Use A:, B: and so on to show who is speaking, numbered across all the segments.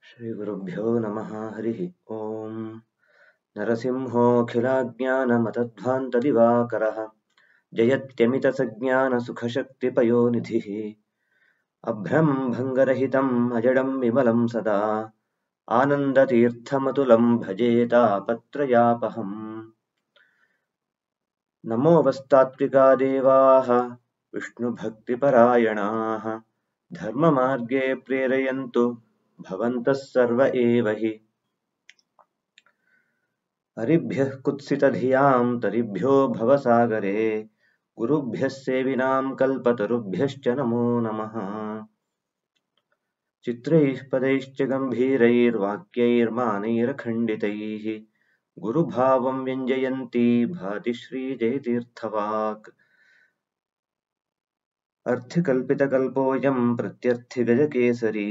A: श्रीगुरुभ्यो नमः हरिः ॐ नरसिंहोऽखिलाज्ञानमतध्वान्तदिवाकरः जयत्यमितसज्ञानसुखशक्तिपयोनिधिः अभ्रं भङ्गरहितम् अजडं विमलं सदा आनन्दतीर्थमतुलं भजे तापत्रयापहम् नमो वस्तात्विका देवाः विष्णुभक्तिपरायणाः धर्ममार्गे प्रेरयन्तु भवन्तः सर्व एव हि हरिभ्यः कुत्सितधियां तरिभ्यो भवसागरे गुरुभ्यः सेविनां कल्पतरुभ्यश्च नमो नमः चित्रैः पदैश्च गम्भीरैर्वाक्यैर्मानैरखण्डितैः गुरुभावं व्यञ्जयन्ती भाति श्रीजयतीर्थवाक् अर्थिकल्पितकल्पोऽयं प्रत्यर्थिगजकेसरी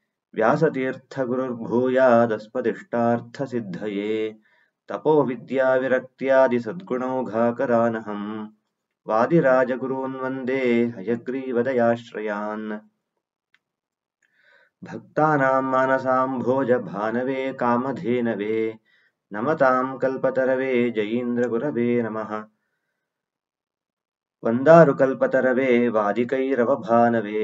A: व्यासतीर्थगुरुर्भूयादस्मदिष्टार्थसिद्धये तपोविद्याविरक्त्यादिसद्गुणौघाकरानहं वादिराजगुरून् वन्दे हयग्रीवदयाश्रयान् भक्तानां मानसाम्भोजभानवे कामधेनवे नमतां कल्पतरवे जयीन्द्रगुरवे नमः वन्दारुकल्पतरवे वादिकैरवभानवे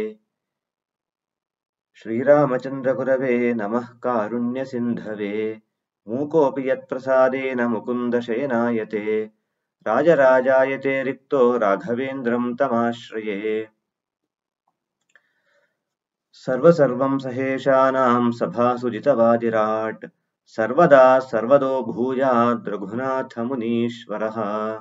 A: श्रीरामचन्द्रगुरवे नमः कारुण्यसिन्धवे मूकोऽपि यत्प्रसादेन मुकुन्दशयनायते राजराजायते रिक्तो राघवेन्द्रं तमाश्रये सर्वसर्वं सहेशानां सभासु जितवादिराट् सर्वदा सर्वदो भूयाद् रघुनाथमुनीश्वरः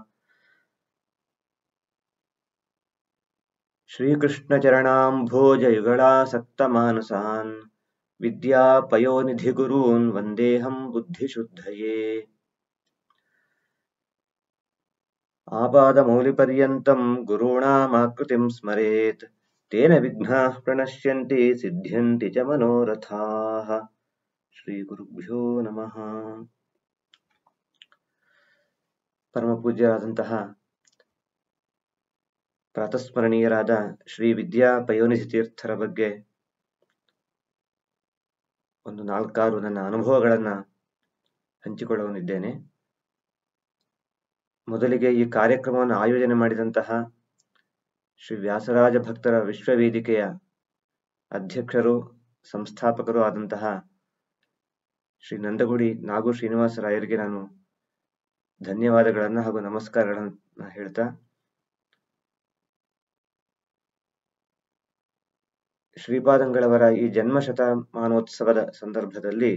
A: श्रीकृष्णचरणाम्भोजयुगळासक्तमानसान् विद्यापयोनिधिगुरून् वन्देऽहं बुद्धिशुद्धये आपादमौलिपर्यन्तं गुरूणामाकृतिं स्मरेत् तेन विघ्नाः प्रणश्यन्ति सिद्ध्यन्ति च मनोरथाः ಶ್ರೀಗುರುಭ್ಯೋ ನಮಃ ಪರಮಪೂಜ್ಯರಾದಂತಹ ಪ್ರಾತಸ್ಮರಣೀಯರಾದ ಶ್ರೀ ವಿದ್ಯಾ ಪಯೋನಿಧಿ ತೀರ್ಥರ ಬಗ್ಗೆ ಒಂದು ನಾಲ್ಕಾರು ನನ್ನ ಅನುಭವಗಳನ್ನ ಹಂಚಿಕೊಳ್ಳುವನಿದ್ದೇನೆ ಮೊದಲಿಗೆ ಈ ಕಾರ್ಯಕ್ರಮವನ್ನು ಆಯೋಜನೆ ಮಾಡಿದಂತಹ ಶ್ರೀ ವ್ಯಾಸರಾಜ ಭಕ್ತರ ವಿಶ್ವವೇದಿಕೆಯ ಅಧ್ಯಕ್ಷರು ಸಂಸ್ಥಾಪಕರು ಆದಂತಹ ಶ್ರೀ ನಂದಗುಡಿ ನಾಗು ಶ್ರೀನಿವಾಸ ರಾಯರಿಗೆ ನಾನು ಧನ್ಯವಾದಗಳನ್ನು ಹಾಗೂ ನಮಸ್ಕಾರಗಳನ್ನು ಹೇಳ್ತಾ ಶ್ರೀಪಾದಂಗಳವರ ಈ ಜನ್ಮ ಶತಮಾನೋತ್ಸವದ ಸಂದರ್ಭದಲ್ಲಿ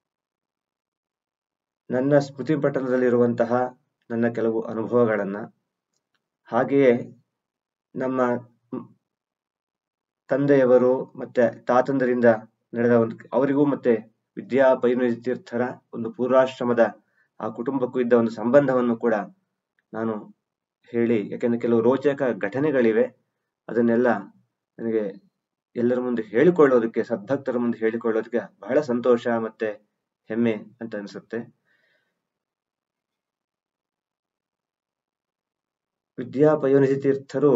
A: ನನ್ನ ಸ್ಮೃತಿ ಪಟಲದಲ್ಲಿರುವಂತಹ ನನ್ನ ಕೆಲವು ಅನುಭವಗಳನ್ನ ಹಾಗೆಯೇ ನಮ್ಮ ತಂದೆಯವರು ಮತ್ತೆ ತಾತಂದರಿಂದ ನಡೆದ ಒಂದು ಅವರಿಗೂ ಮತ್ತೆ ವಿದ್ಯಾ ಪೈನುಜಿ ತೀರ್ಥರ ಒಂದು ಪೂರ್ವಾಶ್ರಮದ ಆ ಕುಟುಂಬಕ್ಕೂ ಇದ್ದ ಒಂದು ಸಂಬಂಧವನ್ನು ಕೂಡ ನಾನು ಹೇಳಿ ಯಾಕೆಂದ್ರೆ ಕೆಲವು ರೋಚಕ ಘಟನೆಗಳಿವೆ ಅದನ್ನೆಲ್ಲ ನನಗೆ ಎಲ್ಲರ ಮುಂದೆ ಹೇಳಿಕೊಳ್ಳೋದಕ್ಕೆ ಸದ್ಭಕ್ತರ ಮುಂದೆ ಹೇಳಿಕೊಳ್ಳೋದಕ್ಕೆ ಬಹಳ ಸಂತೋಷ ಮತ್ತೆ ಹೆಮ್ಮೆ ಅಂತ ಅನಿಸುತ್ತೆ ವಿದ್ಯಾ ಪಯೋನಿಧಿ ತೀರ್ಥರು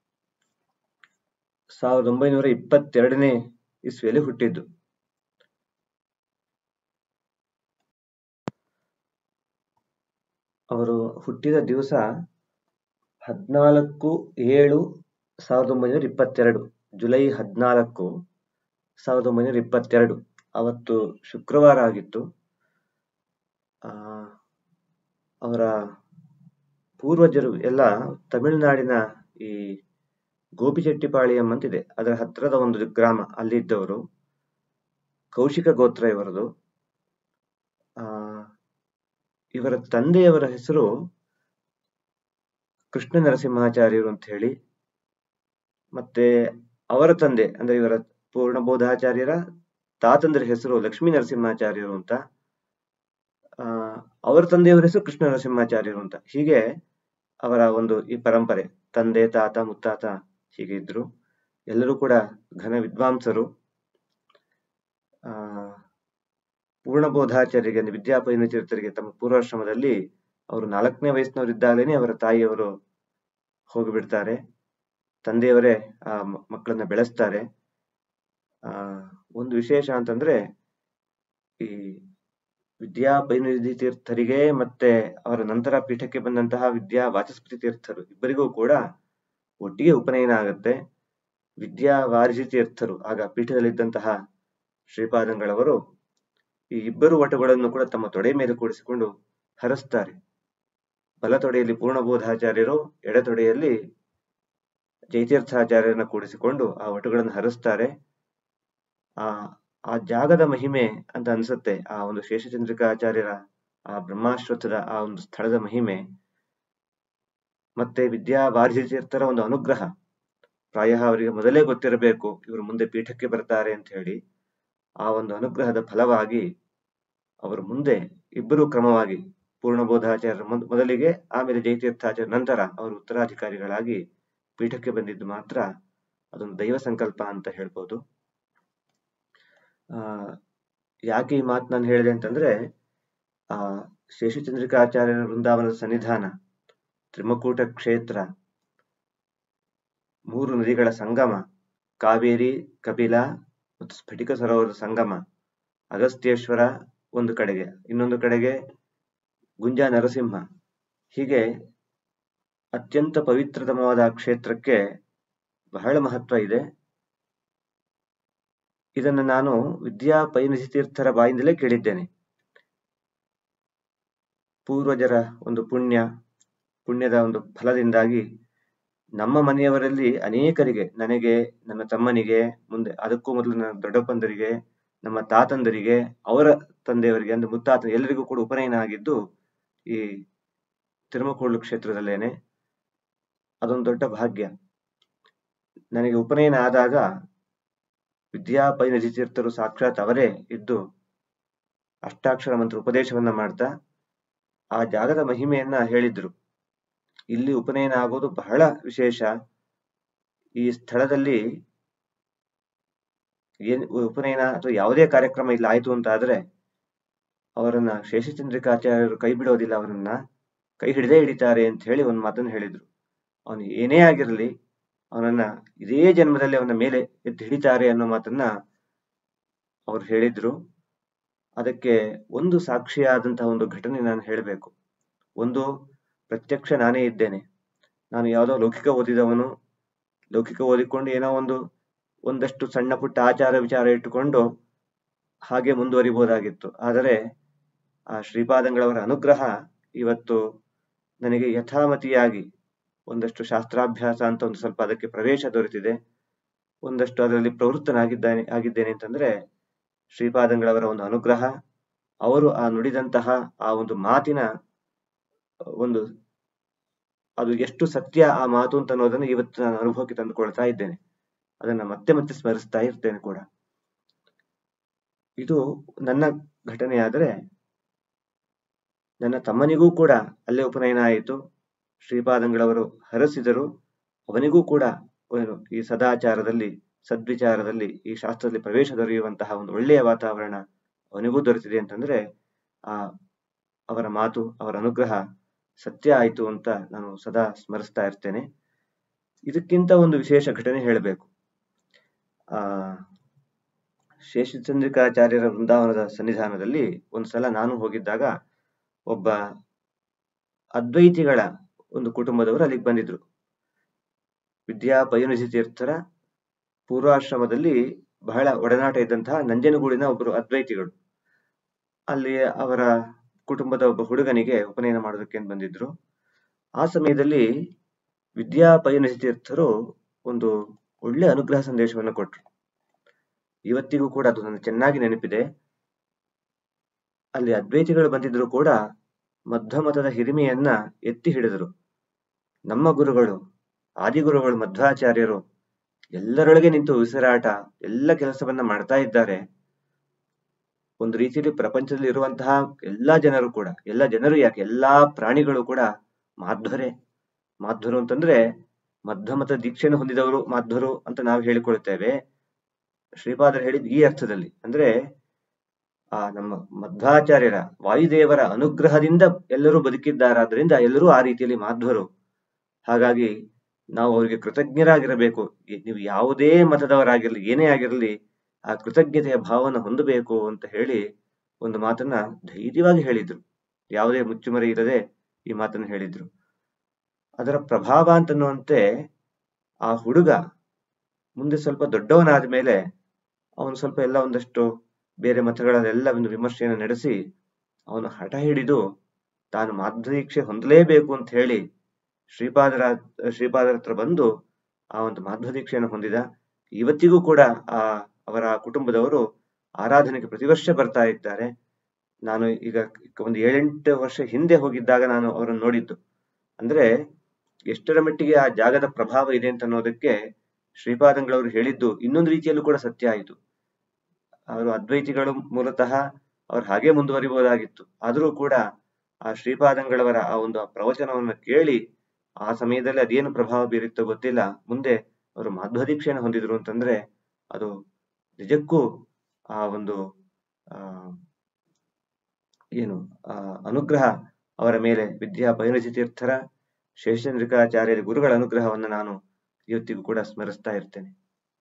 A: ಸಾವಿರದ ಒಂಬೈನೂರ ಇಪ್ಪತ್ತೆರಡನೇ ಇಸ್ವಿಯಲ್ಲಿ ಹುಟ್ಟಿದ್ದು ಅವರು ಹುಟ್ಟಿದ ದಿವಸ ಹದಿನಾಲ್ಕು ಏಳು ಸಾವಿರದ ಒಂಬೈನೂರ ಇಪ್ಪತ್ತೆರಡು ಜುಲೈ ಹದಿನಾಲ್ಕು ಸಾವಿರದ ಒಂಬೈನೂರ ಇಪ್ಪತ್ತೆರಡು ಅವತ್ತು ಶುಕ್ರವಾರ ಆಗಿತ್ತು ಆ ಅವರ ಪೂರ್ವಜರು ಎಲ್ಲ ತಮಿಳುನಾಡಿನ ಈ ಗೋಪಿಚೆಟ್ಟಿಪಾಳ್ಯಂ ಅಂತಿದೆ ಅದರ ಹತ್ತಿರದ ಒಂದು ಗ್ರಾಮ ಅಲ್ಲಿದ್ದವರು ಕೌಶಿಕ ಗೋತ್ರ ಇವರದು ಆ ಇವರ ತಂದೆಯವರ ಹೆಸರು ಕೃಷ್ಣ ನರಸಿಂಹಾಚಾರ್ಯರು ಅಂತ ಹೇಳಿ ಮತ್ತೆ ಅವರ ತಂದೆ ಅಂದ್ರೆ ಇವರ ಪೂರ್ಣಬೋಧಾಚಾರ್ಯರ ತಾತಂದ್ರ ಹೆಸರು ಲಕ್ಷ್ಮೀ ನರಸಿಂಹಾಚಾರ್ಯರು ಅಂತ ಆ ಅವರ ತಂದೆಯವರ ಹೆಸರು ಕೃಷ್ಣ ನರಸಿಂಹಾಚಾರ್ಯರು ಅಂತ ಹೀಗೆ ಅವರ ಒಂದು ಈ ಪರಂಪರೆ ತಂದೆ ತಾತ ಮುತ್ತಾತ ಹೀಗೆ ಇದ್ರು ಎಲ್ಲರೂ ಕೂಡ ಘನ ವಿದ್ವಾಂಸರು ಆ ಪೂರ್ಣಬೋಧಾಚಾರ್ಯರಿಗೆ ಅಂದ್ರೆ ವಿದ್ಯಾಪಯನ ತೀರ್ಥರಿಗೆ ತಮ್ಮ ಪೂರ್ವಾಶ್ರಮದಲ್ಲಿ ಅವರು ನಾಲ್ಕನೇ ವಯಸ್ಸಿನವರಿದ್ದಾಗಲೇನೆ ಅವರ ತಾಯಿಯವರು ಹೋಗಿಬಿಡ್ತಾರೆ ತಂದೆಯವರೇ ಆ ಮಕ್ಕಳನ್ನ ಬೆಳೆಸ್ತಾರೆ ಆ ಒಂದು ವಿಶೇಷ ಅಂತಂದ್ರೆ ಈ ವಿದ್ಯಾ ಬೈನದಿ ತೀರ್ಥರಿಗೆ ಮತ್ತೆ ಅವರ ನಂತರ ಪೀಠಕ್ಕೆ ಬಂದಂತಹ ವಿದ್ಯಾ ವಾಚಸ್ಪತಿ ತೀರ್ಥರು ಇಬ್ಬರಿಗೂ ಕೂಡ ಒಟ್ಟಿಗೆ ಉಪನಯನ ಆಗುತ್ತೆ ವಿದ್ಯಾ ವಾರಿಸಿ ತೀರ್ಥರು ಆಗ ಪೀಠದಲ್ಲಿದ್ದಂತಹ ಶ್ರೀಪಾದಂಗಳವರು ಈ ಇಬ್ಬರು ವಟುಗಳನ್ನು ಕೂಡ ತಮ್ಮ ತೊಡೆ ಮೇಲೆ ಕೂಡಿಸಿಕೊಂಡು ಹರಸ್ತಾರೆ ಬಲ ತೊಡೆಯಲ್ಲಿ ಪೂರ್ಣಬೋಧಾಚಾರ್ಯರು ಎಡ ತೊಡೆಯಲ್ಲಿ ಜಯತೀರ್ಥಾಚಾರ್ಯರನ್ನ ಕೂಡಿಸಿಕೊಂಡು ಆ ವಟುಗಳನ್ನು ಹರಿಸ್ತಾರೆ ಆ ಆ ಜಾಗದ ಮಹಿಮೆ ಅಂತ ಅನ್ಸುತ್ತೆ ಆ ಒಂದು ಶೇಷಚಂದ್ರಿಕಾಚಾರ್ಯರ ಆ ಬ್ರಹ್ಮಾಶ್ವತ್ಥದ ಆ ಒಂದು ಸ್ಥಳದ ಮಹಿಮೆ ಮತ್ತೆ ವಿದ್ಯಾ ತೀರ್ಥರ ಒಂದು ಅನುಗ್ರಹ ಪ್ರಾಯ ಅವರಿಗೆ ಮೊದಲೇ ಗೊತ್ತಿರಬೇಕು ಇವರು ಮುಂದೆ ಪೀಠಕ್ಕೆ ಬರ್ತಾರೆ ಅಂತ ಹೇಳಿ ಆ ಒಂದು ಅನುಗ್ರಹದ ಫಲವಾಗಿ ಅವರು ಮುಂದೆ ಇಬ್ಬರು ಕ್ರಮವಾಗಿ ಪೂರ್ಣಬೋಧಾಚಾರ್ಯರ ಮೊದಲಿಗೆ ಆಮೇಲೆ ಜಯತೀರ್ಥಾಚಾರ್ಯ ನಂತರ ಅವರು ಉತ್ತರಾಧಿಕಾರಿಗಳಾಗಿ ಪೀಠಕ್ಕೆ ಬಂದಿದ್ದು ಮಾತ್ರ ಅದೊಂದು ದೈವ ಸಂಕಲ್ಪ ಅಂತ ಹೇಳ್ಬೋದು ಆ ಯಾಕೆ ಈ ಮಾತು ನಾನು ಹೇಳಿದೆ ಅಂತಂದ್ರೆ ಆ ಶೇಷಚಂದ್ರಿಕಾಚಾರ್ಯರ ವೃಂದಾವನದ ಸನ್ನಿಧಾನ ತ್ರಿಮಕೂಟ ಕ್ಷೇತ್ರ ಮೂರು ನದಿಗಳ ಸಂಗಮ ಕಾವೇರಿ ಕಪಿಲ ಮತ್ತು ಸ್ಫಟಿಕ ಸರೋವರದ ಸಂಗಮ ಅಗಸ್ತ್ಯೇಶ್ವರ ಒಂದು ಕಡೆಗೆ ಇನ್ನೊಂದು ಕಡೆಗೆ ಗುಂಜಾ ನರಸಿಂಹ ಹೀಗೆ ಅತ್ಯಂತ ಪವಿತ್ರತಮವಾದ ಕ್ಷೇತ್ರಕ್ಕೆ ಬಹಳ ಮಹತ್ವ ಇದೆ ಇದನ್ನು ನಾನು ವಿದ್ಯಾ ತೀರ್ಥರ ಬಾಯಿಂದಲೇ ಕೇಳಿದ್ದೇನೆ ಪೂರ್ವಜರ ಒಂದು ಪುಣ್ಯ ಪುಣ್ಯದ ಒಂದು ಫಲದಿಂದಾಗಿ ನಮ್ಮ ಮನೆಯವರಲ್ಲಿ ಅನೇಕರಿಗೆ ನನಗೆ ನನ್ನ ತಮ್ಮನಿಗೆ ಮುಂದೆ ಅದಕ್ಕೂ ಮೊದಲು ನನ್ನ ದೊಡ್ಡಪ್ಪಂದರಿಗೆ ನಮ್ಮ ತಾತಂದರಿಗೆ ಅವರ ತಂದೆಯವರಿಗೆ ಅಂದ್ರೆ ಮುತ್ತಾತ ಎಲ್ಲರಿಗೂ ಕೂಡ ಉಪನಯನ ಆಗಿದ್ದು ಈ ತಿರುಮಕೋಳು ಕ್ಷೇತ್ರದಲ್ಲೇನೆ ಅದೊಂದು ದೊಡ್ಡ ಭಾಗ್ಯ ನನಗೆ ಉಪನಯನ ಆದಾಗ ವಿದ್ಯಾಪೈ ತೀರ್ಥರು ಸಾಕ್ಷಾತ್ ಅವರೇ ಇದ್ದು ಅಷ್ಟಾಕ್ಷರ ಮಂತ್ರ ಉಪದೇಶವನ್ನ ಮಾಡ್ತಾ ಆ ಜಾಗದ ಮಹಿಮೆಯನ್ನ ಹೇಳಿದ್ರು ಇಲ್ಲಿ ಉಪನಯನ ಆಗೋದು ಬಹಳ ವಿಶೇಷ ಈ ಸ್ಥಳದಲ್ಲಿ ಏನ್ ಉಪನಯನ ಅಥವಾ ಯಾವುದೇ ಕಾರ್ಯಕ್ರಮ ಇಲ್ಲ ಆಯ್ತು ಅಂತ ಆದ್ರೆ ಅವರನ್ನ ಶೇಷಚಂದ್ರಿಕಾಚಾರ್ಯರು ಕೈ ಬಿಡೋದಿಲ್ಲ ಅವರನ್ನ ಕೈ ಹಿಡಿದೇ ಹಿಡಿತಾರೆ ಅಂತ ಹೇಳಿ ಒಂದು ಮಾತನ್ನು ಹೇಳಿದ್ರು ಅವನು ಏನೇ ಆಗಿರಲಿ ಅವನನ್ನ ಇದೇ ಜನ್ಮದಲ್ಲಿ ಅವನ ಮೇಲೆ ಎದ್ದು ಹಿಡಿತಾರೆ ಅನ್ನೋ ಮಾತನ್ನ ಅವ್ರು ಹೇಳಿದ್ರು ಅದಕ್ಕೆ ಒಂದು ಸಾಕ್ಷಿಯಾದಂತಹ ಒಂದು ಘಟನೆ ನಾನು ಹೇಳಬೇಕು ಒಂದು ಪ್ರತ್ಯಕ್ಷ ನಾನೇ ಇದ್ದೇನೆ ನಾನು ಯಾವುದೋ ಲೌಕಿಕ ಓದಿದವನು ಲೌಕಿಕ ಓದಿಕೊಂಡು ಏನೋ ಒಂದು ಒಂದಷ್ಟು ಸಣ್ಣ ಪುಟ್ಟ ಆಚಾರ ವಿಚಾರ ಇಟ್ಟುಕೊಂಡು ಹಾಗೆ ಮುಂದುವರಿಬಹುದಾಗಿತ್ತು ಆದರೆ ಆ ಶ್ರೀಪಾದಂಗಳವರ ಅನುಗ್ರಹ ಇವತ್ತು ನನಗೆ ಯಥಾಮತಿಯಾಗಿ ಒಂದಷ್ಟು ಶಾಸ್ತ್ರಾಭ್ಯಾಸ ಅಂತ ಒಂದು ಸ್ವಲ್ಪ ಅದಕ್ಕೆ ಪ್ರವೇಶ ದೊರೆತಿದೆ ಒಂದಷ್ಟು ಅದರಲ್ಲಿ ಪ್ರವೃತ್ತನಾಗಿದ್ದಾನೆ ಆಗಿದ್ದೇನೆ ಅಂತಂದ್ರೆ ಶ್ರೀಪಾದಂಗಳವರ ಒಂದು ಅನುಗ್ರಹ ಅವರು ಆ ನುಡಿದಂತಹ ಆ ಒಂದು ಮಾತಿನ ಒಂದು ಅದು ಎಷ್ಟು ಸತ್ಯ ಆ ಮಾತು ಅಂತ ಅನ್ನೋದನ್ನು ಇವತ್ತು ನಾನು ಅನುಭವಕ್ಕೆ ತಂದುಕೊಳ್ತಾ ಇದ್ದೇನೆ ಅದನ್ನ ಮತ್ತೆ ಮತ್ತೆ ಸ್ಮರಿಸ್ತಾ ಇರ್ತೇನೆ ಕೂಡ ಇದು ನನ್ನ ಘಟನೆಯಾದರೆ ನನ್ನ ತಮ್ಮನಿಗೂ ಕೂಡ ಅಲ್ಲೇ ಉಪನಯನ ಆಯಿತು ಶ್ರೀಪಾದಂಗಳವರು ಹರಸಿದರು ಅವನಿಗೂ ಕೂಡ ಈ ಸದಾಚಾರದಲ್ಲಿ ಸದ್ವಿಚಾರದಲ್ಲಿ ಈ ಶಾಸ್ತ್ರದಲ್ಲಿ ಪ್ರವೇಶ ದೊರೆಯುವಂತಹ ಒಂದು ಒಳ್ಳೆಯ ವಾತಾವರಣ ಅವನಿಗೂ ದೊರೆತಿದೆ ಅಂತಂದ್ರೆ ಆ ಅವರ ಮಾತು ಅವರ ಅನುಗ್ರಹ ಸತ್ಯ ಆಯಿತು ಅಂತ ನಾನು ಸದಾ ಸ್ಮರಿಸ್ತಾ ಇರ್ತೇನೆ ಇದಕ್ಕಿಂತ ಒಂದು ವಿಶೇಷ ಘಟನೆ ಹೇಳಬೇಕು ಆ ಶೇಷಚಂದ್ರಿಕಾಚಾರ್ಯರ ವೃಂದಾವನದ ಸನ್ನಿಧಾನದಲ್ಲಿ ಒಂದ್ಸಲ ನಾನು ಹೋಗಿದ್ದಾಗ ಒಬ್ಬ ಅದ್ವೈತಿಗಳ ಒಂದು ಕುಟುಂಬದವರು ಅಲ್ಲಿಗೆ ಬಂದಿದ್ರು ವಿದ್ಯಾ ಪಯೋನಿಧಿ ತೀರ್ಥರ ಪೂರ್ವಾಶ್ರಮದಲ್ಲಿ ಬಹಳ ಒಡನಾಟ ಇದ್ದಂತಹ ನಂಜನಗೂಡಿನ ಒಬ್ಬರು ಅದ್ವೈತಿಗಳು ಅಲ್ಲಿ ಅವರ ಕುಟುಂಬದ ಒಬ್ಬ ಹುಡುಗನಿಗೆ ಉಪನಯನ ಮಾಡೋದಕ್ಕೆ ಬಂದಿದ್ರು ಆ ಸಮಯದಲ್ಲಿ ವಿದ್ಯಾ ಪಯೋನಿಧಿ ತೀರ್ಥರು ಒಂದು ಒಳ್ಳೆ ಅನುಗ್ರಹ ಸಂದೇಶವನ್ನು ಕೊಟ್ರು ಇವತ್ತಿಗೂ ಕೂಡ ಅದು ನನಗೆ ಚೆನ್ನಾಗಿ ನೆನಪಿದೆ ಅಲ್ಲಿ ಅದ್ವೈತಿಗಳು ಬಂದಿದ್ರು ಕೂಡ ಮಧ್ವಮತದ ಹಿರಿಮೆಯನ್ನ ಎತ್ತಿ ಹಿಡಿದರು ನಮ್ಮ ಗುರುಗಳು ಆದಿಗುರುಗಳು ಮಧ್ವಾಚಾರ್ಯರು ಎಲ್ಲರೊಳಗೆ ನಿಂತು ಉಸಿರಾಟ ಎಲ್ಲ ಕೆಲಸವನ್ನ ಮಾಡ್ತಾ ಇದ್ದಾರೆ ಒಂದು ರೀತಿಯಲ್ಲಿ ಪ್ರಪಂಚದಲ್ಲಿ ಇರುವಂತಹ ಎಲ್ಲಾ ಜನರು ಕೂಡ ಎಲ್ಲ ಜನರು ಯಾಕೆ ಎಲ್ಲಾ ಪ್ರಾಣಿಗಳು ಕೂಡ ಮಾಧ್ವರೇ ಮಾಧ್ವರು ಅಂತಂದ್ರೆ ಮಧ್ವಮತ ದೀಕ್ಷೆಯನ್ನು ಹೊಂದಿದವರು ಮಾಧ್ವರು ಅಂತ ನಾವು ಹೇಳಿಕೊಳ್ಳುತ್ತೇವೆ ಶ್ರೀಪಾದರು ಹೇಳಿದ ಈ ಅರ್ಥದಲ್ಲಿ ಅಂದ್ರೆ ಆ ನಮ್ಮ ಮಧ್ವಾಚಾರ್ಯರ ವಾಯುದೇವರ ಅನುಗ್ರಹದಿಂದ ಎಲ್ಲರೂ ಬದುಕಿದ್ದಾರಾದ್ರಿಂದ ಎಲ್ಲರೂ ಆ ರೀತಿಯಲ್ಲಿ ಮಾಧ್ವರು ಹಾಗಾಗಿ ನಾವು ಅವರಿಗೆ ಕೃತಜ್ಞರಾಗಿರಬೇಕು ನೀವು ಯಾವುದೇ ಮತದವರಾಗಿರ್ಲಿ ಏನೇ ಆಗಿರಲಿ ಆ ಕೃತಜ್ಞತೆಯ ಭಾವನ ಹೊಂದಬೇಕು ಅಂತ ಹೇಳಿ ಒಂದು ಮಾತನ್ನ ಧೈರ್ಯವಾಗಿ ಹೇಳಿದ್ರು ಯಾವುದೇ ಮುಚ್ಚುಮರೆ ಇಲ್ಲದೆ ಈ ಮಾತನ್ನು ಹೇಳಿದ್ರು ಅದರ ಪ್ರಭಾವ ಅಂತನ್ನುವಂತೆ ಆ ಹುಡುಗ ಮುಂದೆ ಸ್ವಲ್ಪ ದೊಡ್ಡವನಾದ ಮೇಲೆ ಅವನು ಸ್ವಲ್ಪ ಎಲ್ಲ ಒಂದಷ್ಟು ಬೇರೆ ಮತಗಳಲ್ಲೆಲ್ಲ ಒಂದು ವಿಮರ್ಶೆಯನ್ನು ನಡೆಸಿ ಅವನು ಹಠ ಹಿಡಿದು ತಾನು ಮಾಧ್ವದೀಕ್ಷೆ ಹೊಂದಲೇಬೇಕು ಅಂತ ಹೇಳಿ ಶ್ರೀಪಾದರ ಶ್ರೀಪಾದರ ಹತ್ರ ಬಂದು ಆ ಒಂದು ಮಾಧ್ವದೀಕ್ಷೆಯನ್ನು ಹೊಂದಿದ ಇವತ್ತಿಗೂ ಕೂಡ ಆ ಅವರ ಕುಟುಂಬದವರು ಆರಾಧನೆಗೆ ಪ್ರತಿ ವರ್ಷ ಬರ್ತಾ ಇದ್ದಾರೆ ನಾನು ಈಗ ಒಂದು ಏಳೆಂಟು ವರ್ಷ ಹಿಂದೆ ಹೋಗಿದ್ದಾಗ ನಾನು ಅವರನ್ನು ನೋಡಿದ್ದು ಅಂದ್ರೆ ಎಷ್ಟರ ಮಟ್ಟಿಗೆ ಆ ಜಾಗದ ಪ್ರಭಾವ ಇದೆ ಅಂತ ಅನ್ನೋದಕ್ಕೆ ಶ್ರೀಪಾದಂಗಳವರು ಹೇಳಿದ್ದು ಇನ್ನೊಂದು ರೀತಿಯಲ್ಲೂ ಕೂಡ ಸತ್ಯ ಆಯಿತು ಅವರು ಅದ್ವೈತಿಗಳು ಮೂಲತಃ ಅವ್ರು ಹಾಗೆ ಮುಂದುವರಿಬಹುದಾಗಿತ್ತು ಆದರೂ ಕೂಡ ಆ ಶ್ರೀಪಾದಂಗಳವರ ಆ ಒಂದು ಪ್ರವಚನವನ್ನು ಕೇಳಿ ಆ ಸಮಯದಲ್ಲಿ ಅದೇನು ಪ್ರಭಾವ ಬೀರಿತ್ತೋ ಗೊತ್ತಿಲ್ಲ ಮುಂದೆ ಅವರು ಮಾಧ್ವದೀಕ್ಷೆಯನ್ನು ಹೊಂದಿದ್ರು ಅಂತಂದ್ರೆ ಅದು ನಿಜಕ್ಕೂ ಆ ಒಂದು ಆ ಏನು ಆ ಅನುಗ್ರಹ ಅವರ ಮೇಲೆ ವಿದ್ಯಾ ಬೈನಜಿ ತೀರ್ಥರ ಶೇಷಚಂದ್ರಿಕಾಚಾರ್ಯರ ಗುರುಗಳ ಅನುಗ್ರಹವನ್ನು ನಾನು ಇವತ್ತಿಗೂ ಕೂಡ ಸ್ಮರಿಸ್ತಾ ಇರ್ತೇನೆ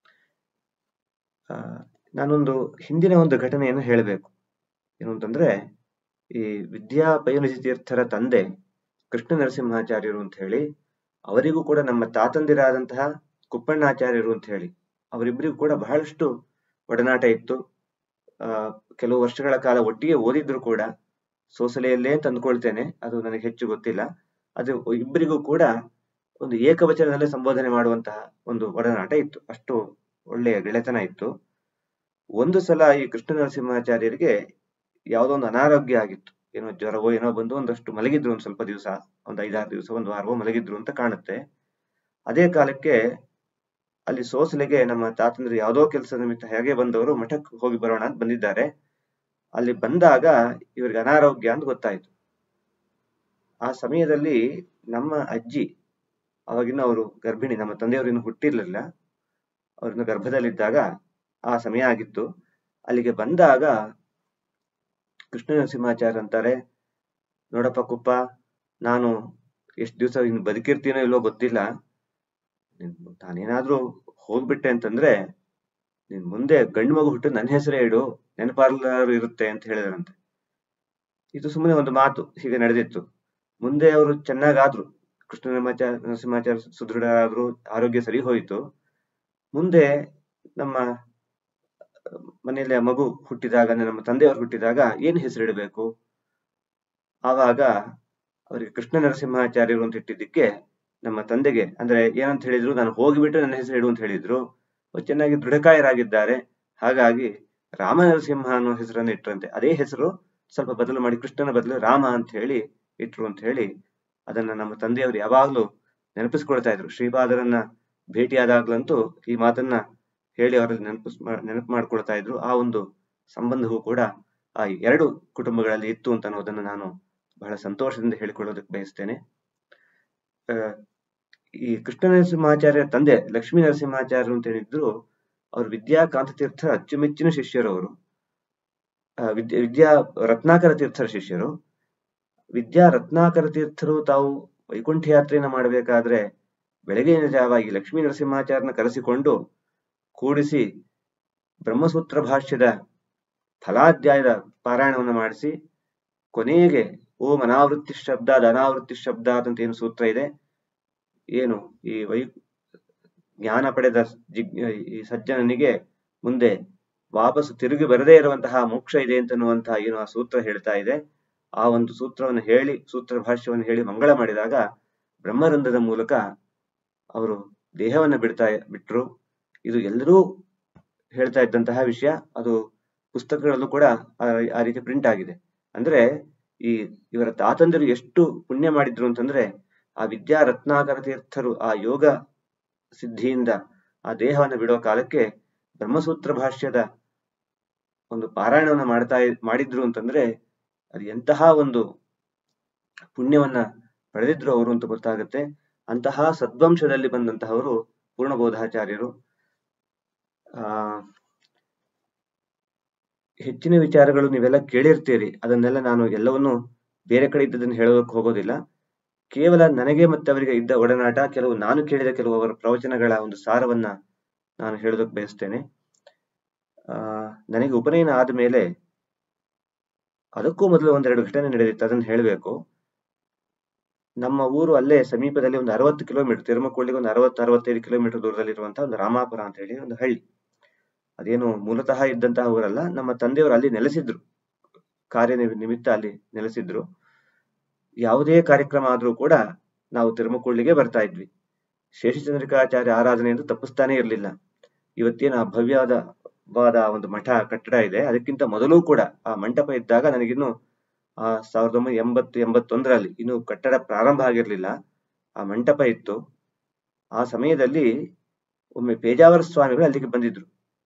A: ಆ ನಾನೊಂದು ಹಿಂದಿನ ಒಂದು ಘಟನೆಯನ್ನು ಹೇಳಬೇಕು ಏನು ಅಂತಂದ್ರೆ ಈ ವಿದ್ಯಾ ಪಯೋನಿಜಿ ತೀರ್ಥರ ತಂದೆ ಕೃಷ್ಣ ನರಸಿಂಹಾಚಾರ್ಯರು ಅಂತ ಹೇಳಿ ಅವರಿಗೂ ಕೂಡ ನಮ್ಮ ತಾತಂದಿರಾದಂತಹ ಕುಪ್ಪಣ್ಣಾಚಾರ್ಯರು ಅಂತ ಹೇಳಿ ಅವರಿಬ್ಬರಿಗೂ ಕೂಡ ಬಹಳಷ್ಟು ಒಡನಾಟ ಇತ್ತು ಆ ಕೆಲವು ವರ್ಷಗಳ ಕಾಲ ಒಟ್ಟಿಗೆ ಓದಿದ್ರು ಕೂಡ ಸೋಸಲೆಯಲ್ಲೇ ತಂದುಕೊಳ್ತೇನೆ ಅದು ನನಗೆ ಹೆಚ್ಚು ಗೊತ್ತಿಲ್ಲ ಅದು ಇಬ್ಬರಿಗೂ ಕೂಡ ಒಂದು ಏಕವಚನದಲ್ಲೇ ಸಂಬೋಧನೆ ಮಾಡುವಂತಹ ಒಂದು ಒಡನಾಟ ಇತ್ತು ಅಷ್ಟು ಒಳ್ಳೆಯ ಗೆಳೆತನ ಇತ್ತು ಒಂದು ಸಲ ಈ ಕೃಷ್ಣ ನರಸಿಂಹಾಚಾರ್ಯರಿಗೆ ಯಾವುದೋ ಒಂದು ಅನಾರೋಗ್ಯ ಆಗಿತ್ತು ಏನೋ ಜ್ವರವೋ ಏನೋ ಬಂದು ಒಂದಷ್ಟು ಮಲಗಿದ್ರು ಒಂದು ಸ್ವಲ್ಪ ದಿವಸ ಒಂದು ಐದಾರು ದಿವಸ ಒಂದು ವಾರವೋ ಮಲಗಿದ್ರು ಅಂತ ಕಾಣುತ್ತೆ ಅದೇ ಕಾಲಕ್ಕೆ ಅಲ್ಲಿ ಸೋಸಲೆಗೆ ನಮ್ಮ ತಾತಂದ್ರು ಯಾವುದೋ ಕೆಲಸ ನಿಮಿತ್ತ ಹೇಗೆ ಬಂದವರು ಮಠಕ್ಕೆ ಹೋಗಿ ಬರೋಣ ಅಂತ ಬಂದಿದ್ದಾರೆ ಅಲ್ಲಿ ಬಂದಾಗ ಇವರಿಗೆ ಅನಾರೋಗ್ಯ ಅಂತ ಗೊತ್ತಾಯ್ತು ಆ ಸಮಯದಲ್ಲಿ ನಮ್ಮ ಅಜ್ಜಿ ಅವಾಗಿನ ಅವರು ಗರ್ಭಿಣಿ ನಮ್ಮ ತಂದೆಯವರು ಇನ್ನು ಹುಟ್ಟಿರ್ಲಿಲ್ಲ ಅವ್ರನ್ನ ಗರ್ಭದಲ್ಲಿದ್ದಾಗ ಆ ಸಮಯ ಆಗಿತ್ತು ಅಲ್ಲಿಗೆ ಬಂದಾಗ ಕೃಷ್ಣ ನರಸಿಂಹಾಚಾರ್ಯ ಅಂತಾರೆ ನೋಡಪ್ಪ ಕುಪ್ಪ ನಾನು ಎಷ್ಟು ದಿವಸ ಇನ್ನು ಬದುಕಿರ್ತೀನೋ ಇಲ್ಲೋ ಗೊತ್ತಿಲ್ಲ ನಾನೇನಾದ್ರೂ ಹೋಗ್ಬಿಟ್ಟೆ ಅಂತಂದ್ರೆ ನಿನ್ ಮುಂದೆ ಗಂಡು ಮಗು ಹುಟ್ಟು ನನ್ನ ಹೆಸರೇ ಇಡು ನೆನಪಾರ್ಲಾರು ಇರುತ್ತೆ ಅಂತ ಹೇಳಿದ್ರಂತೆ ಇದು ಸುಮ್ಮನೆ ಒಂದು ಮಾತು ಹೀಗೆ ನಡೆದಿತ್ತು ಮುಂದೆ ಅವರು ಚೆನ್ನಾಗಾದ್ರು ಕೃಷ್ಣ ನರಸಿಂಹಾಚಾರ್ಯ ನರಸಿಂಹಾಚಾರ್ಯ ಸುದೃಢರಾದ್ರು ಆರೋಗ್ಯ ಸರಿ ಹೋಯಿತು ಮುಂದೆ ನಮ್ಮ ಮನೆಯಲ್ಲಿ ಆ ಮಗು ಹುಟ್ಟಿದಾಗ ನಮ್ಮ ತಂದೆಯವರು ಹುಟ್ಟಿದಾಗ ಏನ್ ಹೆಸರಿಡಬೇಕು ಆವಾಗ ಅವರಿಗೆ ಕೃಷ್ಣ ನರಸಿಂಹಾಚಾರ್ಯರು ಅಂತ ಇಟ್ಟಿದ್ದಕ್ಕೆ ನಮ್ಮ ತಂದೆಗೆ ಅಂದ್ರೆ ಏನಂತ ಹೇಳಿದ್ರು ನಾನು ಹೋಗಿಬಿಟ್ಟು ನನ್ನ ಹೆಸರು ಇಡು ಅಂತ ಹೇಳಿದ್ರು ಚೆನ್ನಾಗಿ ದೃಢಕಾಯರಾಗಿದ್ದಾರೆ ಹಾಗಾಗಿ ರಾಮ ನರಸಿಂಹ ಅನ್ನೋ ಹೆಸರನ್ನು ಇಟ್ಟರಂತೆ ಅದೇ ಹೆಸರು ಸ್ವಲ್ಪ ಬದಲು ಮಾಡಿ ಕೃಷ್ಣನ ಬದಲು ರಾಮ ಅಂತ ಹೇಳಿ ಇಟ್ರು ಅಂತ ಹೇಳಿ ಅದನ್ನ ನಮ್ಮ ತಂದೆಯವರು ಯಾವಾಗ್ಲೂ ನೆನಪಿಸ್ಕೊಳ್ತಾ ಇದ್ರು ಶ್ರೀಪಾದರನ್ನ ಭೇಟಿಯಾದಾಗ್ಲಂತೂ ಈ ಮಾತನ್ನ ಹೇಳಿ ಅವರಲ್ಲಿ ನೆನಪಿಸ್ ನೆನಪು ಮಾಡ್ಕೊಳ್ತಾ ಇದ್ರು ಆ ಒಂದು ಸಂಬಂಧವೂ ಕೂಡ ಆ ಎರಡು ಕುಟುಂಬಗಳಲ್ಲಿ ಇತ್ತು ಅಂತ ಅನ್ನೋದನ್ನ ನಾನು ಬಹಳ ಸಂತೋಷದಿಂದ ಹೇಳಿಕೊಳ್ಳೋದಕ್ಕೆ ಬಯಸ್ತೇನೆ ಈ ಕೃಷ್ಣ ನರಸಿಂಹಾಚಾರ್ಯ ತಂದೆ ಲಕ್ಷ್ಮೀ ನರಸಿಂಹಾಚಾರ್ಯರು ಅಂತ ಹೇಳಿದ್ರು ಅವ್ರು ವಿದ್ಯಾಕಾಂತ ತೀರ್ಥರ ಅಚ್ಚುಮೆಚ್ಚಿನ ಶಿಷ್ಯರು ಅವರು ವಿದ್ಯಾ ವಿದ್ಯಾ ರತ್ನಾಕರ ತೀರ್ಥರ ಶಿಷ್ಯರು ವಿದ್ಯಾ ರತ್ನಾಕರ ತೀರ್ಥರು ತಾವು ವೈಕುಂಠ ಯಾತ್ರೆಯನ್ನ ಮಾಡಬೇಕಾದ್ರೆ ಬೆಳಗಿನ ಜಾವ ಈ ಲಕ್ಷ್ಮೀ ನರಸಿಂಹಾಚಾರ್ಯನ ಕರೆಸಿಕೊಂಡು ಕೂಡಿಸಿ ಬ್ರಹ್ಮಸೂತ್ರ ಭಾಷ್ಯದ ಫಲಾಧ್ಯಾಯದ ಪಾರಾಯಣವನ್ನು ಮಾಡಿಸಿ ಕೊನೆಗೆ ಓಂ ಅನಾವೃತ್ತಿ ಶಬ್ದ ಅನಾವೃತ್ತಿ ಶಬ್ದ ಅಂತ ಏನು ಸೂತ್ರ ಇದೆ ಏನು ಈ ವೈ ಜ್ಞಾನ ಪಡೆದ ಜಿಗ್ ಈ ಸಜ್ಜನನಿಗೆ ಮುಂದೆ ವಾಪಸ್ ತಿರುಗಿ ಬರದೇ ಇರುವಂತಹ ಮೋಕ್ಷ ಇದೆ ಅಂತನ್ನುವಂತಹ ಏನು ಆ ಸೂತ್ರ ಹೇಳ್ತಾ ಇದೆ ಆ ಒಂದು ಸೂತ್ರವನ್ನು ಹೇಳಿ ಸೂತ್ರ ಭಾಷ್ಯವನ್ನು ಹೇಳಿ ಮಂಗಳ ಮಾಡಿದಾಗ ಬ್ರಹ್ಮರಂಧದ ಮೂಲಕ ಅವರು ದೇಹವನ್ನ ಬಿಡ್ತಾ ಬಿಟ್ರು ಇದು ಎಲ್ಲರೂ ಹೇಳ್ತಾ ಇದ್ದಂತಹ ವಿಷಯ ಅದು ಪುಸ್ತಕಗಳಲ್ಲೂ ಕೂಡ ಆ ರೀತಿ ಪ್ರಿಂಟ್ ಆಗಿದೆ ಅಂದ್ರೆ ಈ ಇವರ ತಾತಂದಿರು ಎಷ್ಟು ಪುಣ್ಯ ಮಾಡಿದ್ರು ಅಂತಂದ್ರೆ ಆ ವಿದ್ಯಾ ರತ್ನಾಕರ ತೀರ್ಥರು ಆ ಯೋಗ ಸಿದ್ಧಿಯಿಂದ ಆ ದೇಹವನ್ನ ಬಿಡುವ ಕಾಲಕ್ಕೆ ಬ್ರಹ್ಮಸೂತ್ರ ಭಾಷ್ಯದ ಒಂದು ಪಾರಾಯಣವನ್ನ ಮಾಡ್ತಾ ಮಾಡಿದ್ರು ಅಂತಂದ್ರೆ ಅದು ಎಂತಹ ಒಂದು ಪುಣ್ಯವನ್ನ ಪಡೆದಿದ್ರು ಅವರು ಅಂತ ಗೊತ್ತಾಗುತ್ತೆ ಅಂತಹ ಸದ್ವಂಶದಲ್ಲಿ ಬಂದಂತಹವರು ಪೂರ್ಣಬೋಧಾಚಾರ್ಯರು ಆ ಹೆಚ್ಚಿನ ವಿಚಾರಗಳು ನೀವೆಲ್ಲ ಕೇಳಿರ್ತೀರಿ ಅದನ್ನೆಲ್ಲ ನಾನು ಎಲ್ಲವನ್ನೂ ಬೇರೆ ಕಡೆ ಇದ್ದದನ್ನು ಹೇಳೋದಕ್ಕೆ ಹೋಗೋದಿಲ್ಲ ಕೇವಲ ನನಗೆ ಮತ್ತೆ ಅವರಿಗೆ ಇದ್ದ ಒಡನಾಟ ಕೆಲವು ನಾನು ಕೇಳಿದ ಕೆಲವು ಅವರ ಪ್ರವಚನಗಳ ಒಂದು ಸಾರವನ್ನ ನಾನು ಹೇಳೋದಕ್ಕೆ ಬಯಸ್ತೇನೆ ಆ ನನಗೆ ಉಪನಯನ ಆದ ಮೇಲೆ ಅದಕ್ಕೂ ಮೊದಲು ಒಂದೆರಡು ಘಟನೆ ನಡೆದಿತ್ತು ಅದನ್ನು ಹೇಳಬೇಕು ನಮ್ಮ ಊರು ಅಲ್ಲೇ ಸಮೀಪದಲ್ಲಿ ಒಂದು ಅರವತ್ತು ಕಿಲೋಮೀಟರ್ ತಿರುಮಕೊಳ್ಳಿಗೆ ಒಂದು ಅರವತ್ತು ಅರವತ್ತೈದು ಕಿಲೋಮೀಟರ್ ದೂರದಲ್ಲಿರುವಂತಹ ಒಂದು ರಾಮಾಪುರ ಅಂತ ಹೇಳಿ ಒಂದು ಹಳ್ಳಿ ಅದೇನು ಮೂಲತಃ ಇದ್ದಂತಹ ಊರಲ್ಲ ನಮ್ಮ ತಂದೆಯವರು ಅಲ್ಲಿ ನೆಲೆಸಿದ್ರು ಕಾರ್ಯ ನಿಮಿ- ನಿಮಿತ್ತ ಅಲ್ಲಿ ನೆಲೆಸಿದ್ರು ಯಾವುದೇ ಕಾರ್ಯಕ್ರಮ ಆದ್ರೂ ಕೂಡ ನಾವು ತಿರುಮಕೊಳ್ಳಿಗೆ ಬರ್ತಾ ಇದ್ವಿ ಶೇಷಚಂದ್ರಿಕಾಚಾರ್ಯ ಆರಾಧನೆ ಎಂದು ತಪ್ಪಿಸ್ತಾನೆ ಇರಲಿಲ್ಲ ಇವತ್ತೇನು ಆ ಭವ್ಯವಾದ ವಾದ ಒಂದು ಮಠ ಕಟ್ಟಡ ಇದೆ ಅದಕ್ಕಿಂತ ಮೊದಲು ಕೂಡ ಆ ಮಂಟಪ ಇದ್ದಾಗ ನನಗಿನ್ನು ಆ ಸಾವಿರದ ಒಂಬೈನೂರ ಎಂಬತ್ತು ಎಂಬತ್ತೊಂದರಲ್ಲಿ ಇನ್ನು ಕಟ್ಟಡ ಪ್ರಾರಂಭ ಆಗಿರ್ಲಿಲ್ಲ ಆ ಮಂಟಪ ಇತ್ತು ಆ ಸಮಯದಲ್ಲಿ ಒಮ್ಮೆ ಪೇಜಾವರ ಸ್ವಾಮಿಗಳು ಅಲ್ಲಿಗೆ ಬಂದಿದ್ರು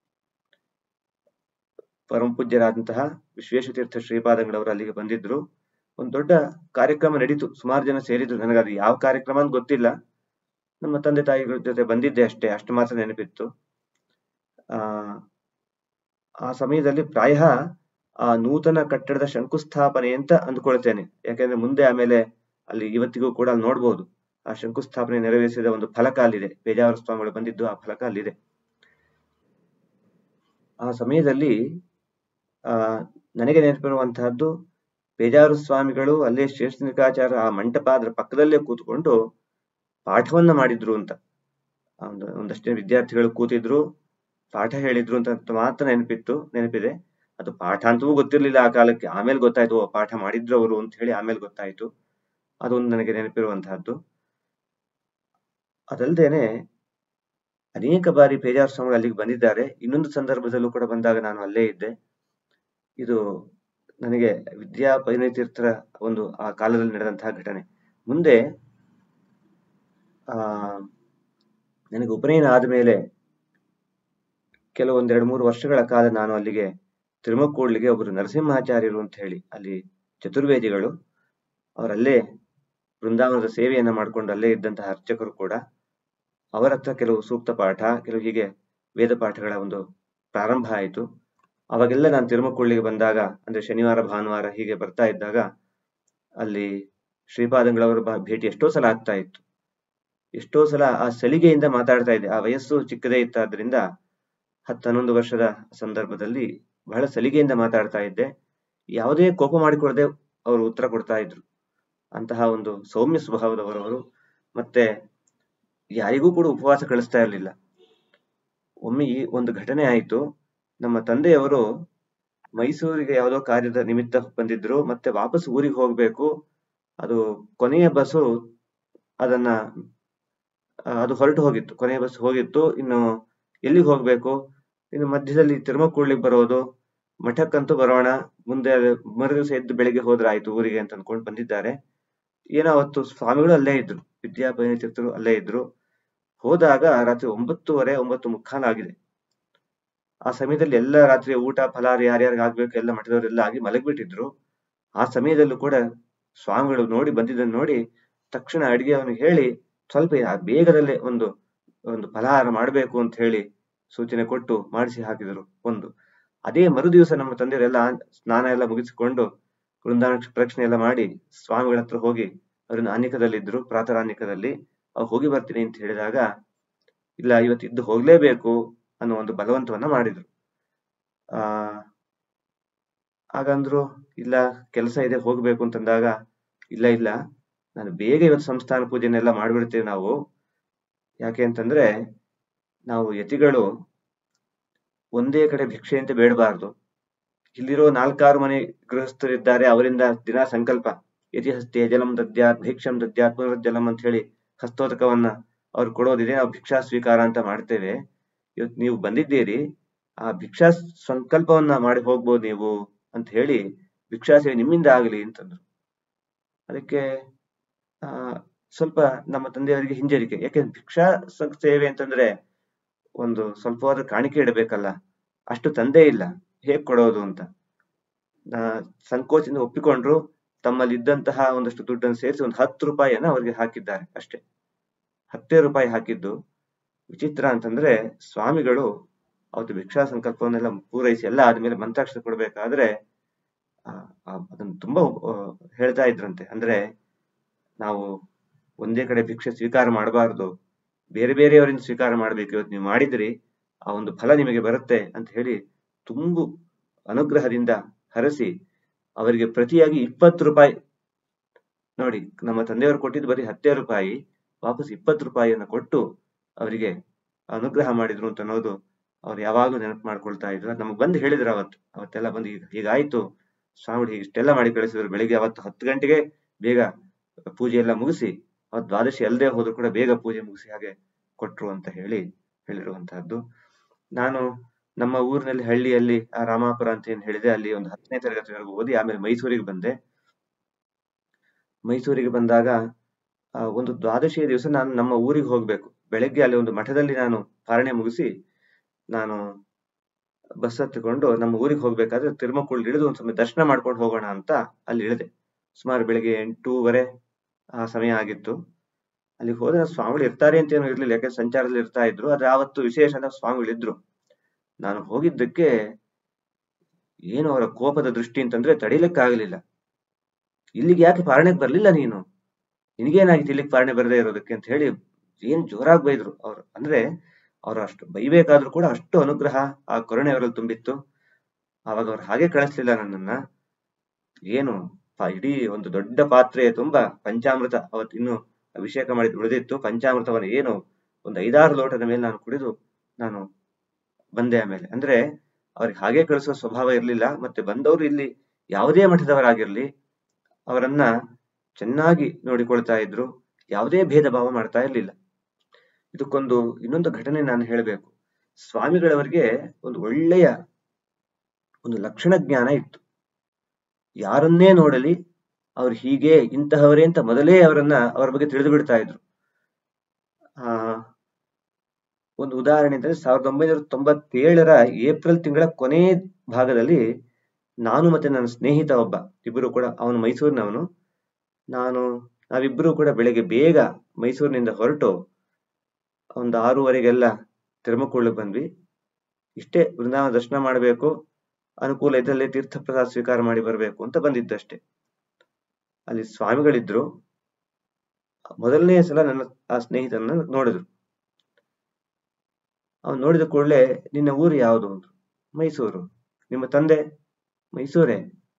A: ಪರಮ ಪೂಜ್ಯರಾದಂತಹ ವಿಶ್ವೇಶತೀರ್ಥ ಶ್ರೀಪಾದಂಗಳವರು ಅಲ್ಲಿಗೆ ಬಂದಿದ್ರು ಒಂದು ದೊಡ್ಡ ಕಾರ್ಯಕ್ರಮ ನಡೀತು ಸುಮಾರು ಜನ ಸೇರಿದ್ರು ನನಗದು ಯಾವ ಕಾರ್ಯಕ್ರಮ ಅಂತ ಗೊತ್ತಿಲ್ಲ ನಮ್ಮ ತಂದೆ ತಾಯಿಗಳ ಜೊತೆ ಬಂದಿದ್ದೆ ಅಷ್ಟೇ ಅಷ್ಟು ಮಾತ್ರ ನೆನಪಿತ್ತು ಆ ಆ ಸಮಯದಲ್ಲಿ ಪ್ರಾಯಃ ಆ ನೂತನ ಕಟ್ಟಡದ ಶಂಕುಸ್ಥಾಪನೆ ಅಂತ ಅಂದ್ಕೊಳ್ತೇನೆ ಯಾಕೆಂದ್ರೆ ಮುಂದೆ ಆಮೇಲೆ ಅಲ್ಲಿ ಇವತ್ತಿಗೂ ಕೂಡ ಅಲ್ಲಿ ನೋಡ್ಬೋದು ಆ ಶಂಕುಸ್ಥಾಪನೆ ನೆರವೇರಿಸಿದ ಒಂದು ಫಲಕ ಅಲ್ಲಿದೆ ಪೇಜಾವರ ಸ್ವಾಮಿಗಳು ಬಂದಿದ್ದು ಆ ಫಲಕ ಅಲ್ಲಿದೆ ಆ ಸಮಯದಲ್ಲಿ ಆ ನನಗೆ ನೆನಪಿರುವಂತಹದ್ದು ಪೇಜಾವರ ಸ್ವಾಮಿಗಳು ಅಲ್ಲೇ ಶೇಷನಿಕಾಚಾರ ಆ ಮಂಟಪ ಅದರ ಪಕ್ಕದಲ್ಲೇ ಕೂತ್ಕೊಂಡು ಪಾಠವನ್ನ ಮಾಡಿದ್ರು ಅಂತ ಆ ಒಂದು ಒಂದಷ್ಟೇ ವಿದ್ಯಾರ್ಥಿಗಳು ಕೂತಿದ್ರು ಪಾಠ ಹೇಳಿದ್ರು ಅಂತ ಮಾತ್ರ ನೆನಪಿತ್ತು ನೆನಪಿದೆ ಅದು ಪಾಠ ಅಂತವೂ ಗೊತ್ತಿರ್ಲಿಲ್ಲ ಆ ಕಾಲಕ್ಕೆ ಆಮೇಲೆ ಗೊತ್ತಾಯ್ತು ಓ ಪಾಠ ಮಾಡಿದ್ರು ಅವರು ಅಂತ ಹೇಳಿ ಆಮೇಲೆ ಗೊತ್ತಾಯ್ತು ಅದೊಂದು ನನಗೆ ನೆನಪಿರುವಂತಹದ್ದು ಅದಲ್ದೇನೆ ಅನೇಕ ಬಾರಿ ಪೇಜಾವರ ಸ್ವಾಮಿಗಳು ಅಲ್ಲಿಗೆ ಬಂದಿದ್ದಾರೆ ಇನ್ನೊಂದು ಸಂದರ್ಭದಲ್ಲೂ ಕೂಡ ಬಂದಾಗ ನಾನು ಅಲ್ಲೇ ಇದ್ದೆ ಇದು ನನಗೆ ವಿದ್ಯಾ ಪರಿಣಿತೀರ್ಥರ ಒಂದು ಆ ಕಾಲದಲ್ಲಿ ನಡೆದಂತಹ ಘಟನೆ ಮುಂದೆ ಆ ನನಗೆ ಉಪನಯನ ಆದಮೇಲೆ ಕೆಲವೊಂದೆರಡು ಮೂರು ವರ್ಷಗಳ ಕಾಲ ನಾನು ಅಲ್ಲಿಗೆ ತಿರುಮಕ್ಕೂಡ್ಲಿಗೆ ಒಬ್ಬರು ನರಸಿಂಹಾಚಾರ್ಯರು ಅಂತ ಹೇಳಿ ಅಲ್ಲಿ ಚತುರ್ವೇದಿಗಳು ಅವರಲ್ಲೇ ಬೃಂದಾವನದ ಸೇವೆಯನ್ನ ಮಾಡ್ಕೊಂಡು ಅಲ್ಲೇ ಇದ್ದಂತಹ ಅರ್ಚಕರು ಕೂಡ ಅವರ ಹತ್ರ ಕೆಲವು ಸೂಕ್ತ ಪಾಠ ಕೆಲವು ಹೀಗೆ ವೇದ ಪಾಠಗಳ ಒಂದು ಪ್ರಾರಂಭ ಆಯಿತು ಅವಾಗೆಲ್ಲ ನಾನು ತಿರುಮಕ್ಕೂಡ್ಲಿಗೆ ಬಂದಾಗ ಅಂದ್ರೆ ಶನಿವಾರ ಭಾನುವಾರ ಹೀಗೆ ಬರ್ತಾ ಇದ್ದಾಗ ಅಲ್ಲಿ ಶ್ರೀಪಾದಂಗಳವರ ಬ- ಭೇಟಿ ಎಷ್ಟೋ ಸಲ ಆಗ್ತಾ ಇತ್ತು ಎಷ್ಟೋ ಸಲ ಆ ಸಲಿಗೆಯಿಂದ ಮಾತಾಡ್ತಾ ಇದ್ದೆ ಆ ವಯಸ್ಸು ಚಿಕ್ಕದೇ ಇತ್ತಾದ್ರಿಂದ ಹತ್ತು ಹನ್ನೊಂದು ವರ್ಷದ ಸಂದರ್ಭದಲ್ಲಿ ಬಹಳ ಸಲಿಗೆಯಿಂದ ಮಾತಾಡ್ತಾ ಇದ್ದೆ ಯಾವುದೇ ಕೋಪ ಮಾಡಿಕೊಳ್ಳದೆ ಅವರು ಉತ್ತರ ಕೊಡ್ತಾ ಇದ್ರು ಅಂತಹ ಒಂದು ಸೌಮ್ಯ ಸ್ವಭಾವದವರವರು ಮತ್ತೆ ಯಾರಿಗೂ ಕೂಡ ಉಪವಾಸ ಕಳಿಸ್ತಾ ಇರಲಿಲ್ಲ ಒಮ್ಮೆ ಈ ಒಂದು ಘಟನೆ ಆಯಿತು ನಮ್ಮ ತಂದೆಯವರು ಮೈಸೂರಿಗೆ ಯಾವುದೋ ಕಾರ್ಯದ ನಿಮಿತ್ತ ಬಂದಿದ್ರು ಮತ್ತೆ ವಾಪಸ್ ಊರಿಗೆ ಹೋಗ್ಬೇಕು ಅದು ಕೊನೆಯ ಬಸ್ಸು ಅದನ್ನ ಆ, ಅದು ಹೊರಟು ಹೋಗಿತ್ತು ಕೊನೆಯ ಬಸ್ ಹೋಗಿತ್ತು ಇನ್ನು ಎಲ್ಲಿಗೆ ಹೋಗ್ಬೇಕು ಇನ್ನು ಮಧ್ಯದಲ್ಲಿ ತಿರುಮಕ್ಕೂಡ್ಲಿಗೆ ಬರೋದು ಮಠಕ್ಕಂತೂ ಬರೋಣ ಮುಂದೆ ಮರುದಿವಸ ಎದ್ದು ಬೆಳಿಗ್ಗೆ ಹೋದ್ರೆ ಆಯ್ತು ಊರಿಗೆ ಅಂತ ಅನ್ಕೊಂಡು ಬಂದಿದ್ದಾರೆ ಏನೋ ಅವತ್ತು ಸ್ವಾಮಿಗಳು ಅಲ್ಲೇ ಇದ್ರು ವಿದ್ಯಾಪಯಣ ತೀರ್ಥರು ಅಲ್ಲೇ ಇದ್ರು ಹೋದಾಗ ರಾತ್ರಿ ಒಂಬತ್ತುವರೆ ಒಂಬತ್ತು ಮುಕ್ಕಾಲು ಆಗಿದೆ ಆ ಸಮಯದಲ್ಲಿ ಎಲ್ಲ ರಾತ್ರಿ ಊಟ ಫಲಾರಿ ಯಾರ್ಯಾರಿಗೆ ಆಗ್ಬೇಕು ಎಲ್ಲ ಮಠದವರೆಲ್ಲ ಆಗಿ ಮಲಗಿಬಿಟ್ಟಿದ್ರು ಆ ಸಮಯದಲ್ಲೂ ಕೂಡ ಸ್ವಾಮಿಗಳು ನೋಡಿ ಬಂದಿದ್ದನ್ನು ನೋಡಿ ತಕ್ಷಣ ಅಡಿಗೆ ಅವನಿಗೆ ಹೇಳಿ ಸ್ವಲ್ಪ ಆ ಬೇಗದಲ್ಲೇ ಒಂದು ಒಂದು ಫಲಹಾರ ಮಾಡಬೇಕು ಅಂತ ಹೇಳಿ ಸೂಚನೆ ಕೊಟ್ಟು ಮಾಡಿಸಿ ಹಾಕಿದರು ಒಂದು ಅದೇ ಮರುದಿವಸ ನಮ್ಮ ತಂದೆಯವರೆಲ್ಲ ಸ್ನಾನ ಎಲ್ಲ ಮುಗಿಸಿಕೊಂಡು ವೃಂದಾವನ ಪ್ರದಕ್ಷಿಣೆ ಎಲ್ಲ ಮಾಡಿ ಸ್ವಾಮಿಗಳ ಹತ್ರ ಹೋಗಿ ಅವ್ರನ್ನ ಆನ್ಯಕದಲ್ಲಿದ್ರು ಪ್ರಾತರಾನ್ಯಕದಲ್ಲಿ ಅವ್ರು ಹೋಗಿ ಬರ್ತೀನಿ ಅಂತ ಹೇಳಿದಾಗ ಇಲ್ಲ ಇವತ್ತು ಇದ್ದು ಹೋಗ್ಲೇಬೇಕು ಅನ್ನೋ ಒಂದು ಬಲವಂತವನ್ನ ಮಾಡಿದ್ರು ಆ ಹಾಗಂದ್ರು ಇಲ್ಲ ಕೆಲಸ ಇದೆ ಹೋಗ್ಬೇಕು ಅಂತಂದಾಗ ಇಲ್ಲ ಇಲ್ಲ ನಾನು ಬೇಗ ಇವತ್ತು ಸಂಸ್ಥಾನ ಪೂಜೆನೆಲ್ಲ ಮಾಡ್ಬಿಡ್ತೀವಿ ನಾವು ಯಾಕೆ ಅಂತಂದ್ರೆ ನಾವು ಯತಿಗಳು ಒಂದೇ ಕಡೆ ಭಿಕ್ಷೆ ಅಂತ ಬೇಡಬಾರ್ದು ಇಲ್ಲಿರೋ ನಾಲ್ಕಾರು ಮನೆ ಗೃಹಸ್ಥರಿದ್ದಾರೆ ಅವರಿಂದ ದಿನ ಸಂಕಲ್ಪ ಯತಿ ಹಸ್ತೆ ಜಲಂ ದದ್ಯಾತ್ ಭಿಕ್ಷಂ ದದ್ಯಾತ್ ಪುನರ್ಜಲಂ ಅಂತ ಹೇಳಿ ಹಸ್ತೋದಕವನ್ನ ಅವ್ರು ಕೊಡೋದಿದೆ ನಾವು ಭಿಕ್ಷಾ ಸ್ವೀಕಾರ ಅಂತ ಮಾಡ್ತೇವೆ ಇವತ್ತು ನೀವು ಬಂದಿದ್ದೀರಿ ಆ ಭಿಕ್ಷಾ ಸಂಕಲ್ಪವನ್ನ ಮಾಡಿ ಹೋಗ್ಬೋದು ನೀವು ಅಂತ ಹೇಳಿ ಭಿಕ್ಷಾ ಸೇವೆ ನಿಮ್ಮಿಂದ ಆಗಲಿ ಅಂತಂದ್ರು ಅದಕ್ಕೆ ಆ ಸ್ವಲ್ಪ ನಮ್ಮ ತಂದೆಯವರಿಗೆ ಹಿಂಜರಿಕೆ ಯಾಕೆಂದ್ರೆ ಭಿಕ್ಷಾ ಸ- ಸೇವೆ ಅಂತಂದ್ರೆ ಒಂದು ಸ್ವಲ್ಪವಾದ ಕಾಣಿಕೆ ಇಡಬೇಕಲ್ಲ ಅಷ್ಟು ತಂದೆ ಇಲ್ಲ ಹೇಗ್ ಕೊಡೋದು ಅಂತ ಆ, ಸಂಕೋಚದಿಂದ ಒಪ್ಪಿಕೊಂಡ್ರು ತಮ್ಮಲ್ಲಿ ಇದ್ದಂತಹ ಒಂದಷ್ಟು ದುಡ್ಡನ್ನು ಸೇರಿಸಿ ಒಂದು ಹತ್ತು ರೂಪಾಯಿಯನ್ನ ಅವರಿಗೆ ಹಾಕಿದ್ದಾರೆ ಅಷ್ಟೇ ಹತ್ತೇ ರೂಪಾಯಿ ಹಾಕಿದ್ದು ವಿಚಿತ್ರ ಅಂತಂದ್ರೆ ಸ್ವಾಮಿಗಳು ಅವತ್ತು ಭಿಕ್ಷಾ ಸಂಕಲ್ಪವನ್ನೆಲ್ಲ ಪೂರೈಸಿ ಎಲ್ಲ ಆದ್ಮೇಲೆ ಮಂತ್ರಾಕ್ಷರ ಕೊಡ್ಬೇಕಾದ್ರೆ ಆ, ಆ, ಅದನ್ನ ತುಂಬಾ ಆ, ಹೇಳ್ತಾ ಇದ್ರಂತೆ ಅಂದ್ರೆ ನಾವು ಒಂದೇ ಕಡೆ ಭಿಕ್ಷೆ ಸ್ವೀಕಾರ ಮಾಡಬಾರದು ಬೇರೆ ಬೇರೆಯವರಿಂದ ಸ್ವೀಕಾರ ಮಾಡ್ಬೇಕು ಇವತ್ತು ನೀವು ಮಾಡಿದ್ರಿ ಆ ಒಂದು ಫಲ ನಿಮಗೆ ಬರುತ್ತೆ ಅಂತ ಹೇಳಿ ತುಂಬು ಅನುಗ್ರಹದಿಂದ ಹರಸಿ ಅವರಿಗೆ ಪ್ರತಿಯಾಗಿ ಇಪ್ಪತ್ತು ರೂಪಾಯಿ ನೋಡಿ ನಮ್ಮ ತಂದೆಯವರು ಕೊಟ್ಟಿದ್ದು ಬರೀ ಹತ್ತೇ ರೂಪಾಯಿ ವಾಪಸ್ ಇಪ್ಪತ್ತು ರೂಪಾಯಿಯನ್ನು ಕೊಟ್ಟು ಅವರಿಗೆ ಅನುಗ್ರಹ ಮಾಡಿದ್ರು ಅಂತ ಅನ್ನೋದು ಅವ್ರು ಯಾವಾಗಲೂ ನೆನಪು ಮಾಡ್ಕೊಳ್ತಾ ಇದ್ರು ಅದ್ ನಮಗ್ ಬಂದು ಹೇಳಿದ್ರು ಅವತ್ತು ಅವತ್ತೆಲ್ಲ ಬಂದು ಈಗ ಹೀಗಾಯ್ತು ಸ್ವಾಮಿ ಇಷ್ಟೆಲ್ಲ ಮಾಡಿ ಕಳಿಸಿದ್ರು ಬೆಳಿಗ್ಗೆ ಅವತ್ತು ಹತ್ತು ಗಂಟೆಗೆ ಬೇಗ ಪೂಜೆ ಎಲ್ಲ ಮುಗಿಸಿ ಅವತ್ತು ದ್ವಾದಶಿ ಅಲ್ಲದೆ ಹೋದ್ರು ಕೂಡ ಬೇಗ ಪೂಜೆ ಮುಗಿಸಿ ಹಾಗೆ ಕೊಟ್ರು ಅಂತ ಹೇಳಿ ಹೇಳಿರುವಂತಹದ್ದು ನಾನು ನಮ್ಮ ಊರಿನಲ್ಲಿ ಹಳ್ಳಿಯಲ್ಲಿ ಆ ರಾಮಾಪುರ ಅಂತ ಏನ್ ಹೇಳಿದೆ ಅಲ್ಲಿ ಒಂದು ಹತ್ತನೇ ತರಗತಿವರೆಗೂ ಓದಿ ಆಮೇಲೆ ಮೈಸೂರಿಗೆ ಬಂದೆ ಮೈಸೂರಿಗೆ ಬಂದಾಗ ಆ, ಒಂದು ದ್ವಾದಶಿಯ ದಿವಸ ನಾನು ನಮ್ಮ ಊರಿಗೆ ಹೋಗ್ಬೇಕು ಬೆಳಗ್ಗೆ ಅಲ್ಲಿ ಒಂದು ಮಠದಲ್ಲಿ ನಾನು ಪಾರಣೆ ಮುಗಿಸಿ ನಾನು ಬಸ್ ಹತ್ತಿಕೊಂಡು ನಮ್ಮ ಊರಿಗೆ ಹೋಗ್ಬೇಕಾದ್ರೆ ತಿರುಮಕುಳ್ಳಿ ಇಳಿದು ಒಂದ್ ಸಮಯ ದರ್ಶನ ಮಾಡ್ಕೊಂಡು ಹೋಗೋಣ ಅಂತ ಅಲ್ಲಿ ಇಳಿದೆ ಸುಮಾರು ಬೆಳಿಗ್ಗೆ ಎಂಟೂವರೆ ಆ ಸಮಯ ಆಗಿತ್ತು ಅಲ್ಲಿಗೆ ಹೋದ್ರೆ ಸ್ವಾಮಿಗಳು ಇರ್ತಾರೆ ಅಂತ ಏನು ಇರ್ಲಿಲ್ಲ ಯಾಕೆ ಸಂಚಾರದಲ್ಲಿ ಇರ್ತಾ ಇದ್ರು ಆದ್ರೆ ಆವತ್ತು ವಿಶೇಷ ಅಂದ್ರೆ ಸ್ವಾಮಿಗಳು ಇದ್ರು ನಾನು ಹೋಗಿದ್ದಕ್ಕೆ ಏನು ಅವರ ಕೋಪದ ದೃಷ್ಟಿ ಅಂತಂದ್ರೆ ತಡಿಲಿಕ್ಕಾಗಲಿಲ್ಲ ಇಲ್ಲಿಗೆ ಯಾಕೆ ಪಾರಣೆಗೆ ಬರ್ಲಿಲ್ಲ ನೀನು ನಿನಗೇನಾಗಿತ್ತು ಇಲ್ಲಿಗೆ ಪಾರಣೆ ಬರದೇ ಇರೋದಕ್ಕೆ ಅಂತ ಹೇಳಿ ಏನ್ ಜೋರಾಗಿ ಬೈದ್ರು ಅವ್ರು ಅಂದ್ರೆ ಅವ್ರು ಅಷ್ಟು ಬೈಬೇಕಾದ್ರೂ ಕೂಡ ಅಷ್ಟು ಅನುಗ್ರಹ ಆ ಕರುಣೆ ಅವರಲ್ಲಿ ತುಂಬಿತ್ತು ಆವಾಗ ಅವ್ರು ಹಾಗೆ ಕಳಿಸ್ಲಿಲ್ಲ ನನ್ನನ್ನ ಏನು ಪ- ಇಡೀ ಒಂದು ದೊಡ್ಡ ಪಾತ್ರೆ ತುಂಬಾ ಪಂಚಾಮೃತ ಅವತ್ತು ಇನ್ನು ಅಭಿಷೇಕ ಮಾಡಿದ್ ಉಳಿದಿತ್ತು ಪಂಚಾಮೃತವನ್ನು ಏನು ಒಂದು ಐದಾರು ಲೋಟದ ಮೇಲೆ ನಾನು ಕುಡಿದು ನಾನು ಬಂದೆ ಆಮೇಲೆ ಅಂದ್ರೆ ಅವ್ರಿಗೆ ಹಾಗೆ ಕಳಿಸೋ ಸ್ವಭಾವ ಇರ್ಲಿಲ್ಲ ಮತ್ತೆ ಬಂದವರು ಇಲ್ಲಿ ಯಾವುದೇ ಮಠದವರಾಗಿರ್ಲಿ ಅವರನ್ನ ಚೆನ್ನಾಗಿ ನೋಡಿಕೊಳ್ತಾ ಇದ್ರು ಯಾವುದೇ ಭೇದ ಭಾವ ಮಾಡ್ತಾ ಇರ್ಲಿಲ್ಲ ಇದಕ್ಕೊಂದು ಇನ್ನೊಂದು ಘಟನೆ ನಾನು ಹೇಳಬೇಕು ಸ್ವಾಮಿಗಳವರಿಗೆ ಒಂದು ಒಳ್ಳೆಯ ಒಂದು ಲಕ್ಷಣ ಜ್ಞಾನ ಇತ್ತು ಯಾರನ್ನೇ ನೋಡಲಿ ಅವ್ರು ಹೀಗೆ ಇಂತಹವರೇ ಅಂತ ಮೊದಲೇ ಅವರನ್ನ ಅವರ ಬಗ್ಗೆ ತಿಳಿದು ಬಿಡ್ತಾ ಇದ್ರು ಆ ಒಂದು ಉದಾಹರಣೆ ಅಂದ್ರೆ ಸಾವಿರದ ಒಂಬೈನೂರ ತೊಂಬತ್ತೇಳರ ಏಪ್ರಿಲ್ ತಿಂಗಳ ಕೊನೆ ಭಾಗದಲ್ಲಿ ನಾನು ಮತ್ತೆ ನನ್ನ ಸ್ನೇಹಿತ ಒಬ್ಬ ಇಬ್ಬರು ಕೂಡ ಅವನು ಮೈಸೂರಿನವನು ನಾನು ನಾವಿಬ್ಬರು ಕೂಡ ಬೆಳಿಗ್ಗೆ ಬೇಗ ಮೈಸೂರಿನಿಂದ ಹೊರಟು ಒಂದು ಆರೂವರೆಗೆಲ್ಲ ತಿರುಮಕುಳ್ಳಿಗೆ ಬಂದ್ವಿ ಇಷ್ಟೇ ವೃಂದಾವನ ದರ್ಶನ ಮಾಡಬೇಕು ಅನುಕೂಲ ಇದ್ದಲ್ಲಿ ತೀರ್ಥ ಪ್ರಸಾದ ಸ್ವೀಕಾರ ಮಾಡಿ ಬರಬೇಕು ಅಂತ ಬಂದಿದ್ದಷ್ಟೇ ಅಲ್ಲಿ ಸ್ವಾಮಿಗಳಿದ್ರು ಮೊದಲನೇ ಸಲ ನನ್ನ ಆ ಸ್ನೇಹಿತನ ನೋಡಿದ್ರು ಅವ್ನು ನೋಡಿದ ಕೂಡಲೇ ನಿನ್ನ ಊರು ಯಾವುದು ಅಂದ್ರು ಮೈಸೂರು ನಿಮ್ಮ ತಂದೆ ಮೈಸೂರೇ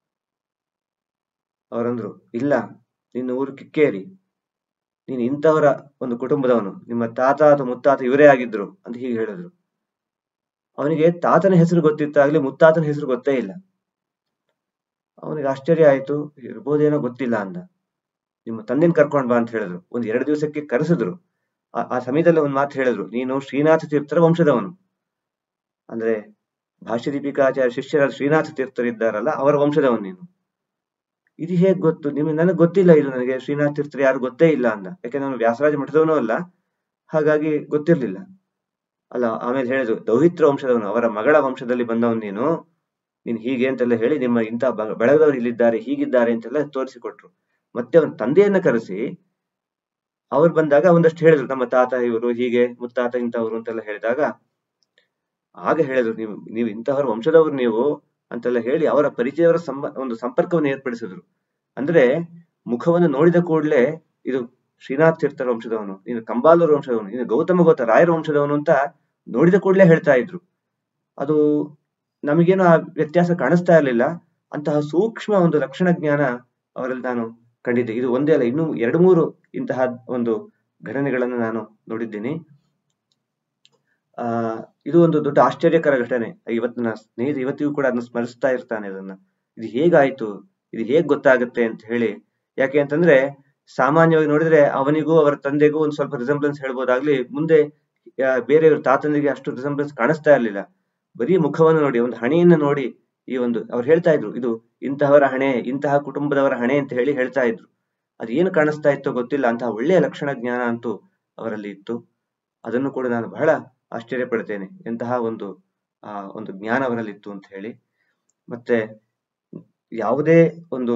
A: ಅವರಂದ್ರು ಇಲ್ಲ ನಿನ್ನ ಊರು ಕಿಕ್ಕೇರಿ ನೀನು ಇಂಥವರ ಒಂದು ಕುಟುಂಬದವನು ನಿಮ್ಮ ತಾತ ಅಥವಾ ಮುತ್ತಾತ ಇವರೇ ಆಗಿದ್ರು ಅಂತ ಹೀಗೆ ಹೇಳಿದ್ರು ಅವನಿಗೆ ತಾತನ ಹೆಸರು ಗೊತ್ತಿತ್ತಾಗ್ಲಿ ಮುತ್ತಾತನ ಹೆಸರು ಗೊತ್ತೇ ಇಲ್ಲ ಅವನಿಗೆ ಆಶ್ಚರ್ಯ ಆಯ್ತು ಇರ್ಬೋದೇನೋ ಗೊತ್ತಿಲ್ಲ ಅಂದ ನಿಮ್ಮ ತಂದೆನ ಕರ್ಕೊಂಡ್ ಬಾ ಅಂತ ಹೇಳಿದ್ರು ಒಂದ್ ಎರಡು ದಿವಸಕ್ಕೆ ಕರೆಸಿದ್ರು ಆ- ಆ ಸಮಯದಲ್ಲಿ ಒಂದ್ ಮಾತು ಹೇಳಿದ್ರು ನೀನು ಶ್ರೀನಾಥ ತೀರ್ಥರ ವಂಶದವನು ಅಂದ್ರೆ ಭಾಷ್ಯ ದೀಪಿಕಾಚಾರ್ಯ ಶಿಷ್ಯರಾದ ಶ್ರೀನಾಥ ತೀರ್ಥರಿದ್ದಾರಲ್ಲ ಅವರ ವಂಶದವನು ನೀನು ಇದು ಹೇಗ್ ಗೊತ್ತು ನಿಮಗೆ ನನಗೆ ಗೊತ್ತಿಲ್ಲ ಇದು ನನಗೆ ಶ್ರೀನಾಥ ತೀರ್ಥರು ಯಾರು ಗೊತ್ತೇ ಇಲ್ಲ ಅಂದ ಯಾಕೆ ನಾನು ವ್ಯಾಸರಾಜ ಮಠದವನೂ ಅಲ್ಲ ಹಾಗಾಗಿ ಗೊತ್ತಿರ್ಲಿಲ್ಲ ಅಲ್ಲ ಆಮೇಲೆ ಹೇಳಿದ್ರು ದೌಹಿತ್ರ ವಂಶದವನು ಅವರ ಮಗಳ ವಂಶದಲ್ಲಿ ಬಂದವನು ನೀನು ನೀನ್ ಹೀಗೆ ಅಂತೆಲ್ಲ ಹೇಳಿ ನಿಮ್ಮ ಇಂಥ ಬ- ಬೆಳಗದವರು ಇಲ್ಲಿದ್ದಾರೆ ಹೀಗಿದ್ದಾರೆ ಅಂತೆಲ್ಲ ತೋರಿಸಿಕೊಟ್ರು ಮತ್ತೆ ಅವನ ತಂದೆಯನ್ನ ಕರೆಸಿ ಅವ್ರು ಬಂದಾಗ ಒಂದಷ್ಟು ಹೇಳಿದ್ರು ನಮ್ಮ ತಾತ ಇವರು ಹೀಗೆ ಮುತ್ತಾತ ಇಂಥವ್ರು ಅಂತೆಲ್ಲ ಹೇಳಿದಾಗ ಆಗ ಹೇಳಿದ್ರು ನೀವು ನೀವು ಇಂತಹವ್ರ ವಂಶದವರು ನೀವು ಅಂತೆಲ್ಲ ಹೇಳಿ ಅವರ ಪರಿಚಯವರ ಸಂಬ ಒಂದು ಸಂಪರ್ಕವನ್ನು ಏರ್ಪಡಿಸಿದ್ರು ಅಂದ್ರೆ ಮುಖವನ್ನು ನೋಡಿದ ಕೂಡಲೇ ಇದು ಶ್ರೀನಾಥ್ ತೀರ್ಥರ ವಂಶದವನು ನೀನು ಕಂಬಾಲೂರ ವಂಶದವನು ನೀನು ಗೌತಮ ಗೌತ ರಾಯರ ವಂಶದವನು ಅಂತ ನೋಡಿದ ಕೂಡಲೇ ಹೇಳ್ತಾ ಇದ್ರು ಅದು ನಮಗೇನು ಆ ವ್ಯತ್ಯಾಸ ಕಾಣಿಸ್ತಾ ಇರಲಿಲ್ಲ ಅಂತಹ ಸೂಕ್ಷ್ಮ ಒಂದು ಲಕ್ಷಣ ಜ್ಞಾನ ಅವರಲ್ಲಿ ನಾನು ಕಂಡಿದ್ದೆ ಇದು ಒಂದೇ ಅಲ್ಲ ಇನ್ನೂ ಎರಡು ಮೂರು ಇಂತಹ ಒಂದು ಘಟನೆಗಳನ್ನು ನಾನು ನೋಡಿದ್ದೀನಿ ಆ ಇದು ಒಂದು ದೊಡ್ಡ ಆಶ್ಚರ್ಯಕರ ಘಟನೆ ಇವತ್ತು ನನ್ನ ಸ್ನೇಹಿತ ಇವತ್ತಿಗೂ ಕೂಡ ಅದನ್ನ ಸ್ಮರಿಸ್ತಾ ಇರ್ತಾನೆ ಅದನ್ನ ಇದು ಹೇಗಾಯ್ತು ಇದು ಹೇಗ್ ಗೊತ್ತಾಗುತ್ತೆ ಅಂತ ಹೇಳಿ ಯಾಕೆ ಅಂತಂದ್ರೆ ಸಾಮಾನ್ಯವಾಗಿ ನೋಡಿದ್ರೆ ಅವನಿಗೂ ಅವರ ತಂದೆಗೂ ಒಂದು ಸ್ವಲ್ಪ ರಿಸೆಂಬ್ಲೆನ್ಸ್ ಹೇಳ್ಬೋದಾಗ್ಲಿ ಮುಂದೆ ಆ, ಬೇರೆಯವ್ರ ತಾತನಿಗೆ ಅಷ್ಟು ರಿಸೆಂಬ್ಲೆನ್ಸ್ ಕಾಣಿಸ್ತಾ ಇರ್ಲಿಲ್ಲ ಬರೀ ಮುಖವನ್ನು ನೋಡಿ ಒಂದು ಹಣೆಯನ್ನ ನೋಡಿ ಈ ಒಂದು ಅವ್ರು ಹೇಳ್ತಾ ಇದ್ರು ಇದು ಇಂತಹವರ ಹಣೆ ಇಂತಹ ಕುಟುಂಬದವರ ಹಣೆ ಅಂತ ಹೇಳಿ ಹೇಳ್ತಾ ಇದ್ರು ಅದು ಏನು ಕಾಣಿಸ್ತಾ ಇತ್ತೋ ಗೊತ್ತಿಲ್ಲ ಅಂತಹ ಒಳ್ಳೆಯ ಲಕ್ಷಣ ಜ್ಞಾನ ಅಂತೂ ಅವರಲ್ಲಿ ಇತ್ತು ಅದನ್ನು ಕೂಡ ನಾನು ಬಹಳ ಆಶ್ಚರ್ಯ ಪಡ್ತೇನೆ ಎಂತಹ ಒಂದು ಆ ಒಂದು ಜ್ಞಾನ ಅವರಲ್ಲಿ ಇತ್ತು ಅಂತ ಹೇಳಿ ಮತ್ತೆ ಯಾವುದೇ ಒಂದು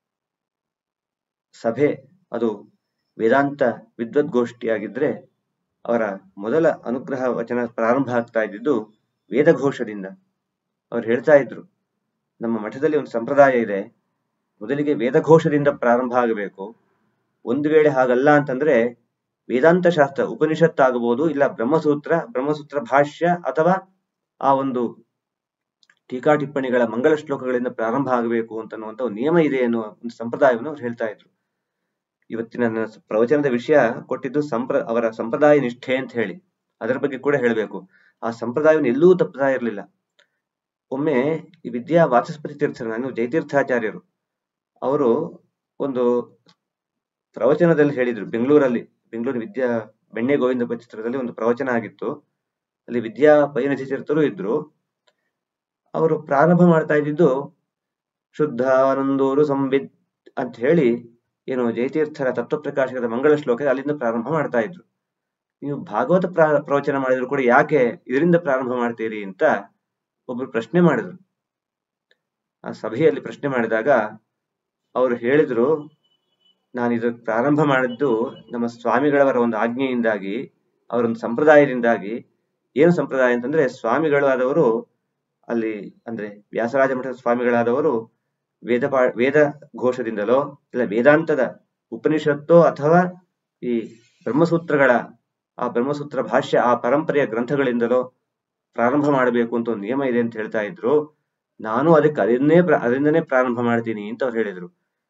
A: ಸಭೆ ಅದು ವೇದಾಂತ ವಿದ್ವದ್ಗೋಷ್ಠಿಯಾಗಿದ್ರೆ ಅವರ ಮೊದಲ ಅನುಗ್ರಹ ವಚನ ಪ್ರಾರಂಭ ಆಗ್ತಾ ಇದ್ದಿದ್ದು ವೇದಘೋಷದಿಂದ ಅವ್ರು ಹೇಳ್ತಾ ಇದ್ರು ನಮ್ಮ ಮಠದಲ್ಲಿ ಒಂದು ಸಂಪ್ರದಾಯ ಇದೆ ಮೊದಲಿಗೆ ವೇದಘೋಷದಿಂದ ಪ್ರಾರಂಭ ಆಗಬೇಕು ಒಂದು ವೇಳೆ ಹಾಗಲ್ಲ ಅಂತಂದ್ರೆ ವೇದಾಂತ ಶಾಸ್ತ್ರ ಉಪನಿಷತ್ ಆಗಬಹುದು ಇಲ್ಲ ಬ್ರಹ್ಮಸೂತ್ರ ಬ್ರಹ್ಮಸೂತ್ರ ಭಾಷ್ಯ ಅಥವಾ ಆ ಒಂದು ಟೀಕಾ ಟಿಪ್ಪಣಿಗಳ ಮಂಗಳ ಶ್ಲೋಕಗಳಿಂದ ಪ್ರಾರಂಭ ಆಗಬೇಕು ಅಂತನ್ನುವಂತ ಒಂದು ನಿಯಮ ಇದೆ ಎನ್ನುವ ಒಂದು ಸಂಪ್ರದಾಯವನ್ನು ಅವ್ರು ಹೇಳ್ತಾ ಇದ್ರು ಇವತ್ತಿನ ನನ್ನ ಪ್ರವಚನದ ವಿಷಯ ಕೊಟ್ಟಿದ್ದು ಸಂಪ್ರ ಅವರ ಸಂಪ್ರದಾಯ ನಿಷ್ಠೆ ಅಂತ ಹೇಳಿ ಅದರ ಬಗ್ಗೆ ಕೂಡ ಹೇಳಬೇಕು ಆ ಸಂಪ್ರದಾಯವನ್ನು ಎಲ್ಲೂ ತಪ್ಪುತ್ತಾ ಇರಲಿಲ್ಲ ಒಮ್ಮೆ ಈ ವಿದ್ಯಾ ವಾಚಸ್ಪತಿ ತೀರ್ಥರು ನಾನು ಜಯತೀರ್ಥಾಚಾರ್ಯರು ಅವರು ಒಂದು ಪ್ರವಚನದಲ್ಲಿ ಹೇಳಿದ್ರು ಬೆಂಗಳೂರಲ್ಲಿ ಬೆಂಗಳೂರು ವಿದ್ಯಾ ಬೆಣ್ಣೆ ಗೋವಿಂದ ಚಿತ್ರದಲ್ಲಿ ಒಂದು ಪ್ರವಚನ ಆಗಿತ್ತು ಅಲ್ಲಿ ವಿದ್ಯಾ ಪಯನಿಧಿ ತೀರ್ಥರು ಇದ್ರು ಅವರು ಪ್ರಾರಂಭ ಮಾಡ್ತಾ ಇದ್ದಿದ್ದು ಶುದ್ಧ ಆನಂದೋರು ಸಂವಿದ್ ಅಂತ ಹೇಳಿ ಏನು ಜಯತೀರ್ಥರ ತತ್ವಪ್ರಕಾಶಕದ ಮಂಗಳ ಶ್ಲೋಕ ಅಲ್ಲಿಂದ ಪ್ರಾರಂಭ ಮಾಡ್ತಾ ಇದ್ರು ನೀವು ಭಾಗವತ ಪ್ರ ಪ್ರವಚನ ಮಾಡಿದ್ರು ಕೂಡ ಯಾಕೆ ಇದರಿಂದ ಪ್ರಾರಂಭ ಮಾಡ್ತೀರಿ ಅಂತ ಒಬ್ರು ಪ್ರಶ್ನೆ ಮಾಡಿದ್ರು ಆ ಸಭೆಯಲ್ಲಿ ಪ್ರಶ್ನೆ ಮಾಡಿದಾಗ ಅವರು ಹೇಳಿದ್ರು ನಾನು ಇದು ಪ್ರಾರಂಭ ಮಾಡಿದ್ದು ನಮ್ಮ ಸ್ವಾಮಿಗಳವರ ಒಂದು ಆಜ್ಞೆಯಿಂದಾಗಿ ಅವರ ಒಂದು ಸಂಪ್ರದಾಯದಿಂದಾಗಿ ಏನು ಸಂಪ್ರದಾಯ ಅಂತಂದ್ರೆ ಸ್ವಾಮಿಗಳು ಆದವರು ಅಲ್ಲಿ ಅಂದ್ರೆ ವ್ಯಾಸರಾಜ ಮಠದ ಸ್ವಾಮಿಗಳಾದವರು ವೇದ ಪಾ ವೇದ ಘೋಷದಿಂದಲೋ ಇಲ್ಲ ವೇದಾಂತದ ಉಪನಿಷತ್ತೋ ಅಥವಾ ಈ ಬ್ರಹ್ಮಸೂತ್ರಗಳ ಆ ಬ್ರಹ್ಮಸೂತ್ರ ಭಾಷ್ಯ ಆ ಪರಂಪರೆಯ ಗ್ರಂಥಗಳಿಂದಲೋ ಪ್ರಾರಂಭ ಮಾಡಬೇಕು ಅಂತ ಒಂದು ನಿಯಮ ಇದೆ ಅಂತ ಹೇಳ್ತಾ ಇದ್ರು ನಾನು ಅದಕ್ಕೆ ಅದನ್ನೇ ಅದರಿಂದನೇ ಪ್ರಾರಂಭ ಮಾಡ್ತೀನಿ ಅಂತ ಅವ್ರು ಹೇಳಿದ್ರು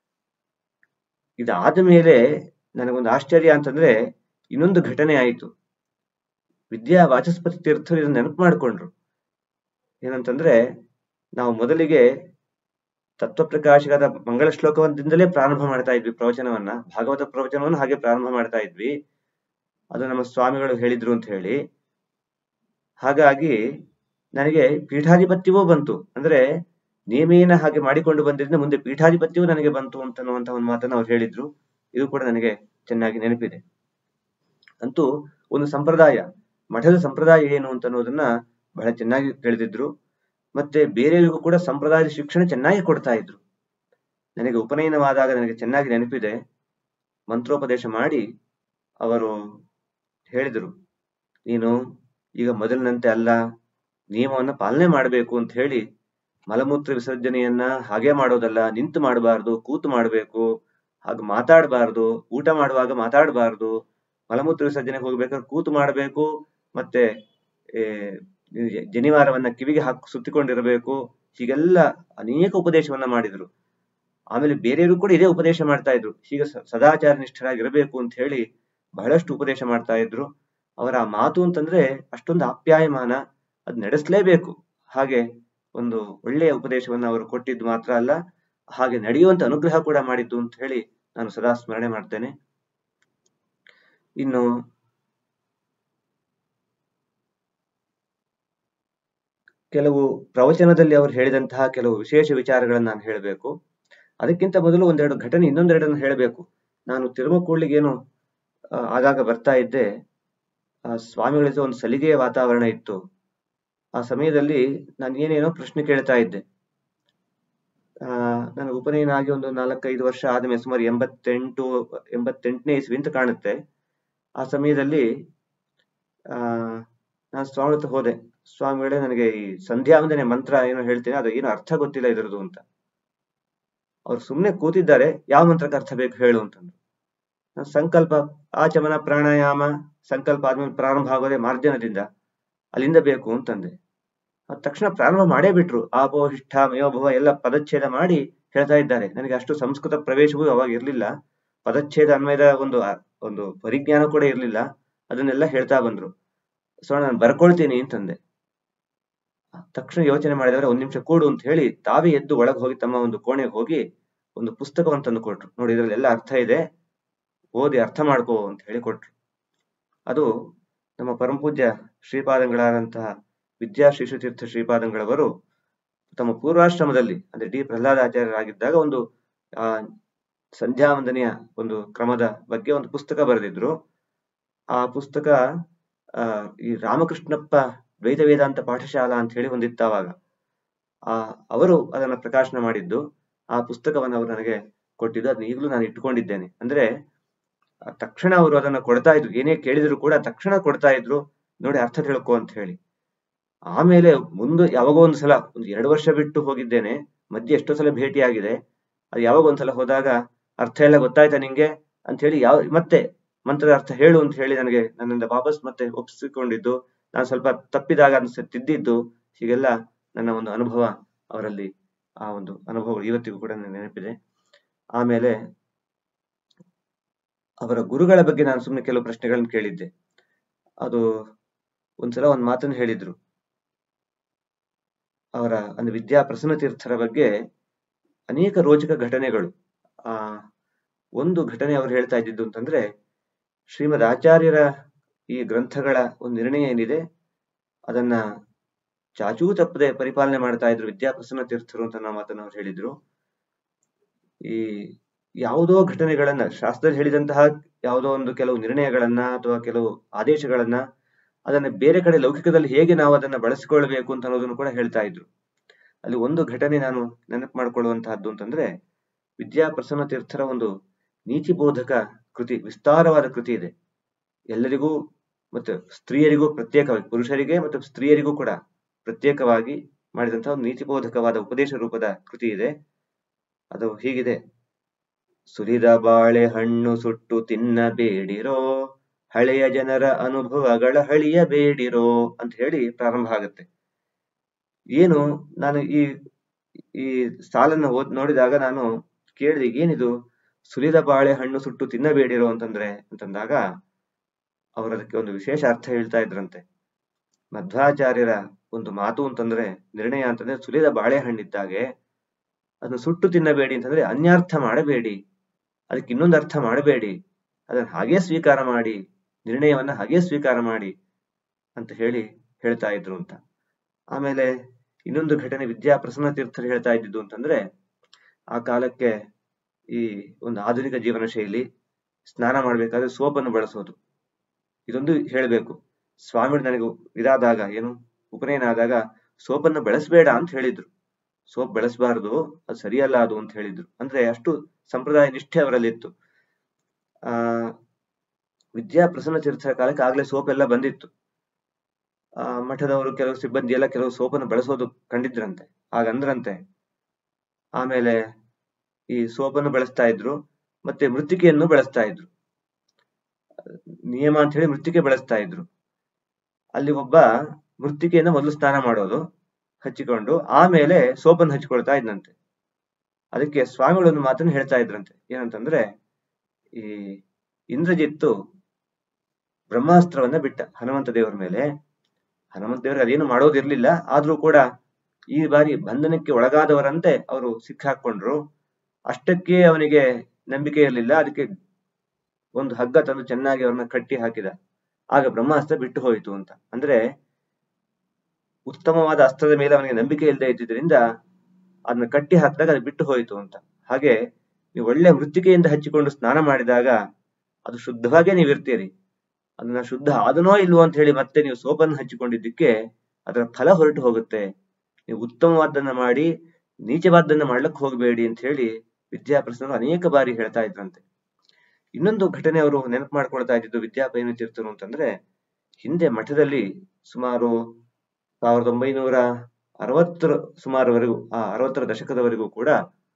A: ಇದಾದ ಮೇಲೆ ನನಗೊಂದು ಆಶ್ಚರ್ಯ ಅಂತಂದ್ರೆ ಇನ್ನೊಂದು ಘಟನೆ ಆಯಿತು ವಿದ್ಯಾ ವಾಚಸ್ಪತಿ ತೀರ್ಥರು ಇದನ್ನ ನೆನಪು ಮಾಡಿಕೊಂಡ್ರು ಏನಂತಂದ್ರೆ ನಾವು ಮೊದಲಿಗೆ ತತ್ವಪ್ರಕಾಶಕದ ಮಂಗಳ ಶ್ಲೋಕದಿಂದಲೇ ಪ್ರಾರಂಭ ಮಾಡ್ತಾ ಇದ್ವಿ ಪ್ರವಚನವನ್ನ ಭಾಗವತ ಪ್ರವಚನವನ್ನು ಹಾಗೆ ಪ್ರಾರಂಭ ಮಾಡ್ತಾ ಇದ್ವಿ ಅದು ನಮ್ಮ ಸ್ವಾಮಿಗಳು ಹೇಳಿದ್ರು ಅಂತ ಹೇಳಿ ಹಾಗಾಗಿ ನನಗೆ ಪೀಠಾಧಿಪತ್ಯವೂ ಬಂತು ಅಂದ್ರೆ ನೇಮೇನ ಹಾಗೆ ಮಾಡಿಕೊಂಡು ಬಂದಿದ್ದರಿಂದ ಮುಂದೆ ಪೀಠಾಧಿಪತ್ಯವೂ ನನಗೆ ಬಂತು ಅಂತನ್ನುವಂತ ಒಂದು ಮಾತನ್ನು ಅವ್ರು ಹೇಳಿದ್ರು ಇದು ಕೂಡ ನನಗೆ ಚೆನ್ನಾಗಿ ನೆನಪಿದೆ ಅಂತೂ ಒಂದು ಸಂಪ್ರದಾಯ ಮಠದ ಸಂಪ್ರದಾಯ ಏನು ಅಂತ ಅನ್ನೋದನ್ನ ಬಹಳ ಚೆನ್ನಾಗಿ ತಿಳಿದಿದ್ರು ಮತ್ತೆ ಬೇರೆಯವರಿಗೂ ಕೂಡ ಸಂಪ್ರದಾಯದ ಶಿಕ್ಷಣ ಚೆನ್ನಾಗಿ ಕೊಡ್ತಾ ಇದ್ರು ನನಗೆ ಉಪನಯನವಾದಾಗ ನನಗೆ ಚೆನ್ನಾಗಿ ನೆನಪಿದೆ ಮಂತ್ರೋಪದೇಶ ಮಾಡಿ ಅವರು ಹೇಳಿದರು ನೀನು ಈಗ ಮೊದಲಿನಂತೆ ಅಲ್ಲ ನಿಯಮವನ್ನ ಪಾಲನೆ ಮಾಡಬೇಕು ಅಂತ ಹೇಳಿ ಮಲಮೂತ್ರ ವಿಸರ್ಜನೆಯನ್ನ ಹಾಗೆ ಮಾಡೋದಲ್ಲ ನಿಂತು ಮಾಡಬಾರ್ದು ಕೂತು ಮಾಡಬೇಕು ಹಾಗೆ ಮಾತಾಡಬಾರ್ದು ಊಟ ಮಾಡುವಾಗ ಮಾತಾಡಬಾರ್ದು ಮಲಮೂತ್ರ ವಿಸರ್ಜನೆ ಹೋಗ್ಬೇಕಾದ್ರೆ ಕೂತು ಮಾಡಬೇಕು ಮತ್ತೆ ಜನಿವಾರವನ್ನ ಕಿವಿಗೆ ಹಾಕಿ ಸುತ್ತಿಕೊಂಡಿರಬೇಕು ಹೀಗೆಲ್ಲ ಅನೇಕ ಉಪದೇಶವನ್ನ ಮಾಡಿದ್ರು ಆಮೇಲೆ ಬೇರೆಯವರು ಕೂಡ ಇದೇ ಉಪದೇಶ ಮಾಡ್ತಾ ಇದ್ರು ಹೀಗೆ ಸದಾಚಾರ ನಿಷ್ಠರಾಗಿರಬೇಕು ಅಂತ ಹೇಳಿ ಬಹಳಷ್ಟು ಉಪದೇಶ ಮಾಡ್ತಾ ಇದ್ರು ಅವರ ಆ ಮಾತು ಅಂತಂದ್ರೆ ಅಷ್ಟೊಂದು ಆಪ್ಯಾಯಮಾನ ಅದ್ ನಡೆಸಲೇಬೇಕು ಹಾಗೆ ಒಂದು ಒಳ್ಳೆಯ ಉಪದೇಶವನ್ನ ಅವರು ಕೊಟ್ಟಿದ್ದು ಮಾತ್ರ ಅಲ್ಲ ಹಾಗೆ ನಡೆಯುವಂತ ಅನುಗ್ರಹ ಕೂಡ ಮಾಡಿದ್ದು ಅಂತ ಹೇಳಿ ನಾನು ಸದಾ ಸ್ಮರಣೆ ಮಾಡ್ತೇನೆ ಇನ್ನು ಕೆಲವು ಪ್ರವಚನದಲ್ಲಿ ಅವರು ಹೇಳಿದಂತಹ ಕೆಲವು ವಿಶೇಷ ವಿಚಾರಗಳನ್ನ ನಾನು ಹೇಳಬೇಕು ಅದಕ್ಕಿಂತ ಮೊದಲು ಒಂದೆರಡು ಘಟನೆ ಇನ್ನೊಂದೆರಡನ್ನು ಹೇಳಬೇಕು ನಾನು ತಿರುಮಕೂಳಿಗೇನು ಆಗಾಗ ಬರ್ತಾ ಇದ್ದೆ ಆ ಸ್ವಾಮಿಗಳ ಒಂದು ಸಲಿಗೆಯ ವಾತಾವರಣ ಇತ್ತು ಆ ಸಮಯದಲ್ಲಿ ನಾನು ಏನೇನೋ ಪ್ರಶ್ನೆ ಕೇಳ್ತಾ ಇದ್ದೆ ಆ ನನಗೆ ಉಪನಯನ ಆಗಿ ಒಂದು ನಾಲ್ಕೈದು ವರ್ಷ ಆದ್ಮೇಲೆ ಸುಮಾರು ಎಂಬತ್ತೆಂಟು ಎಂಬತ್ತೆಂಟನೇ ಇಸ್ವಿ ಅಂತ ಕಾಣುತ್ತೆ ಆ ಸಮಯದಲ್ಲಿ ಆ ನಾನು ಸ್ವಾಮಿ ಹತ್ರ ಹೋದೆ ಸ್ವಾಮಿಗಳೇ ನನಗೆ ಈ ಸಂಧ್ಯಾ ವಂದನೆ ಮಂತ್ರ ಏನೋ ಹೇಳ್ತೀನಿ ಅದು ಏನು ಅರ್ಥ ಗೊತ್ತಿಲ್ಲ ಇದರದು ಅಂತ ಅವ್ರು ಸುಮ್ಮನೆ ಕೂತಿದ್ದಾರೆ ಯಾವ ಮಂತ್ರಕ್ಕೆ ಅರ್ಥ ಬೇಕು ಹೇಳು ಅಂತಂದ್ರು ಸಂಕಲ್ಪ ಆಚಮನ ಪ್ರಾಣಾಯಾಮ ಸಂಕಲ್ಪ ಆದ್ಮೇಲೆ ಪ್ರಾರಂಭ ಆಗೋದೇ ಮಾರ್ಜನದಿಂದ ಅಲ್ಲಿಂದ ಬೇಕು ಅಂತಂದೆ ಅದ್ ತಕ್ಷಣ ಪ್ರಾರಂಭ ಮಾಡೇ ಬಿಟ್ರು ಆಪೋ ಹಿಷ್ಠ ಮಯೋಭವ ಎಲ್ಲ ಪದಚ್ಛೇದ ಮಾಡಿ ಹೇಳ್ತಾ ಇದ್ದಾರೆ ನನಗೆ ಅಷ್ಟು ಸಂಸ್ಕೃತ ಪ್ರವೇಶವೂ ಅವಾಗ ಇರ್ಲಿಲ್ಲ ಪದಚ್ಛೇದ ಅನ್ವಯದ ಒಂದು ಒಂದು ಪರಿಜ್ಞಾನ ಕೂಡ ಇರ್ಲಿಲ್ಲ ಅದನ್ನೆಲ್ಲ ಹೇಳ್ತಾ ಬಂದ್ರು ಸೊ ನಾನು ಬರ್ಕೊಳ್ತೀನಿ ಅಂತಂದೆ ತಕ್ಷಣ ಯೋಚನೆ ಮಾಡಿದವರೆ ಒಂದ್ ನಿಮಿಷ ಕೂಡು ಅಂತ ಹೇಳಿ ತಾವೇ ಎದ್ದು ಒಳಗೆ ಹೋಗಿ ತಮ್ಮ ಒಂದು ಕೋಣೆಗೆ ಹೋಗಿ ಒಂದು ಪುಸ್ತಕವನ್ನು ತಂದು ಕೊಟ್ರು ನೋಡಿ ಇದ್ರಲ್ಲಿ ಎಲ್ಲ ಅರ್ಥ ಇದೆ ಓದಿ ಅರ್ಥ ಮಾಡ್ಕೋ ಅಂತ ಹೇಳಿ ಕೊಟ್ರು ಅದು ನಮ್ಮ ಪರಮಪೂಜ್ಯ ಶ್ರೀಪಾದಂಗಳಾದಂತಹ ವಿದ್ಯಾ ತೀರ್ಥ ಶ್ರೀಪಾದಂಗಳವರು ತಮ್ಮ ಪೂರ್ವಾಶ್ರಮದಲ್ಲಿ ಅಂದ್ರೆ ಡಿ ಪ್ರಹ್ಲಾದಾಚಾರ್ಯರಾಗಿದ್ದಾಗ ಒಂದು ಆ ಸಂಧ್ಯಾ ವಂದನೆಯ ಒಂದು ಕ್ರಮದ ಬಗ್ಗೆ ಒಂದು ಪುಸ್ತಕ ಬರೆದಿದ್ರು ಆ ಪುಸ್ತಕ ಆ ಈ ರಾಮಕೃಷ್ಣಪ್ಪ ದ್ವೈತ ವೇದಾಂತ ಪಾಠಶಾಲಾ ಅಂತ ಹೇಳಿ ಒಂದಿತ್ತು ಅವಾಗ ಆ ಅವರು ಅದನ್ನ ಪ್ರಕಾಶನ ಮಾಡಿದ್ದು ಆ ಪುಸ್ತಕವನ್ನು ಅವರು ನನಗೆ ಕೊಟ್ಟಿದ್ದು ಅದನ್ನ ಈಗಲೂ ನಾನು ಇಟ್ಕೊಂಡಿದ್ದೇನೆ ಅಂದ್ರೆ ತಕ್ಷಣ ಅವರು ಅದನ್ನ ಕೊಡ್ತಾ ಇದ್ರು ಏನೇ ಕೇಳಿದ್ರು ಕೂಡ ತಕ್ಷಣ ಕೊಡ್ತಾ ಇದ್ರು ನೋಡಿ ಅರ್ಥ ತಿಳ್ಕೊ ಅಂತ ಹೇಳಿ ಆಮೇಲೆ ಮುಂದೆ ಯಾವಾಗೋ ಒಂದು ಸಲ ಒಂದು ಎರಡು ವರ್ಷ ಬಿಟ್ಟು ಹೋಗಿದ್ದೇನೆ ಮಧ್ಯೆ ಎಷ್ಟೋ ಸಲ ಭೇಟಿ ಆಗಿದೆ ಅದು ಯಾವಾಗ ಒಂದ್ಸಲ ಹೋದಾಗ ಅರ್ಥ ಎಲ್ಲ ಗೊತ್ತಾಯ್ತಾ ನಿಂಗೆ ಅಂತ ಹೇಳಿ ಯಾವ ಮತ್ತೆ ಮಂತ್ರದ ಅರ್ಥ ಹೇಳು ಅಂತ ಹೇಳಿ ನನಗೆ ನನ್ನಿಂದ ವಾಪಸ್ ಮತ್ತೆ ಒಪ್ಪಿಸಿಕೊಂಡಿದ್ದು ನಾನು ಸ್ವಲ್ಪ ತಪ್ಪಿದಾಗ ಅದನ್ನ ತಿದ್ದಿದ್ದು ಹೀಗೆಲ್ಲ ನನ್ನ ಒಂದು ಅನುಭವ ಅವರಲ್ಲಿ ಆ ಒಂದು ಅನುಭವಗಳು ಇವತ್ತಿಗೂ ಕೂಡ ನನಗೆ ನೆನಪಿದೆ ಆಮೇಲೆ ಅವರ ಗುರುಗಳ ಬಗ್ಗೆ ನಾನು ಸುಮ್ಮನೆ ಕೆಲವು ಪ್ರಶ್ನೆಗಳನ್ನು ಕೇಳಿದ್ದೆ ಅದು ಒಂದ್ಸಲ ಒಂದು ಮಾತನ್ನು ಹೇಳಿದ್ರು ಅವರ ಅಂದ್ರೆ ವಿದ್ಯಾ ಪ್ರಸನ್ನ ತೀರ್ಥರ ಬಗ್ಗೆ ಅನೇಕ ರೋಚಕ ಘಟನೆಗಳು ಆ ಒಂದು ಘಟನೆ ಅವರು ಹೇಳ್ತಾ ಇದ್ದಿದ್ದು ಅಂತಂದ್ರೆ ಶ್ರೀಮದ್ ಆಚಾರ್ಯರ ಈ ಗ್ರಂಥಗಳ ಒಂದು ನಿರ್ಣಯ ಏನಿದೆ ಅದನ್ನ ಚಾಚೂ ತಪ್ಪದೆ ಪರಿಪಾಲನೆ ಮಾಡ್ತಾ ಇದ್ರು ವಿದ್ಯಾಪ್ರಸನ್ನ ತೀರ್ಥರು ಅಂತ ನಾವು ಮಾತನ್ನ ಅವ್ರು ಹೇಳಿದ್ರು ಈ ಯಾವುದೋ ಘಟನೆಗಳನ್ನ ಶಾಸ್ತ್ರದಲ್ಲಿ ಹೇಳಿದಂತಹ ಯಾವುದೋ ಒಂದು ಕೆಲವು ನಿರ್ಣಯಗಳನ್ನ ಅಥವಾ ಕೆಲವು ಆದೇಶಗಳನ್ನ ಅದನ್ನ ಬೇರೆ ಕಡೆ ಲೌಕಿಕದಲ್ಲಿ ಹೇಗೆ ನಾವು ಅದನ್ನ ಬಳಸಿಕೊಳ್ಬೇಕು ಅಂತ ಅನ್ನೋದನ್ನು ಕೂಡ ಹೇಳ್ತಾ ಇದ್ರು ಅಲ್ಲಿ ಒಂದು ಘಟನೆ ನಾನು ನೆನಪು ಮಾಡ್ಕೊಳ್ಳುವಂತಹದ್ದು ಅಂತಂದ್ರೆ ವಿದ್ಯಾಪ್ರಸನ್ನ ತೀರ್ಥರ ಒಂದು ನೀತಿ ಬೋಧಕ ಕೃತಿ ವಿಸ್ತಾರವಾದ ಕೃತಿ ಇದೆ ಎಲ್ಲರಿಗೂ ಮತ್ತು ಸ್ತ್ರೀಯರಿಗೂ ಪ್ರತ್ಯೇಕವಾಗಿ ಪುರುಷರಿಗೆ ಮತ್ತು ಸ್ತ್ರೀಯರಿಗೂ ಕೂಡ ಪ್ರತ್ಯೇಕವಾಗಿ ಮಾಡಿದಂತಹ ಒಂದು ನೀತಿಬೋಧಕವಾದ ಉಪದೇಶ ರೂಪದ ಕೃತಿ ಇದೆ ಅದು ಹೀಗಿದೆ ಸುರಿದ ಬಾಳೆಹಣ್ಣು ಸುಟ್ಟು ತಿನ್ನಬೇಡಿರೋ ಹಳೆಯ ಜನರ ಅನುಭವಗಳ ಹಳಿಯಬೇಡಿರೋ ಅಂತ ಹೇಳಿ ಪ್ರಾರಂಭ ಆಗುತ್ತೆ ಏನು ನಾನು ಈ ಈ ಸಾಲನ್ನು ಓದ್ ನೋಡಿದಾಗ ನಾನು ಕೇಳಿದೆ ಏನಿದು ಸುರಿದ ಬಾಳೆಹಣ್ಣು ಸುಟ್ಟು ತಿನ್ನಬೇಡಿರೋ ಅಂತಂದ್ರೆ ಅಂತಂದಾಗ ಅವರು ಅದಕ್ಕೆ ಒಂದು ವಿಶೇಷ ಅರ್ಥ ಹೇಳ್ತಾ ಇದ್ರಂತೆ ಮಧ್ವಾಚಾರ್ಯರ ಒಂದು ಮಾತು ಅಂತಂದ್ರೆ ನಿರ್ಣಯ ಅಂತಂದ್ರೆ ಸುಲಿದ ಬಾಳೆಹಣ್ಣಿದ್ದಾಗೆ ಅದನ್ನು ಸುಟ್ಟು ತಿನ್ನಬೇಡಿ ಅಂತಂದ್ರೆ ಅನ್ಯರ್ಥ ಮಾಡಬೇಡಿ ಅದಕ್ಕೆ ಇನ್ನೊಂದು ಅರ್ಥ ಮಾಡಬೇಡಿ ಅದನ್ನ ಹಾಗೇ ಸ್ವೀಕಾರ ಮಾಡಿ ನಿರ್ಣಯವನ್ನ ಹಾಗೇ ಸ್ವೀಕಾರ ಮಾಡಿ ಅಂತ ಹೇಳಿ ಹೇಳ್ತಾ ಇದ್ರು ಅಂತ ಆಮೇಲೆ ಇನ್ನೊಂದು ಘಟನೆ ವಿದ್ಯಾ ಪ್ರಸನ್ನ ತೀರ್ಥರು ಹೇಳ್ತಾ ಇದ್ದಿದ್ದು ಅಂತಂದ್ರೆ ಆ ಕಾಲಕ್ಕೆ ಈ ಒಂದು ಆಧುನಿಕ ಜೀವನ ಶೈಲಿ ಸ್ನಾನ ಮಾಡ್ಬೇಕಾದ್ರೆ ಸೋಪನ್ನು ಬಳಸೋದು ಇದೊಂದು ಹೇಳಬೇಕು ಸ್ವಾಮಿ ನನಗೆ ಇದಾದಾಗ ಏನು ಉಪನಯನ ಆದಾಗ ಸೋಪನ್ನು ಬಳಸಬೇಡ ಅಂತ ಹೇಳಿದ್ರು ಸೋಪ್ ಬಳಸಬಾರದು ಅದು ಸರಿಯಲ್ಲ ಅದು ಅಂತ ಹೇಳಿದ್ರು ಅಂದ್ರೆ ಅಷ್ಟು ಸಂಪ್ರದಾಯ ನಿಷ್ಠೆ ಅವರಲ್ಲಿ ಇತ್ತು ಆ ವಿದ್ಯಾ ಪ್ರಸನ್ನ ತೀರ್ಥರ ಕಾಲಕ್ಕೆ ಆಗ್ಲೇ ಸೋಪ್ ಎಲ್ಲ ಬಂದಿತ್ತು ಆ ಮಠದವರು ಕೆಲವು ಸಿಬ್ಬಂದಿ ಎಲ್ಲ ಕೆಲವು ಸೋಪನ್ನು ಬಳಸೋದು ಕಂಡಿದ್ರಂತೆ ಹಾಗಂದ್ರಂತೆ ಆಮೇಲೆ ಈ ಸೋಪನ್ನು ಬಳಸ್ತಾ ಇದ್ರು ಮತ್ತೆ ಮೃತ್ತಿಕೆಯನ್ನು ಬಳಸ್ತಾ ಇದ್ರು ನಿಯಮ ಅಂತ ಹೇಳಿ ಮೃತ್ತಿಕೆ ಬಳಸ್ತಾ ಇದ್ರು ಅಲ್ಲಿ ಒಬ್ಬ ಮೃತ್ತಿಕೆಯನ್ನ ಮೊದಲು ಸ್ನಾನ ಮಾಡೋದು ಹಚ್ಚಿಕೊಂಡು ಆಮೇಲೆ ಸೋಪನ್ನು ಹಚ್ಕೊಳ್ತಾ ಇದ್ನಂತೆ ಅದಕ್ಕೆ ಸ್ವಾಮಿಗಳು ಒಂದು ಮಾತನ್ನು ಹೇಳ್ತಾ ಇದ್ರಂತೆ ಏನಂತಂದ್ರೆ ಈ ಇಂದ್ರಜಿತ್ತು ಬ್ರಹ್ಮಾಸ್ತ್ರವನ್ನ ಬಿಟ್ಟ ಹನುಮಂತ ದೇವರ ಮೇಲೆ ಹನುಮಂತ ದೇವರಿಗೆ ಅದೇನು ಮಾಡೋದಿರ್ಲಿಲ್ಲ ಆದ್ರೂ ಕೂಡ ಈ ಬಾರಿ ಬಂಧನಕ್ಕೆ ಒಳಗಾದವರಂತೆ ಅವರು ಸಿಕ್ಕಾಕೊಂಡ್ರು ಅಷ್ಟಕ್ಕೆ ಅವನಿಗೆ ನಂಬಿಕೆ ಇರಲಿಲ್ಲ ಅದಕ್ಕೆ ಒಂದು ಹಗ್ಗ ತಂದು ಚೆನ್ನಾಗಿ ಅವ್ರನ್ನ ಕಟ್ಟಿ ಹಾಕಿದ ಆಗ ಬ್ರಹ್ಮಾಸ್ತ್ರ ಬಿಟ್ಟು ಹೋಯಿತು ಅಂತ ಅಂದ್ರೆ ಉತ್ತಮವಾದ ಅಸ್ತ್ರದ ಮೇಲೆ ಅವನಿಗೆ ನಂಬಿಕೆ ಇಲ್ಲದೆ ಇದ್ದಿದ್ರಿಂದ ಅದನ್ನ ಕಟ್ಟಿ ಹಾಕಿದಾಗ ಅದು ಬಿಟ್ಟು ಹೋಯಿತು ಅಂತ ಹಾಗೆ ನೀವು ಒಳ್ಳೆ ಮೃತ್ತಿಕೆಯಿಂದ ಹಚ್ಚಿಕೊಂಡು ಸ್ನಾನ ಮಾಡಿದಾಗ ಅದು ಶುದ್ಧವಾಗೇ ನೀವು ಇರ್ತೀರಿ ಅದನ್ನ ಶುದ್ಧ ಆದನೋ ಇಲ್ವೋ ಅಂತ ಹೇಳಿ ಮತ್ತೆ ನೀವು ಸೋಪನ್ನು ಹಚ್ಚಿಕೊಂಡಿದ್ದಕ್ಕೆ ಅದರ ಫಲ ಹೊರಟು ಹೋಗುತ್ತೆ ನೀವು ಉತ್ತಮವಾದನ್ನ ಮಾಡಿ ನೀಚವಾದನ್ನ ಮಾಡ್ಲಕ್ ಹೋಗಬೇಡಿ ಅಂತ ಹೇಳಿ ವಿದ್ಯಾಪ್ರಸನ್ನರು ಅನೇಕ ಬಾರಿ ಹೇಳ್ತಾ ಇದ್ರಂತೆ ಇನ್ನೊಂದು ಘಟನೆ ಅವರು ನೆನಪು ಮಾಡ್ಕೊಳ್ತಾ ಇದ್ದಿದ್ದು ವಿದ್ಯಾಪಯನ ತೀರ್ಥರು ಅಂತಂದ್ರೆ ಹಿಂದೆ ಮಠದಲ್ಲಿ ಸುಮಾರು ಸಾವಿರದ ಒಂಬೈನೂರ ಅರವತ್ತರ ಸುಮಾರವರೆಗೂ ಆ ಅರವತ್ತರ ದಶಕದವರೆಗೂ ಕೂಡ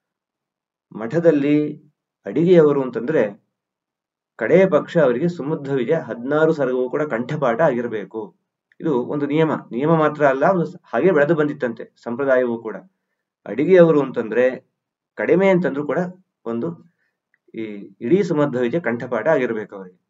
A: ಮಠದಲ್ಲಿ ಅಡಿಗೆಯವರು ಅಂತಂದ್ರೆ ಕಡೆಯ ಪಕ್ಷ ಅವರಿಗೆ ಸುಮುದ್ಧ ವಿಜಯ ಹದಿನಾರು ಸರ್ಗವೂ ಕೂಡ ಕಂಠಪಾಠ ಆಗಿರಬೇಕು ಇದು ಒಂದು ನಿಯಮ ನಿಯಮ ಮಾತ್ರ ಅಲ್ಲ ಒಂದು ಹಾಗೆ ಬೆಳೆದು ಬಂದಿತ್ತಂತೆ ಸಂಪ್ರದಾಯವೂ ಕೂಡ ಅಡಿಗೆಯವರು ಅಂತಂದ್ರೆ ಕಡಿಮೆ ಅಂತಂದ್ರೂ ಕೂಡ ಒಂದು ಈ ಇಡೀ ಸುಮಧ್ವ ವಿಜಯ ಕಂಠಪಾಠ ಆಗಿರ್ಬೇಕು ಅವರಿಗೆ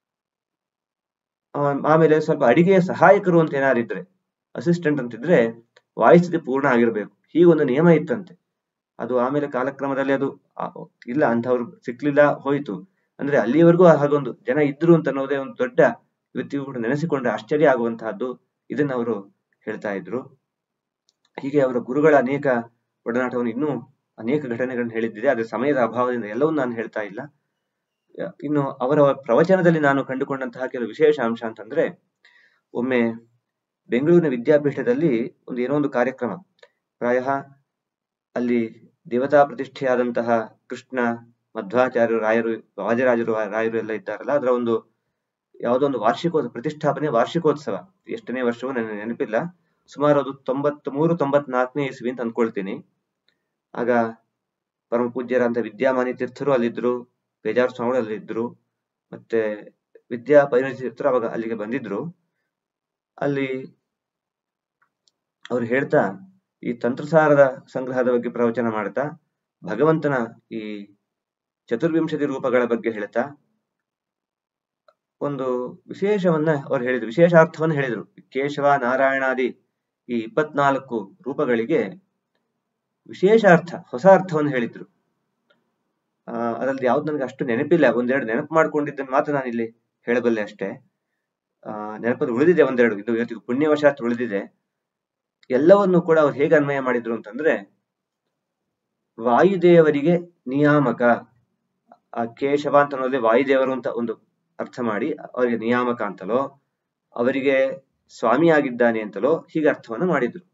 A: ಆಮೇಲೆ ಸ್ವಲ್ಪ ಅಡಿಗೆಯ ಸಹಾಯಕರು ಅಂತ ಏನಾರಿದ್ರೆ ಅಸಿಸ್ಟೆಂಟ್ ಅಂತಿದ್ರೆ ವಾಯುಸ್ಥಿತಿ ಪೂರ್ಣ ಆಗಿರ್ಬೇಕು ಹೀಗೊಂದು ನಿಯಮ ಇತ್ತಂತೆ ಅದು ಆಮೇಲೆ ಕಾಲಕ್ರಮದಲ್ಲಿ ಅದು ಇಲ್ಲ ಅಂತವ್ರು ಸಿಕ್ಲಿಲ್ಲ ಹೋಯ್ತು ಅಂದ್ರೆ ಅಲ್ಲಿಯವರೆಗೂ ಹಾಗೊಂದು ಜನ ಇದ್ರು ಅಂತ ಅನ್ನೋದೇ ಒಂದು ದೊಡ್ಡ ಇವತ್ತಿಗೂ ಕೂಡ ನೆನೆಸಿಕೊಂಡ್ರೆ ಆಶ್ಚರ್ಯ ಆಗುವಂತಹದ್ದು ಇದನ್ನ ಅವರು ಹೇಳ್ತಾ ಇದ್ರು ಹೀಗೆ ಅವರ ಗುರುಗಳ ಅನೇಕ ಒಡನಾಟವನ್ನು ಇನ್ನೂ ಅನೇಕ ಘಟನೆಗಳನ್ನ ಹೇಳಿದ್ದಿದೆ ಆದ್ರೆ ಸಮಯದ ಅಭಾವದಿಂದ ಎಲ್ಲವನ್ನೂ ನಾನು ಹೇಳ್ತಾ ಇಲ್ಲ ಇನ್ನು ಅವರ ಪ್ರವಚನದಲ್ಲಿ ನಾನು ಕಂಡುಕೊಂಡಂತಹ ಕೆಲವು ವಿಶೇಷ ಅಂಶ ಅಂತಂದ್ರೆ ಒಮ್ಮೆ ಬೆಂಗಳೂರಿನ ವಿದ್ಯಾಪೀಠದಲ್ಲಿ ಒಂದು ಏನೋ ಒಂದು ಕಾರ್ಯಕ್ರಮ ಪ್ರಾಯ ಅಲ್ಲಿ ದೇವತಾ ಪ್ರತಿಷ್ಠೆಯಾದಂತಹ ಕೃಷ್ಣ ಮಧ್ವಾಚಾರ್ಯರು ರಾಯರು ವಾಜರಾಜರು ರಾಯರು ಎಲ್ಲ ಇದ್ದಾರಲ್ಲ ಅದರ ಒಂದು ಯಾವುದೋ ಒಂದು ವಾರ್ಷಿಕೋತ್ಸವ ಪ್ರತಿಷ್ಠಾಪನೆ ವಾರ್ಷಿಕೋತ್ಸವ ಎಷ್ಟನೇ ವರ್ಷವೂ ನನಗೆ ನೆನಪಿಲ್ಲ ಸುಮಾರು ಅದು ತೊಂಬತ್ ಮೂರು ತೊಂಬತ್ನಾಲ್ಕನೇ ಇಸ್ವಿ ಅಂತ ಅಂದ್ಕೊಳ್ತೀನಿ ಆಗ ಪರಮ ಪೂಜ್ಯರಂತ ವಿದ್ಯಾಮಾನಿ ತೀರ್ಥರು ಅಲ್ಲಿದ್ರು ಬೇಜಾರು ಸ್ವಾಮಿಗಳು ಅಲ್ಲಿದ್ರು ಮತ್ತೆ ವಿದ್ಯಾ ಪರಿಣತಿ ತೀರ್ಥರು ಅವಾಗ ಅಲ್ಲಿಗೆ ಬಂದಿದ್ರು ಅಲ್ಲಿ ಅವ್ರು ಹೇಳ್ತಾ ಈ ತಂತ್ರಸಾರದ ಸಂಗ್ರಹದ ಬಗ್ಗೆ ಪ್ರವಚನ ಮಾಡ್ತಾ ಭಗವಂತನ ಈ ಚತುರ್ವಿಂಶತಿ ರೂಪಗಳ ಬಗ್ಗೆ ಹೇಳ್ತಾ ಒಂದು ವಿಶೇಷವನ್ನ ಅವ್ರು ಹೇಳಿದ್ರು ವಿಶೇಷಾರ್ಥವನ್ನು ಹೇಳಿದ್ರು ಕೇಶವ ನಾರಾಯಣಾದಿ ಈ ಇಪ್ಪತ್ನಾಲ್ಕು ರೂಪಗಳಿಗೆ ವಿಶೇಷ ಅರ್ಥ ಹೊಸ ಅರ್ಥವನ್ನು ಹೇಳಿದ್ರು ಆ ಅದ್ರಲ್ಲಿ ಯಾವ್ದು ನನಗೆ ಅಷ್ಟು ನೆನಪಿಲ್ಲ ಒಂದೆರಡು ನೆನಪು ಮಾಡ್ಕೊಂಡಿದ್ದನ್ನು ಮಾತ್ರ ನಾನು ಇಲ್ಲಿ ಹೇಳಬಲ್ಲೆ ಅಷ್ಟೇ ಆ ನೆನಪಲ್ಲಿ ಉಳಿದಿದೆ ಒಂದೆರಡು ಇದು ಇವತ್ತಿಗೆ ಪುಣ್ಯವಶಾತ್ ಉಳಿದಿದೆ ಎಲ್ಲವನ್ನು ಕೂಡ ಅವ್ರು ಹೇಗೆ ಅನ್ವಯ ಮಾಡಿದ್ರು ಅಂತಂದ್ರೆ ವಾಯುದೇವರಿಗೆ ನಿಯಾಮಕ ಆ ಕೇಶವ ಅಂತ ಅನ್ನೋದೇ ವಾಯುದೇವರು ಅಂತ ಒಂದು ಅರ್ಥ ಮಾಡಿ ಅವರಿಗೆ ನಿಯಾಮಕ ಅಂತಲೋ ಅವರಿಗೆ ಸ್ವಾಮಿಯಾಗಿದ್ದಾನೆ ಅಂತಲೋ ಹೀಗೆ ಅರ್ಥವನ್ನು ಮಾಡಿದ್ರು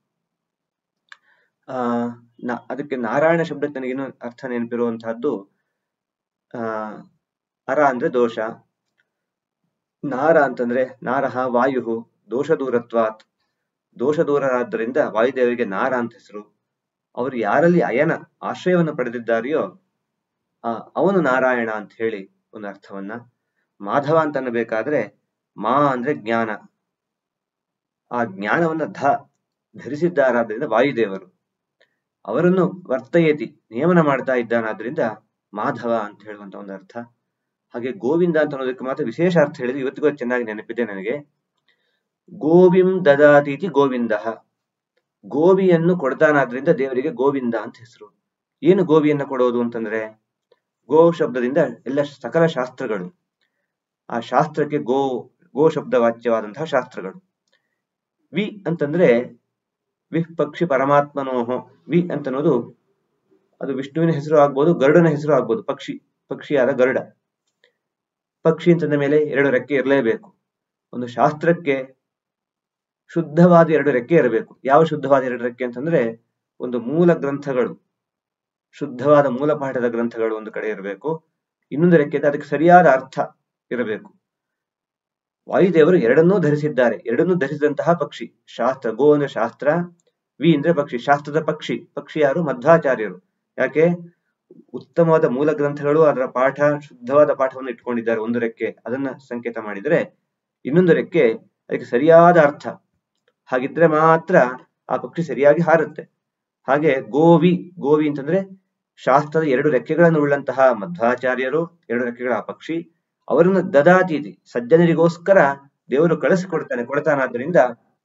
A: ಆ ನ ಅದಕ್ಕೆ ನಾರಾಯಣ ಶಬ್ದಕ್ಕೆ ನನಗೇನು ಅರ್ಥ ನೆನಪಿರುವಂತಹದ್ದು ಆ ಅರ ಅಂದ್ರೆ ದೋಷ ನಾರ ಅಂತಂದ್ರೆ ನಾರಹ ವಾಯು ದೋಷ ದೂರತ್ವಾತ್ ದೋಷ ದೂರರಾದ್ದರಿಂದ ವಾಯುದೇವರಿಗೆ ನಾರ ಅಂತ ಹೆಸರು ಅವರು ಯಾರಲ್ಲಿ ಅಯನ ಆಶ್ರಯವನ್ನು ಪಡೆದಿದ್ದಾರೆಯೋ ಆ ಅವನು ನಾರಾಯಣ ಅಂತ ಹೇಳಿ ಒಂದು ಅರ್ಥವನ್ನ ಮಾಧವ ಅಂತ ಅನ್ನಬೇಕಾದ್ರೆ ಮಾ ಅಂದ್ರೆ ಜ್ಞಾನ ಆ ಜ್ಞಾನವನ್ನ ಧ ಧರಿಸಿದ್ದಾರಾದ್ರಿಂದ ವಾಯುದೇವರು ಅವರನ್ನು ವರ್ತಯತಿ ನಿಯಮನ ಮಾಡ್ತಾ ಇದ್ದಾನಾದ್ರಿಂದ ಮಾಧವ ಅಂತ ಹೇಳುವಂತ ಒಂದು ಅರ್ಥ ಹಾಗೆ ಗೋವಿಂದ ಅಂತ ಅನ್ನೋದಕ್ಕೆ ಮಾತ್ರ ವಿಶೇಷ ಅರ್ಥ ಹೇಳಿದ್ರೆ ಇವತ್ತಿಗೂ ಚೆನ್ನಾಗಿ ನೆನಪಿದೆ ನನಗೆ ಗೋವಿಂ ದದಾತೀತಿ ಗೋವಿಂದ ಗೋವಿಯನ್ನು ಕೊಡ್ತಾನಾದ್ರಿಂದ ದೇವರಿಗೆ ಗೋವಿಂದ ಅಂತ ಹೆಸರು ಏನು ಗೋವಿಯನ್ನ ಕೊಡೋದು ಅಂತಂದ್ರೆ ಗೋ ಶಬ್ದದಿಂದ ಎಲ್ಲ ಸಕಲ ಶಾಸ್ತ್ರಗಳು ಆ ಶಾಸ್ತ್ರಕ್ಕೆ ಗೋ ಗೋ ಶಬ್ದ ವಾಚ್ಯವಾದಂತಹ ಶಾಸ್ತ್ರಗಳು ವಿ ಅಂತಂದ್ರೆ ವಿಹ್ ಪಕ್ಷಿ ಪರಮಾತ್ಮನೋಹೋ ವಿ ಅಂತನ್ನೋದು ಅದು ವಿಷ್ಣುವಿನ ಹೆಸರು ಆಗ್ಬೋದು ಗರುಡನ ಹೆಸರು ಆಗ್ಬೋದು ಪಕ್ಷಿ ಪಕ್ಷಿಯಾದ ಗರುಡ ಪಕ್ಷಿ ಅಂತಂದ ಮೇಲೆ ಎರಡು ರೆಕ್ಕೆ ಇರಲೇಬೇಕು ಒಂದು ಶಾಸ್ತ್ರಕ್ಕೆ ಶುದ್ಧವಾದ ಎರಡು ರೆಕ್ಕೆ ಇರಬೇಕು ಯಾವ ಶುದ್ಧವಾದ ಎರಡು ರೆಕ್ಕೆ ಅಂತಂದ್ರೆ ಒಂದು ಮೂಲ ಗ್ರಂಥಗಳು ಶುದ್ಧವಾದ ಮೂಲ ಪಾಠದ ಗ್ರಂಥಗಳು ಒಂದು ಕಡೆ ಇರಬೇಕು ಇನ್ನೊಂದು ರೆಕ್ಕೆ ಅದಕ್ಕೆ ಸರಿಯಾದ ಅರ್ಥ ಇರಬೇಕು ವಾಯುದೇವರು ಎರಡನ್ನೂ ಧರಿಸಿದ್ದಾರೆ ಎರಡನ್ನೂ ಧರಿಸಿದಂತಹ ಪಕ್ಷಿ ಶಾಸ್ತ್ರ ಗೋ ಅಂದ್ರೆ ಶಾಸ್ತ್ರ ವಿ ಅಂದ್ರೆ ಪಕ್ಷಿ ಶಾಸ್ತ್ರದ ಪಕ್ಷಿ ಪಕ್ಷಿ ಯಾರು ಮಧ್ವಾಚಾರ್ಯರು ಯಾಕೆ ಉತ್ತಮವಾದ ಮೂಲ ಗ್ರಂಥಗಳು ಅದರ ಪಾಠ ಶುದ್ಧವಾದ ಪಾಠವನ್ನು ಇಟ್ಕೊಂಡಿದ್ದಾರೆ ಒಂದು ರೆಕ್ಕೆ ಅದನ್ನ ಸಂಕೇತ ಮಾಡಿದರೆ ಇನ್ನೊಂದು ರೆಕ್ಕೆ ಅದಕ್ಕೆ ಸರಿಯಾದ ಅರ್ಥ ಹಾಗಿದ್ರೆ ಮಾತ್ರ ಆ ಪಕ್ಷಿ ಸರಿಯಾಗಿ ಹಾರುತ್ತೆ ಹಾಗೆ ಗೋವಿ ಗೋವಿ ಅಂತಂದ್ರೆ ಶಾಸ್ತ್ರದ ಎರಡು ರೆಕ್ಕೆಗಳನ್ನು ಉಳ್ಳಂತಹ ಮಧ್ವಾಚಾರ್ಯರು ಎರಡು ರೆಕ್ಕೆಗಳ ಆ ಪಕ್ಷಿ ಅವರನ್ನು ದದಾತೀತಿ ಸಜ್ಜನರಿಗೋಸ್ಕರ ದೇವರು ಕಳಿಸಿಕೊಡ್ತಾನೆ ಕೊಡ್ತಾನಾದ್ರಿಂದ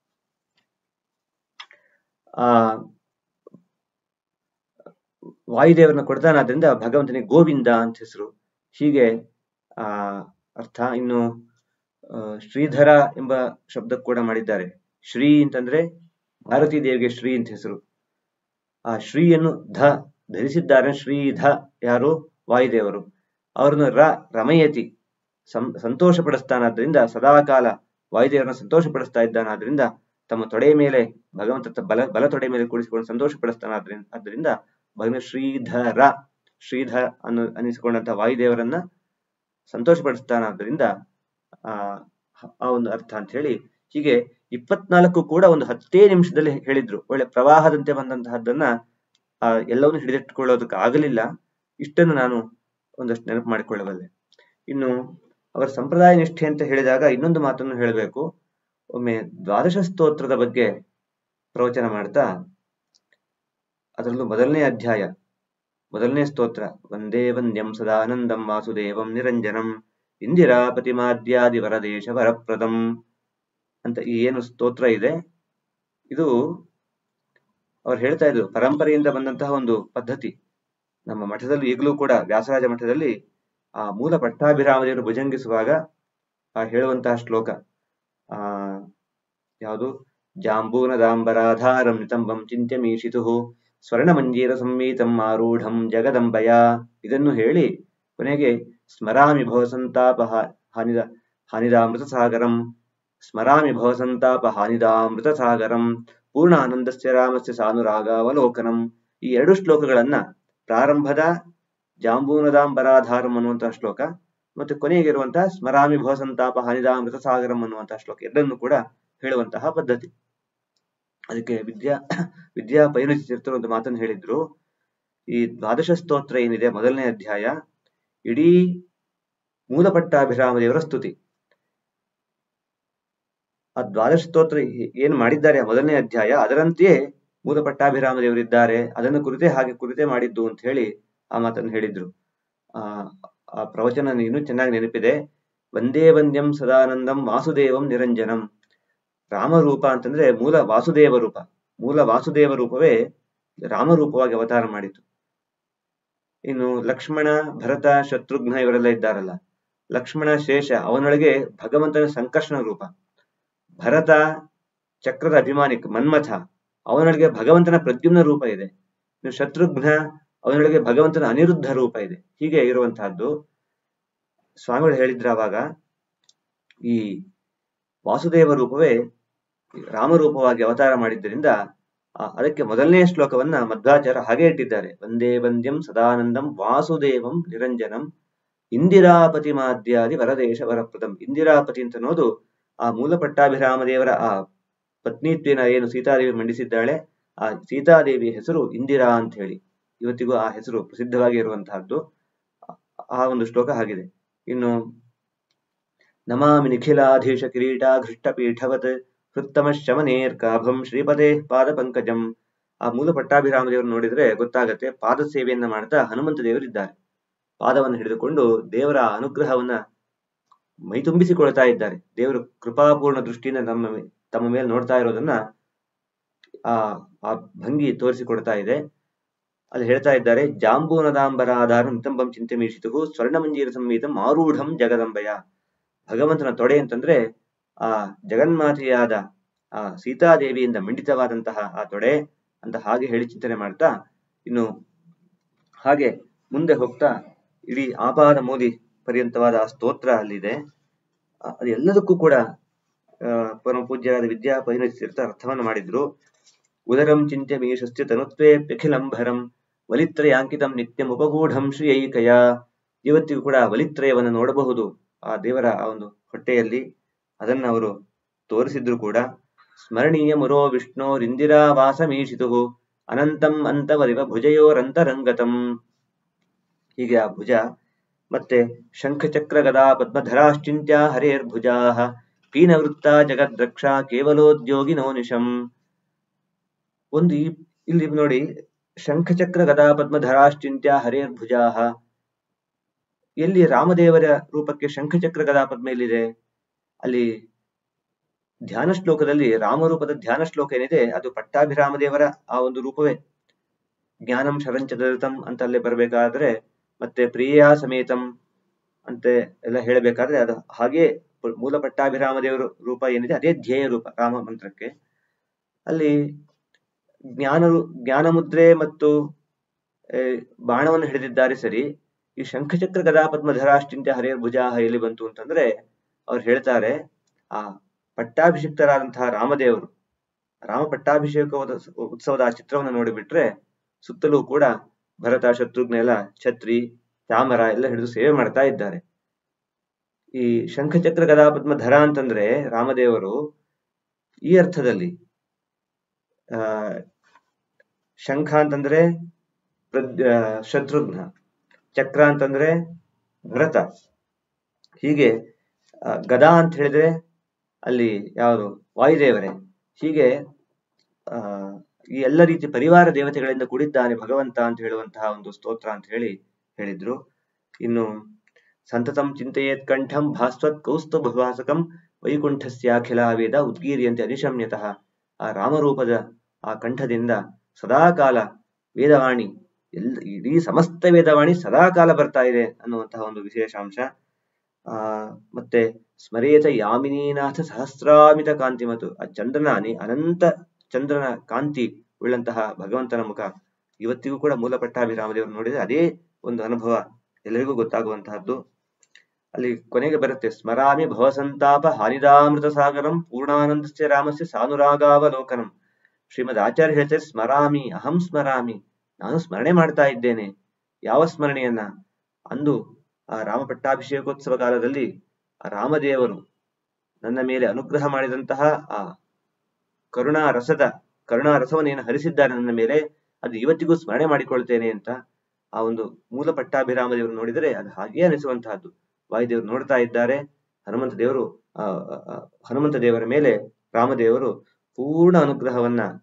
A: ಆ ವಾಯುದೇವರನ್ನ ಕೊಡ್ತಾನಾದ್ರಿಂದ ಭಗವಂತನಿಗೆ ಗೋವಿಂದ ಅಂತ ಹೆಸರು ಹೀಗೆ ಆ ಅರ್ಥ ಇನ್ನು ಶ್ರೀಧರ ಎಂಬ ಶಬ್ದ ಕೂಡ ಮಾಡಿದ್ದಾರೆ ಶ್ರೀ ಅಂತಂದ್ರೆ ಭಾರತೀ ದೇವಿಗೆ ಶ್ರೀ ಅಂತ ಹೆಸರು ಆ ಶ್ರೀಯನ್ನು ಧ ಧರಿಸಿದ್ದಾರೆ ಶ್ರೀಧ ಯಾರು ವಾಯುದೇವರು ಅವರನ್ನು ರ ರಮಯತಿ ಸಂ ಸಂತೋಷ ಪಡಿಸ್ತಾನಾದ್ರಿಂದ ಸದಾಕಾಲ ವಾಯುದೇವರನ್ನ ಸಂತೋಷ ಪಡಿಸ್ತಾ ಇದ್ದಾನಾದ್ರಿಂದ ತಮ್ಮ ತೊಡೆಯ ಮೇಲೆ ಭಗವಂತ ಬಲ ಬಲ ತೊಡೆ ಮೇಲೆ ಕೂಡಿಸಿಕೊಂಡು ಸಂತೋಷ ಪಡಿಸ್ತಾನಾದ್ರಿಂದ ಆದ್ರಿಂದ ಭಗವಂತ ಶ್ರೀಧರ ಶ್ರೀಧರ ಅನ್ನು ಅನ್ನಿಸಿಕೊಂಡಂತಹ ವಾಯುದೇವರನ್ನ ಸಂತೋಷ ಪಡಿಸ್ತಾನಾದ್ರಿಂದ ಆ ಆ ಒಂದು ಅರ್ಥ ಅಂತ ಹೇಳಿ ಹೀಗೆ ಇಪ್ಪತ್ನಾಲ್ಕು ಕೂಡ ಒಂದು ಹತ್ತೇ ನಿಮಿಷದಲ್ಲಿ ಹೇಳಿದ್ರು ಒಳ್ಳೆ ಪ್ರವಾಹದಂತೆ ಬಂದಂತಹದ್ದನ್ನ ಆ ಎಲ್ಲವನ್ನು ಹಿಡಿದಿಟ್ಟುಕೊಳ್ಳೋದಕ್ಕೆ ಆಗಲಿಲ್ಲ ಇಷ್ಟನ್ನು ನಾನು ಒಂದಷ್ಟು ನೆನಪು ಮಾಡಿಕೊಳ್ಳಬಲ್ಲೆ ಇನ್ನು ಅವರ ಸಂಪ್ರದಾಯ ನಿಷ್ಠೆ ಅಂತ ಹೇಳಿದಾಗ ಇನ್ನೊಂದು ಮಾತನ್ನು ಹೇಳಬೇಕು ಒಮ್ಮೆ ದ್ವಾದಶ ಸ್ತೋತ್ರದ ಬಗ್ಗೆ ಪ್ರವಚನ ಮಾಡ್ತಾ ಅದರಲ್ಲೂ ಮೊದಲನೇ ಅಧ್ಯಾಯ ಮೊದಲನೇ ಸ್ತೋತ್ರ ವಂದೇ ವಂದ್ಯಂ ಸದಾನಂದಂ ವಾಸುದೇವಂ ನಿರಂಜನಂ ಇಂದಿರಾಪತಿಮಾದ್ಯಾದಿ ವರದೇಶ ವರಪ್ರದಂ ಅಂತ ಈ ಏನು ಸ್ತೋತ್ರ ಇದೆ ಇದು ಅವ್ರು ಹೇಳ್ತಾ ಇದ್ರು ಪರಂಪರೆಯಿಂದ ಬಂದಂತಹ ಒಂದು ಪದ್ಧತಿ ನಮ್ಮ ಮಠದಲ್ಲಿ ಈಗಲೂ ಕೂಡ ವ್ಯಾಸರಾಜ ಮಠದಲ್ಲಿ ಆ ಮೂಲ ಪಟ್ಟಾಭಿರಾಮದೇವರು ಭುಜಂಗಿಸುವಾಗ ಆ ಹೇಳುವಂತಹ ಶ್ಲೋಕ ಆ ಯಾವುದು ಜಾಂಬೂನದಾಂಬರಾಧಾರಂ ನಿತಂಬಂ ಚಿಂತ್ಯಮೀಶಿತು ಸ್ವರ್ಣಮಂಜೀರ ಸಂಮೀತಂ ಆರೂಢಂ ಜಗದಂಬಯ ಇದನ್ನು ಹೇಳಿ ಕೊನೆಗೆ ಸ್ಮರಾಮಿ ಭವಸಂತಾಪ ಹಾನಿದ ಹಾನಿದಾಮೃತ ಸಾಗರಂ ಸ್ಮರಾಮಿ ಭವಸಂತಾಪ ಹಾನಿದಾಮೃತ ಸಾಗರಂ ಪೂರ್ಣ ಆನಂದಸ್ಯ ರಾಮಸ್ಯ ಸಾನುರಾಗಾವಲೋಕನಂ ಈ ಎರಡು ಶ್ಲೋಕಗಳನ್ನ ಪ್ರಾರಂಭದ ಜಾಂಬೂನದಾಂಬರಾಧಾರಂ ಅನ್ನುವಂತಹ ಶ್ಲೋಕ ಮತ್ತು ಕೊನೆಗಿರುವಂತಹ ಸ್ಮರಾಮಿ ಭವಸಂತಾಪ ಹಾನಿದಾಮೃತ ಸಾಗರಂ ಅನ್ನುವಂತಹ ಶ್ಲೋಕ ಎರಡನ್ನು ಕೂಡ ಹೇಳುವಂತಹ ಪದ್ಧತಿ ಅದಕ್ಕೆ ವಿದ್ಯಾ ವಿದ್ಯಾ ಪೈರುಚಿ ತೀರ್ಥರು ಒಂದು ಮಾತನ್ನು ಹೇಳಿದ್ರು ಈ ದ್ವಾದಶ ಸ್ತೋತ್ರ ಏನಿದೆ ಮೊದಲನೇ ಅಧ್ಯಾಯ ಇಡೀ ಮೂಲಪಟ್ಟಾಭಿರಾಮ ದೇವರ ಸ್ತುತಿ ಆ ದ್ವಾದಶ ಸ್ತೋತ್ರ ಏನ್ ಮಾಡಿದ್ದಾರೆ ಮೊದಲನೇ ಅಧ್ಯಾಯ ಅದರಂತೆಯೇ ಮೂಲ ಪಟ್ಟಾಭಿರಾಮ ದೇವರಿದ್ದಾರೆ ಅದನ್ನು ಕುರಿತೇ ಹಾಗೆ ಕುರಿತೇ ಮಾಡಿದ್ದು ಅಂತ ಹೇಳಿ ಆ ಮಾತನ್ನು ಹೇಳಿದ್ರು ಆ ಆ ಪ್ರವಚನ ಇನ್ನೂ ಚೆನ್ನಾಗಿ ನೆನಪಿದೆ ವಂದೇ ವಂದ್ಯಂ ಸದಾನಂದಂ ವಾಸುದೇವಂ ನಿರಂಜನಂ ರಾಮರೂಪ ಅಂತಂದ್ರೆ ಮೂಲ ವಾಸುದೇವ ರೂಪ ಮೂಲ ವಾಸುದೇವ ರೂಪವೇ ರಾಮರೂಪವಾಗಿ ಅವತಾರ ಮಾಡಿತು ಇನ್ನು ಲಕ್ಷ್ಮಣ ಭರತ ಶತ್ರುಘ್ನ ಇವರೆಲ್ಲ ಇದ್ದಾರಲ್ಲ ಲಕ್ಷ್ಮಣ ಶೇಷ ಅವನೊಳಗೆ ಭಗವಂತನ ಸಂಕರ್ಷಣ ರೂಪ ಭರತ ಚಕ್ರದ ಅಭಿಮಾನಿ ಮನ್ಮಥ ಅವನೊಳಗೆ ಭಗವಂತನ ಪ್ರದ್ಯುಮ್ನ ರೂಪ ಇದೆ ಇನ್ನು ಶತ್ರುಘ್ನ ಅವನೊಳಗೆ ಭಗವಂತನ ಅನಿರುದ್ಧ ರೂಪ ಇದೆ ಹೀಗೆ ಇರುವಂತಹದ್ದು ಸ್ವಾಮಿಗಳು ಹೇಳಿದ್ರ ಅವಾಗ ಈ ವಾಸುದೇವ ರೂಪವೇ ರಾಮರೂಪವಾಗಿ ಅವತಾರ ಮಾಡಿದ್ದರಿಂದ ಆ, ಅದಕ್ಕೆ ಮೊದಲನೇ ಶ್ಲೋಕವನ್ನ ಮಧ್ವಾಚಾರ್ಯ ಹಾಗೆ ಇಟ್ಟಿದ್ದಾರೆ ವಂದೇ ವಂದ್ಯಂ ಸದಾನಂದಂ ವಾಸುದೇವಂ ನಿರಂಜನಂ ಇಂದಿರಾಪತಿ ಮಾದ್ಯಾದಿ ವರದೇಶ ವರಪ್ರದಂ ಇಂದಿರಾಪತಿ ಅಂತ ಅನ್ನೋದು ಆ ಮೂಲ ಪಟ್ಟಾಭಿರಾಮ ದೇವರ ಆ ಪತ್ನಿತ್ವೇನ ಏನು ಸೀತಾದೇವಿ ಮಂಡಿಸಿದ್ದಾಳೆ ಆ ಸೀತಾದೇವಿ ಹೆಸರು ಇಂದಿರಾ ಅಂತ ಹೇಳಿ ಇವತ್ತಿಗೂ ಆ ಹೆಸರು ಪ್ರಸಿದ್ಧವಾಗಿ ಇರುವಂತಹದ್ದು ಆ- ಆ ಒಂದು ಶ್ಲೋಕ ಆಗಿದೆ ಇನ್ನು ನಮಾಮಿ ನಿಖಿಲಾಧೀಶ ಕಿರೀಟ ಘೃಷ್ಟಪೀಠವತ್ ಹೃತ್ತಮ ಶಮನೇರ್ಕಾಭಂ ಶ್ರೀಪದೇ ಪಾದ ಪಂಕಜಂ ಆ ಮೂಲ ಪಟ್ಟಾಭಿರಾಮ ದೇವರು ನೋಡಿದ್ರೆ ಗೊತ್ತಾಗತ್ತೆ ಪಾದ ಸೇವೆಯನ್ನ ಮಾಡ್ತಾ ಹನುಮಂತ ದೇವರಿದ್ದಾರೆ ಪಾದವನ್ನು ಹಿಡಿದುಕೊಂಡು ದೇವರ ಅನುಗ್ರಹವನ್ನ ಮೈತುಂಬಿಸಿಕೊಳ್ತಾ ಇದ್ದಾರೆ ದೇವರು ಕೃಪಾಪೂರ್ಣ ದೃಷ್ಟಿಯಿಂದ ನಮ್ಮ ಮೇ- ತಮ್ಮ ಮೇಲೆ ನೋಡ್ತಾ ಇರೋದನ್ನ ಆ ಆ ಭಂಗಿ ತೋರಿಸಿಕೊಡ್ತಾ ಇದೆ ಅಲ್ಲಿ ಹೇಳ್ತಾ ಇದ್ದಾರೆ ಜಾಂಬೂನದಾಂಬರಾಧಾರ ನಿತಂಬಂ ಚಿಂತೆ ಮೀಶಿತು ಸ್ವರ್ಣಮಂಜೀರ ಸಂವೀತಂ ಆರೂಢಂ ಜಗದಂಬಯ ಭಗವಂತನ ತೊಡೆ ಅಂತಂದ್ರೆ ಆ ಜಗನ್ಮಾತೆಯಾದ ಆ ಸೀತಾದೇವಿಯಿಂದ ಮಂಡಿತವಾದಂತಹ ಆ ತೊಡೆ ಅಂತ ಹಾಗೆ ಹೇಳಿ ಚಿಂತನೆ ಮಾಡ್ತಾ ಇನ್ನು ಹಾಗೆ ಮುಂದೆ ಹೋಗ್ತಾ ಇಡೀ ಆಪಾದ ಮೋದಿ ಪರ್ಯಂತವಾದ ಆ ಸ್ತೋತ್ರ ಅಲ್ಲಿದೆ ಆ, ಅದು ಎಲ್ಲದಕ್ಕೂ ಕೂಡ ಆ, ಪರಮ ಪೂಜ್ಯರಾದ ವಿದ್ಯಾ ಪರಿಣಿತ ಅರ್ಥವನ್ನು ಮಾಡಿದ್ರು ಉದರಂ ಚಿಂತ್ಯ ಮೀಶಸ್ಯ ತನುತ್ವೇಪ್ಯಖಿಲಂಭರಂ ವಲಿತ್ರಯಾಂಕಿತಂ ನಿತ್ಯಂ ಉಪಗೂಢಂ ಶ್ರೀಯೈಕಯ ಇವತ್ತಿಗೂ ಕೂಡ ವಲಿತ್ರಯವನ್ನು ನೋಡಬಹುದು ಆ ದೇವರ ಆ ಒಂದು ಹೊಟ್ಟೆಯಲ್ಲಿ ಅದನ್ನ ಅವರು ತೋರಿಸಿದ್ರು ಕೂಡ ಸ್ಮರಣೀಯ ಮುರೋ ವಿಷ್ಣೋರಿಂದಿರಾ ವಾಸಮೀಶಿತು ಅನಂತಂ ಅಂತವರಿವ ಭುಜಯೋರಂತರಂಗತಂ ಹೀಗೆ ಆ ಭುಜ ಮತ್ತೆ ಶಂಖಚಕ್ರ ಗದಾ ಪದ್ಮಧರಾಶ್ಚಿಂತ್ಯ ಹರೇರ್ಭುಜಾ ಪೀನವೃತ್ತ ಜಗದ್ರಕ್ಷಾ ಕೇವಲೋದ್ಯೋಗಿನೋ ನಿಶಂ ಒಂದು ಈ ಇಲ್ಲಿ ನೋಡಿ ಶಂಖಚಕ್ರ ಗದಾ ಪದ್ಮಧರಾಶ್ಚಿಂತ್ಯ ಹರೇರ್ಭುಜಾ ಎಲ್ಲಿ ರಾಮದೇವರ ರೂಪಕ್ಕೆ ಶಂಖಚಕ್ರ ಗದಾ ಪದ್ಮ ಎಲ್ಲಿದೆ ಅಲ್ಲಿ ಧ್ಯಾನ ಶ್ಲೋಕದಲ್ಲಿ ರಾಮರೂಪದ ಧ್ಯಾನ ಶ್ಲೋಕ ಏನಿದೆ ಅದು ಪಟ್ಟಾಭಿರಾಮ ದೇವರ ಆ ಒಂದು ರೂಪವೇ ಜ್ಞಾನಂ ಶರಂಚದತಂ ಅಂತ ಅಲ್ಲೇ ಬರಬೇಕಾದ್ರೆ ಮತ್ತೆ ಪ್ರಿಯಾ ಸಮೇತಂ ಅಂತ ಎಲ್ಲ ಹೇಳಬೇಕಾದ್ರೆ ಅದು ಹಾಗೆ ಪ- ಮೂಲ ಪಟ್ಟಾಭಿರಾಮ ದೇವರ ರೂಪ ಏನಿದೆ ಅದೇ ಧ್ಯೇಯ ರೂಪ ರಾಮ ಮಂತ್ರಕ್ಕೆ ಅಲ್ಲಿ ಜ್ಞಾನ ಜ್ಞಾನ ಮುದ್ರೆ ಮತ್ತು ಆ, ಬಾಣವನ್ನು ಹಿಡಿದಿದ್ದಾರೆ ಸರಿ ಈ ಶಂಖಚಕ್ರ ಗದಾ ಪದ್ಮಧರಾಶ್ಚಿಂತ್ಯ ಹರೇರ್ ಭುಜಾ ಎಲ್ಲಿ ಬಂತು ಅಂತಂದ್ರೆ ಅವ್ರು ಹೇಳ್ತಾರೆ ಆ ಪಟ್ಟಾಭಿಷಿಕ್ತರಾದಂತಹ ರಾಮದೇವರು ರಾಮ ಪಟ್ಟಾಭಿಷೇಕವಾದ ಉತ್ಸವದ ಆ ಚಿತ್ರವನ್ನು ನೋಡಿಬಿಟ್ರೆ ಸುತ್ತಲೂ ಕೂಡ ಭರತ ಶತ್ರುಘ್ನ ಎಲ್ಲ ಛತ್ರಿ ಚಾಮರ ಎಲ್ಲ ಹಿಡಿದು ಸೇವೆ ಮಾಡ್ತಾ ಇದ್ದಾರೆ ಈ ಶಂಖಚಕ್ರ ಗದಾ ಪದ್ಮಧರ ಅಂತಂದ್ರೆ ರಾಮದೇವರು ಈ ಅರ್ಥದಲ್ಲಿ ಆ ಶಂಖ ಅಂತಂದ್ರೆ ಪ್ರದ್ ಆ, ಶತ್ರುಘ್ನ ಚಕ್ರ ಅಂತಂದ್ರೆ ಭರತ ಹೀಗೆ ಆ, ಗದಾ ಅಂತ ಹೇಳಿದ್ರೆ ಅಲ್ಲಿ ಯಾವುದು ವಾಯುದೇವರೇ ಹೀಗೆ ಆ ಈ ಎಲ್ಲ ರೀತಿ ಪರಿವಾರ ದೇವತೆಗಳಿಂದ ಕೂಡಿದ್ದಾನೆ ಭಗವಂತ ಅಂತ ಹೇಳುವಂತಹ ಒಂದು ಸ್ತೋತ್ರ ಅಂತ ಹೇಳಿ ಹೇಳಿದ್ರು ಇನ್ನು ಸಂತತಂ ಚಿಂತೆಯೇತ್ ಕಂಠಂ ಭಾಸ್ವತ್ ಕೌಸ್ತುಭಭಾಸಕಂ ವೈಕುಂಠಸ್ಯಾಖಿಲ ವೇದ ಉದ್ಗೀರಿಯಂತೆ ಅನಿಶಮ್ಯತಃ ಆ ರಾಮರೂಪದ ಆ ಕಂಠದಿಂದ ಸದಾಕಾಲ ವೇದವಾಣಿ ಎಲ್ಲ ಇಡೀ ಸಮಸ್ತ ವೇದವಾಣಿ ಸದಾಕಾಲ ಬರ್ತಾ ಇದೆ ಅನ್ನುವಂತಹ ಒಂದು ವಿಶೇಷಾಂಶ ಆ ಮತ್ತೆ ಸ್ಮರೇತ ಯಾಮಿನೀನಾಥ ಸಹಸ್ರಾಮಿತ ಕಾಂತಿ ಮತ್ತು ಆ ಚಂದ್ರನ ಅನಿ ಅನಂತ ಚಂದ್ರನ ಕಾಂತಿ ಉಳ್ಳಂತಹ ಭಗವಂತನ ಮುಖ ಇವತ್ತಿಗೂ ಕೂಡ ಮೂಲ ಪಟ್ಟಾಭಿರಾಮದೇವರು ನೋಡಿದ್ರೆ ಅದೇ ಒಂದು ಅನುಭವ ಎಲ್ಲರಿಗೂ ಗೊತ್ತಾಗುವಂತಹದ್ದು ಅಲ್ಲಿ ಕೊನೆಗೆ ಬರುತ್ತೆ ಸ್ಮರಾಮಿ ಭವಸಂತಾಪ ಹಾನಿದಾಮೃತ ಸಾಗರಂ ಪೂರ್ಣಾನಂದಸ್ಯ ರಾಮಸ್ಯ ಸಾನುರಾಗಾವಲೋಕನಂ ಶ್ರೀಮದ್ ಆಚಾರ್ಯ ಹೇಳ್ತಾರೆ ಸ್ಮರಾಮಿ ಅಹಂ ಸ್ಮರಾಮಿ ನಾನು ಸ್ಮರಣೆ ಮಾಡ್ತಾ ಇದ್ದೇನೆ ಯಾವ ಸ್ಮರಣೆಯನ್ನ ಅಂದು ಆ ರಾಮ ಪಟ್ಟಾಭಿಷೇಕೋತ್ಸವ ಕಾಲದಲ್ಲಿ ಆ ರಾಮದೇವರು ನನ್ನ ಮೇಲೆ ಅನುಗ್ರಹ ಮಾಡಿದಂತಹ ಆ ಕರುಣಾ ರಸದ ಕರುಣಾ ರಸವನ್ನು ಏನು ಹರಿಸಿದ್ದಾರೆ ನನ್ನ ಮೇಲೆ ಅದು ಇವತ್ತಿಗೂ ಸ್ಮರಣೆ ಮಾಡಿಕೊಳ್ತೇನೆ ಅಂತ ಆ ಒಂದು ಮೂಲ ಪಟ್ಟಾಭಿರಾಮ ದೇವರು ನೋಡಿದರೆ ಅದು ಹಾಗೇ ಅನಿಸುವಂತಹದ್ದು ವಾಯುದೇವರು ನೋಡ್ತಾ ಇದ್ದಾರೆ ಹನುಮಂತ ದೇವರು ಆ ಆ, ಆ, ಹನುಮಂತ ದೇವರ ಮೇಲೆ ರಾಮದೇವರು ಪೂರ್ಣ ಅನುಗ್ರಹವನ್ನ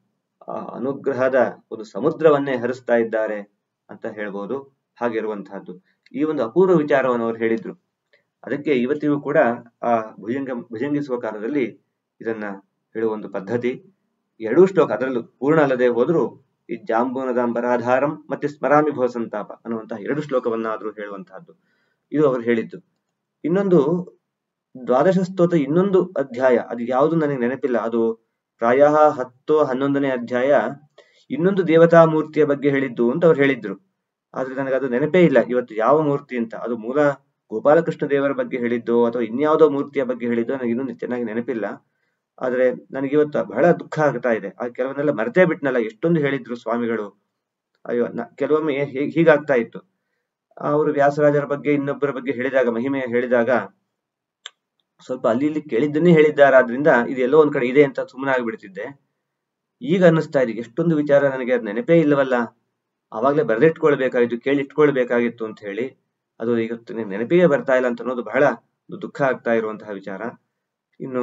A: ಆ ಅನುಗ್ರಹದ ಒಂದು ಸಮುದ್ರವನ್ನೇ ಹರಿಸ್ತಾ ಇದ್ದಾರೆ ಅಂತ ಹೇಳ್ಬೋದು ಹಾಗಿರುವಂತಹದ್ದು ಈ ಒಂದು ಅಪೂರ್ವ ವಿಚಾರವನ್ನು ಅವರು ಹೇಳಿದ್ರು ಅದಕ್ಕೆ ಇವತ್ತಿಗೂ ಕೂಡ ಆ ಭುಜಂಗ ಭುಜಂಗಿಸುವ ಕಾಲದಲ್ಲಿ ಇದನ್ನ ಹೇಳುವ ಒಂದು ಪದ್ಧತಿ ಎರಡೂ ಶ್ಲೋಕ ಅದರಲ್ಲೂ ಪೂರ್ಣ ಅಲ್ಲದೆ ಹೋದ್ರು ಈ ಜಾಂಬೂನದಾಂಬರಾಧಾರಂ ಮತ್ತೆ ಸ್ಮರಾಮಿ ಭವ ಸಂತಾಪ ಅನ್ನುವಂತಹ ಎರಡು ಶ್ಲೋಕವನ್ನಾದ್ರೂ ಹೇಳುವಂತಹದ್ದು ಇದು ಅವರು ಹೇಳಿದ್ದು ಇನ್ನೊಂದು ದ್ವಾದಶ ಸ್ತೋತ್ರ ಇನ್ನೊಂದು ಅಧ್ಯಾಯ ಅದು ಯಾವುದು ನನಗೆ ನೆನಪಿಲ್ಲ ಅದು ಪ್ರಾಯ ಹತ್ತು ಹನ್ನೊಂದನೇ ಅಧ್ಯಾಯ ಇನ್ನೊಂದು ದೇವತಾ ಮೂರ್ತಿಯ ಬಗ್ಗೆ ಹೇಳಿದ್ದು ಅಂತ ಅವ್ರು ಹೇಳಿದ್ರು ಆದ್ರೆ ನನಗೆ ಅದು ನೆನಪೇ ಇಲ್ಲ ಇವತ್ತು ಯಾವ ಮೂರ್ತಿ ಅಂತ ಅದು ಮೂಲ ಗೋಪಾಲಕೃಷ್ಣ ದೇವರ ಬಗ್ಗೆ ಹೇಳಿದ್ದು ಅಥವಾ ಇನ್ಯಾವುದೋ ಮೂರ್ತಿಯ ಬಗ್ಗೆ ಹೇಳಿದ್ದು ನನಗೆ ಇನ್ನೂ ಚೆನ್ನಾಗಿ ನೆನಪಿಲ್ಲ ಆದ್ರೆ ನನಗೆ ಇವತ್ತು ಬಹಳ ದುಃಖ ಆಗ್ತಾ ಇದೆ ಆ ಕೆಲವನ್ನೆಲ್ಲ ಮರ್ತೇ ಬಿಟ್ನಲ್ಲ ಎಷ್ಟೊಂದು ಹೇಳಿದ್ರು ಸ್ವಾಮಿಗಳು ಅಯ್ಯೋ ನ- ಕೆಲವೊಮ್ಮೆ ಹೀಗ್- ಹೀಗಾಗ್ತಾ ಇತ್ತು ಅವರು ವ್ಯಾಸರಾಜರ ಬಗ್ಗೆ ಇನ್ನೊಬ್ಬರ ಬಗ್ಗೆ ಹೇಳಿದಾಗ ಮಹಿಮೆ ಹೇಳಿದಾಗ ಸ್ವಲ್ಪ ಅಲ್ಲಿ ಇಲ್ಲಿ ಕೇಳಿದ್ದನ್ನೇ ಹೇಳಿದ್ದಾರಾದ್ರಿಂದ ಇದು ಎಲ್ಲೋ ಒಂದ್ ಕಡೆ ಇದೆ ಅಂತ ಸುಮ್ಮನೆ ಆಗ್ಬಿಡ್ತಿದ್ದೆ ಈಗ ಅನ್ನಿಸ್ತಾ ಇದೆ ಎಷ್ಟೊಂದು ವಿಚಾರ ನನಗೆ ಅದ್ ನೆನಪೇ ಇಲ್ಲವಲ್ಲ ಆವಾಗ್ಲೇ ಬರೆದಿಟ್ಕೊಳ್ಬೇಕಾಗಿತ್ತು ಕೇಳಿ ಇಟ್ಕೊಳ್ಬೇಕಾಗಿತ್ತು ಅಂತ ಹೇಳಿ ಅದು ಈಗ ತ- ನೆನಪಿಗೆ ಬರ್ತಾ ಇಲ್ಲ ಅಂತ ಅನ್ನೋದು ಬಹಳ ಒಂದು ದುಃಖ ಆಗ್ತಾ ಇರುವಂತಹ ವಿಚಾರ ಇನ್ನು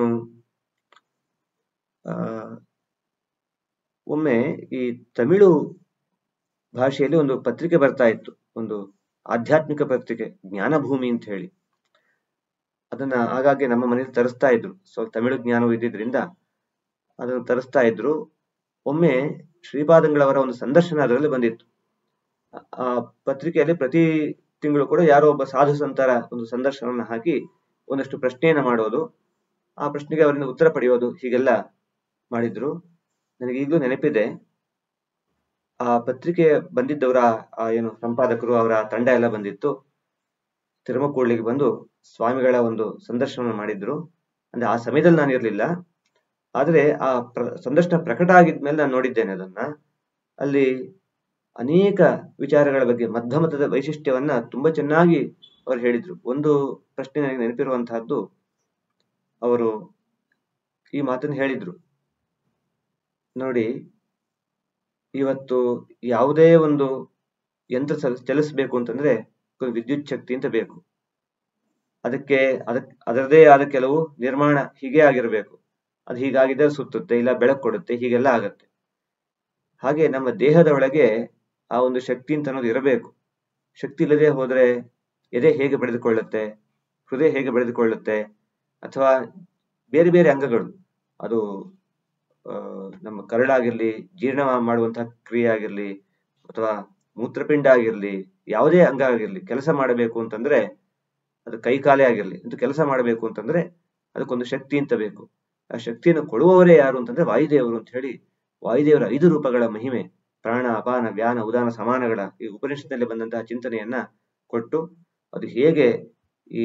A: ಆ ಒಮ್ಮೆ ಈ ತಮಿಳು ಭಾಷೆಯಲ್ಲಿ ಒಂದು ಪತ್ರಿಕೆ ಬರ್ತಾ ಇತ್ತು ಒಂದು ಆಧ್ಯಾತ್ಮಿಕ ಪತ್ರಿಕೆ ಜ್ಞಾನಭೂಮಿ ಅಂತ ಹೇಳಿ ಅದನ್ನ ಆಗಾಗ್ಗೆ ನಮ್ಮ ಮನೇಲಿ ತರಿಸ್ತಾ ಇದ್ರು ಸೊ ತಮಿಳು ಜ್ಞಾನವು ಇದ್ದಿದ್ರಿಂದ ಅದನ್ನು ತರಿಸ್ತಾ ಇದ್ರು ಒಮ್ಮೆ ಶ್ರೀಪಾದಂಗಳವರ ಒಂದು ಸಂದರ್ಶನ ಅದರಲ್ಲಿ ಬಂದಿತ್ತು ಆ- ಆ ಪತ್ರಿಕೆಯಲ್ಲಿ ಪ್ರತಿ ತಿಂಗಳು ಕೂಡ ಯಾರೋ ಒಬ್ಬ ಸಾಧು ಸಂತರ ಒಂದು ಸಂದರ್ಶನವನ್ನು ಹಾಕಿ ಒಂದಷ್ಟು ಪ್ರಶ್ನೆಯನ್ನ ಮಾಡೋದು ಆ ಪ್ರಶ್ನೆಗೆ ಅವರಿಂದ ಉತ್ತರ ಪಡೆಯೋದು ಹೀಗೆಲ್ಲ ಮಾಡಿದ್ರು ನನಗೆ ಈಗಲೂ ನೆನಪಿದೆ ಆ ಪತ್ರಿಕೆ ಬಂದಿದ್ದವರ ಆ ಏನು ಸಂಪಾದಕರು ಅವರ ತಂಡ ಎಲ್ಲ ಬಂದಿತ್ತು ತಿರುಮಕೂಡ್ಲಿಗೆ ಬಂದು ಸ್ವಾಮಿಗಳ ಒಂದು ಸಂದರ್ಶನ ಮಾಡಿದ್ರು ಅಂದ್ರೆ ಆ ಸಮಯದಲ್ಲಿ ನಾನು ಇರ್ಲಿಲ್ಲ ಆದ್ರೆ ಆ ಪ್ರ ಸಂದರ್ಶನ ಪ್ರಕಟ ಆಗಿದ್ಮೇಲೆ ನಾನು ನೋಡಿದ್ದೇನೆ ಅದನ್ನ ಅಲ್ಲಿ ಅನೇಕ ವಿಚಾರಗಳ ಬಗ್ಗೆ ಮಧ್ಯಮತದ ವೈಶಿಷ್ಟ್ಯವನ್ನ ತುಂಬಾ ಚೆನ್ನಾಗಿ ಅವರು ಹೇಳಿದ್ರು ಒಂದು ಪ್ರಶ್ನೆ ನನಗೆ ನೆನಪಿರುವಂತಹದ್ದು ಅವರು ಈ ಮಾತನ್ನು ಹೇಳಿದ್ರು ನೋಡಿ ಇವತ್ತು ಯಾವುದೇ ಒಂದು ಯಂತ್ರ ಚಲ- ಚಲಿಸ್ಬೇಕು ಅಂತಂದ್ರೆ ಒಂದು ವಿದ್ಯುತ್ ಶಕ್ತಿ ಅಂತ ಬೇಕು ಅದಕ್ಕೆ ಅದಕ್ ಅದರದೇ ಆದ ಕೆಲವು ನಿರ್ಮಾಣ ಹೀಗೆ ಆಗಿರಬೇಕು ಅದು ಹೀಗಾಗಿದ್ದರೆ ಸುತ್ತುತ್ತೆ ಇಲ್ಲ ಬೆಳಕು ಕೊಡುತ್ತೆ ಹೀಗೆಲ್ಲ ಆಗತ್ತೆ ಹಾಗೆ ನಮ್ಮ ದೇಹದ ಒಳಗೆ ಆ ಒಂದು ಶಕ್ತಿ ಅಂತ ಅನ್ನೋದು ಇರಬೇಕು ಶಕ್ತಿ ಇಲ್ಲದೆ ಹೋದ್ರೆ ಎದೆ ಹೇಗೆ ಬೆಳೆದುಕೊಳ್ಳುತ್ತೆ ಹೃದಯ ಹೇಗೆ ಬೆಳೆದುಕೊಳ್ಳುತ್ತೆ ಅಥವಾ ಬೇರೆ ಬೇರೆ ಅಂಗಗಳು ಅದು ಆ, ನಮ್ಮ ಕರಳಾಗಿರ್ಲಿ ಜೀರ್ಣ ಮಾಡುವಂತಹ ಕ್ರಿಯೆ ಆಗಿರ್ಲಿ ಅಥವಾ ಮೂತ್ರಪಿಂಡ ಆಗಿರ್ಲಿ ಯಾವುದೇ ಅಂಗ ಆಗಿರ್ಲಿ ಕೆಲಸ ಮಾಡಬೇಕು ಅಂತಂದ್ರೆ ಅದು ಕೈ ಕಾಲೇ ಆಗಿರ್ಲಿ ಅದು ಕೆಲಸ ಮಾಡಬೇಕು ಅಂತಂದ್ರೆ ಅದಕ್ಕೊಂದು ಶಕ್ತಿ ಅಂತ ಬೇಕು ಆ ಶಕ್ತಿಯನ್ನು ಕೊಡುವವರೇ ಯಾರು ಅಂತಂದ್ರೆ ವಾಯುದೇವರು ಅಂತ ಹೇಳಿ ವಾಯುದೇವರ ಐದು ರೂಪಗಳ ಮಹಿಮೆ ಪ್ರಾಣ ಅಪಾನ ವ್ಯಾನ ಉದಾನ ಸಮಾನಗಳ ಈ ಉಪನಿಷತ್ನಲ್ಲಿ ಬಂದಂತಹ ಚಿಂತನೆಯನ್ನ ಕೊಟ್ಟು ಅದು ಹೇಗೆ ಈ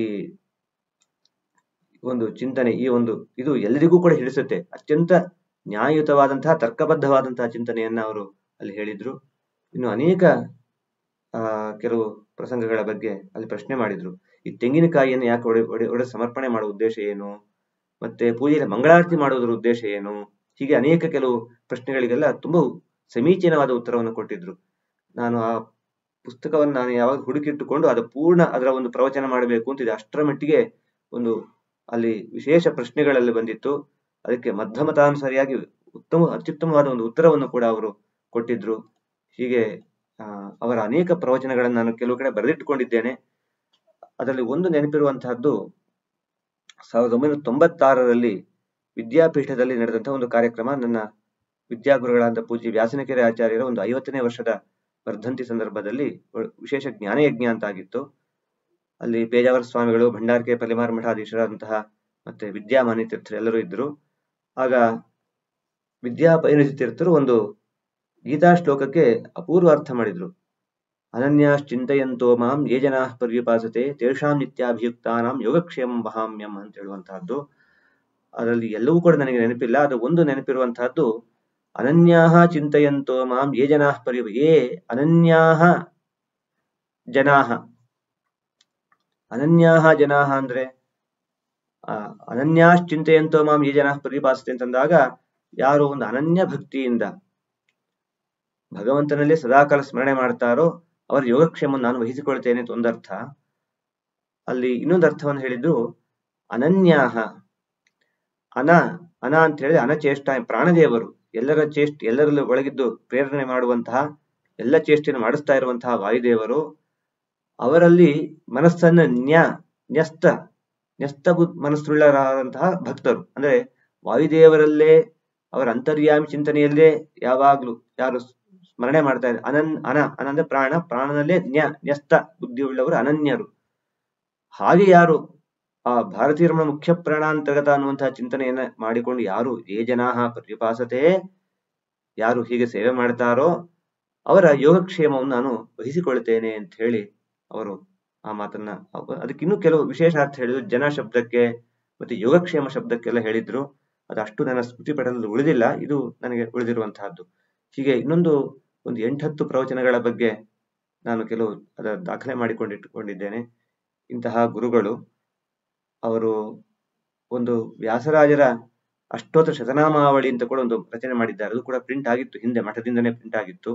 A: ಒಂದು ಚಿಂತನೆ ಈ ಒಂದು ಇದು ಎಲ್ಲರಿಗೂ ಕೂಡ ಹಿಡಿಸುತ್ತೆ ಅತ್ಯಂತ ನ್ಯಾಯಯುತವಾದಂತಹ ತರ್ಕಬದ್ಧವಾದಂತಹ ಚಿಂತನೆಯನ್ನ ಅವರು ಅಲ್ಲಿ ಹೇಳಿದ್ರು ಇನ್ನು ಅನೇಕ ಆ ಕೆಲವು ಪ್ರಸಂಗಗಳ ಬಗ್ಗೆ ಅಲ್ಲಿ ಪ್ರಶ್ನೆ ಮಾಡಿದ್ರು ಈ ತೆಂಗಿನಕಾಯಿಯನ್ನು ಯಾಕೆ ಒಡೆ ಒಡೆ ಒಡೆ ಸಮರ್ಪಣೆ ಮಾಡುವ ಉದ್ದೇಶ ಏನು ಮತ್ತೆ ಪೂಜೆಯಲ್ಲಿ ಮಂಗಳಾರತಿ ಮಾಡುವುದರ ಉದ್ದೇಶ ಏನು ಹೀಗೆ ಅನೇಕ ಕೆಲವು ಪ್ರಶ್ನೆಗಳಿಗೆಲ್ಲ ತುಂಬಾ ಸಮೀಚೀನವಾದ ಉತ್ತರವನ್ನು ಕೊಟ್ಟಿದ್ರು ನಾನು ಆ ಪುಸ್ತಕವನ್ನು ನಾನು ಯಾವಾಗ ಹುಡುಕಿಟ್ಟುಕೊಂಡು ಅದು ಪೂರ್ಣ ಅದರ ಒಂದು ಪ್ರವಚನ ಮಾಡಬೇಕು ಅಂತಿದೆ ಅಷ್ಟರ ಮಟ್ಟಿಗೆ ಒಂದು ಅಲ್ಲಿ ವಿಶೇಷ ಪ್ರಶ್ನೆಗಳಲ್ಲಿ ಬಂದಿತ್ತು ಅದಕ್ಕೆ ಮಧ್ಯಮತಾನುಸಾರಿಯಾಗಿ ಉತ್ತಮ ಅತ್ಯುತ್ತಮವಾದ ಒಂದು ಉತ್ತರವನ್ನು ಕೂಡ ಅವರು ಕೊಟ್ಟಿದ್ರು ಹೀಗೆ ಆ, ಅವರ ಅನೇಕ ಪ್ರವಚನಗಳನ್ನು ನಾನು ಕೆಲವು ಕಡೆ ಬರೆದಿಟ್ಟುಕೊಂಡಿದ್ದೇನೆ ಅದರಲ್ಲಿ ಒಂದು ನೆನಪಿರುವಂತಹದ್ದು ಸಾವಿರದ ಒಂಬೈನೂರ ತೊಂಬತ್ತಾರರಲ್ಲಿ ವಿದ್ಯಾಪೀಠದಲ್ಲಿ ನಡೆದಂತಹ ಒಂದು ಕಾರ್ಯಕ್ರಮ ನನ್ನ ವಿದ್ಯಾಗುರುಗಳಾದ ಪೂಜ್ಯ ವ್ಯಾಸನಕೆರೆ ಆಚಾರ್ಯರ ಒಂದು ಐವತ್ತನೇ ವರ್ಷದ ವರ್ಧಂತಿ ಸಂದರ್ಭದಲ್ಲಿ ಒ- ವಿಶೇಷ ಜ್ಞಾನಯಜ್ಞ ಅಂತ ಆಗಿತ್ತು ಅಲ್ಲಿ ಪೇಜಾವರ ಸ್ವಾಮಿಗಳು ಭಂಡಾರಕೆ ಪಲಿಮಾರ ಮಠಾಧೀಶರಾದಂತಹ ಮತ್ತೆ ವಿದ್ಯಾಮಾನ್ಯ ತೀರ್ಥರು ಎಲ್ಲರೂ ಇದ್ರು ಆಗ ವಿದ್ಯಾ ಪೈನಜಿ ತೀರ್ಥರು ಒಂದು ಗೀತಾ ಶ್ಲೋಕಕ್ಕೆ ಅಪೂರ್ವ ಅರ್ಥ ಮಾಡಿದ್ರು ಅನನ್ಯಾಶ್ಚಿಂತೆಯಂತೋ ಮಾಂ ಯೇ ಜನಾ ಪರ್ಯುಪಾಸತೆ ತೇಷಾಂ ನಿತ್ಯಾಭಿಯುಕ್ತಾನಾಂ ಯೋಗಕ್ಷೇಮಂ ವಹಾಮ್ಯಂ ಅಂತ ಹೇಳುವಂತಹದ್ದು ಅದರಲ್ಲಿ ಎಲ್ಲವೂ ಕೂಡ ನನಗೆ ನೆನಪಿಲ್ಲ ಅದು ಒಂದು ನೆನಪಿರುವಂತಹದ್ದು ಅನನ್ಯಾಹ ಚಿಂತೆಯಂತೋ ಮಾಂ ಯೇ ಜನಾ ಪರ್ಯು ಯೇ ಅನನ್ಯಾಹ ಜನಾಹ ಅನನ್ಯಾಹ ಜನಾಹ ಅಂದ್ರೆ ಆ, ಅನನ್ಯಾಶ್ಚಿಂತೆಯಂತೋ ಮಾಂ ಯೇ ಜನಾ ಪರ್ಯುಪಾಸತೆ ಅಂತಂದಾಗ ಯಾರು ಒಂದು ಅನನ್ಯ ಭಕ್ತಿಯಿಂದ ಭಗವಂತನಲ್ಲಿ ಸದಾಕಾಲ ಸ್ಮರಣೆ ಮಾಡ್ತಾರೋ ಅವರ ಯೋಗಕ್ಷೇಮ ನಾನು ವಹಿಸಿಕೊಳ್ತೇನೆ ಅಂತ ಒಂದರ್ಥ ಅಲ್ಲಿ ಇನ್ನೊಂದು ಅರ್ಥವನ್ನು ಹೇಳಿದ್ದು ಅನನ್ಯಾಹ ಅನ ಅನ ಅಂತ ಹೇಳಿದ್ರೆ ಅನಚೇಷ್ಟ ಪ್ರಾಣದೇವರು ಎಲ್ಲರ ಚೇಷ್ಟ ಎಲ್ಲರಲ್ಲೂ ಒಳಗಿದ್ದು ಪ್ರೇರಣೆ ಮಾಡುವಂತಹ ಎಲ್ಲ ಚೇಷ್ಟೆಯನ್ನು ಮಾಡಿಸ್ತಾ ಇರುವಂತಹ ವಾಯುದೇವರು ಅವರಲ್ಲಿ ಮನಸ್ಸನ್ನ ನ್ಯ ನ್ಯಸ್ತ ನ್ಯಸ್ತ ಬುದ್ ಮನಸ್ಸುಳ್ಳರಾದಂತಹ ಭಕ್ತರು ಅಂದ್ರೆ ವಾಯುದೇವರಲ್ಲೇ ಅವರ ಅಂತರ್ಯಾಮಿ ಚಿಂತನೆಯಲ್ಲೇ ಯಾವಾಗ್ಲೂ ಯಾರು ಸ್ಮರಣೆ ಮಾಡ್ತಾ ಇದ್ದಾರೆ ಅನನ್ ಅನ ಅನಂದ್ರೆ ಪ್ರಾಣ ಪ್ರಾಣನಲ್ಲೇ ನ್ಯ ನ್ಯಸ್ತ ಬುದ್ಧಿಯುಳ್ಳವರು ಅನನ್ಯರು ಹಾಗೆ ಯಾರು ಆ ಭಾರತೀಯ ಮುಖ್ಯ ಪ್ರಾಣಾಂತರ್ಗತ ಅನ್ನುವಂತಹ ಚಿಂತನೆಯನ್ನ ಮಾಡಿಕೊಂಡು ಯಾರು ಏ ಜನಾಹ ಪ್ರತಿಪಾಸತೆ ಯಾರು ಹೀಗೆ ಸೇವೆ ಮಾಡ್ತಾರೋ ಅವರ ಯೋಗಕ್ಷೇಮವನ್ನು ನಾನು ವಹಿಸಿಕೊಳ್ತೇನೆ ಅಂತ ಹೇಳಿ ಅವರು ಆ ಮಾತನ್ನ ಅವ- ಅದಕ್ಕಿನ್ನೂ ಕೆಲವು ವಿಶೇಷ ಅರ್ಥ ಹೇಳಿದ್ರು ಜನ ಶಬ್ದಕ್ಕೆ ಮತ್ತೆ ಯೋಗಕ್ಷೇಮ ಶಬ್ದಕ್ಕೆಲ್ಲ ಹೇಳಿದ್ರು ಅದು ಅಷ್ಟು ನನ್ನ ಸ್ಮೃತಿ ಪಟಲದಲ್ಲಿ ಉಳಿದಿಲ್ಲ ಇದು ನನಗೆ ಉಳಿದಿರುವಂತಹದ್ದು ಹೀಗೆ ಇನ್ನೊಂದು ಒಂದು ಎಂಟತ್ತು ಪ್ರವಚನಗಳ ಬಗ್ಗೆ ನಾನು ಕೆಲವು ಅದರ ದಾಖಲೆ ಮಾಡಿಕೊಂಡಿಟ್ಟುಕೊಂಡಿದ್ದೇನೆ ಇಂತಹ ಗುರುಗಳು ಅವರು ಒಂದು ವ್ಯಾಸರಾಜರ ಅಷ್ಟೋತ್ತರ ಶತನಾಮಾವಳಿ ಅಂತ ಕೂಡ ಒಂದು ರಚನೆ ಮಾಡಿದ್ದಾರೆ ಅದು ಕೂಡ ಪ್ರಿಂಟ್ ಆಗಿತ್ತು ಹಿಂದೆ ಮಠದಿಂದನೇ ಪ್ರಿಂಟ್ ಆಗಿತ್ತು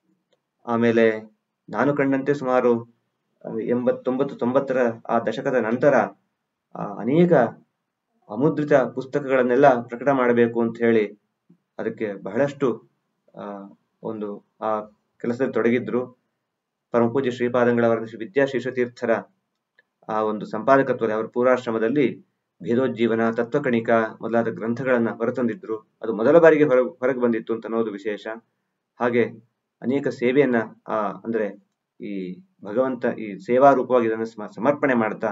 A: ಆಮೇಲೆ ನಾನು ಕಂಡಂತೆ ಸುಮಾರು ಅಹ್, ಎಂಬತ್ತೊಂಬತ್ತು ತೊಂಬತ್ತರ ಆ ದಶಕದ ನಂತರ ಆ, ಅನೇಕ ಅಮುದ್ರಿತ ಪುಸ್ತಕಗಳನ್ನೆಲ್ಲ ಪ್ರಕಟ ಮಾಡಬೇಕು ಅಂತ ಹೇಳಿ ಅದಕ್ಕೆ ಬಹಳಷ್ಟು ಆ ಒಂದು ಆ ಕೆಲಸದಲ್ಲಿ ತೊಡಗಿದ್ರು ಪರಮಪೂಜ್ಯ ಶ್ರೀಪಾದಂಗಳವರ ಶ್ರೀ ವಿದ್ಯಾ ತೀರ್ಥರ ಆ ಒಂದು ಸಂಪಾದಕತ್ವದಲ್ಲಿ ಅವರ ಪೂರ್ವಾಶ್ರಮದಲ್ಲಿ ಭೇದೋಜ್ಜೀವನ ತತ್ವಕಣಿಕ ಮೊದಲಾದ ಗ್ರಂಥಗಳನ್ನ ಹೊರತಂದಿದ್ರು ಅದು ಮೊದಲ ಬಾರಿಗೆ ಹೊರ ಹೊರಗೆ ಬಂದಿತ್ತು ಅಂತ ಅನ್ನೋದು ವಿಶೇಷ ಹಾಗೆ ಅನೇಕ ಸೇವೆಯನ್ನ ಆ ಅಂದ್ರೆ ಈ ಭಗವಂತ ಈ ಸೇವಾ ರೂಪವಾಗಿ ಇದನ್ನು ಸಮ- ಸಮರ್ಪಣೆ ಮಾಡ್ತಾ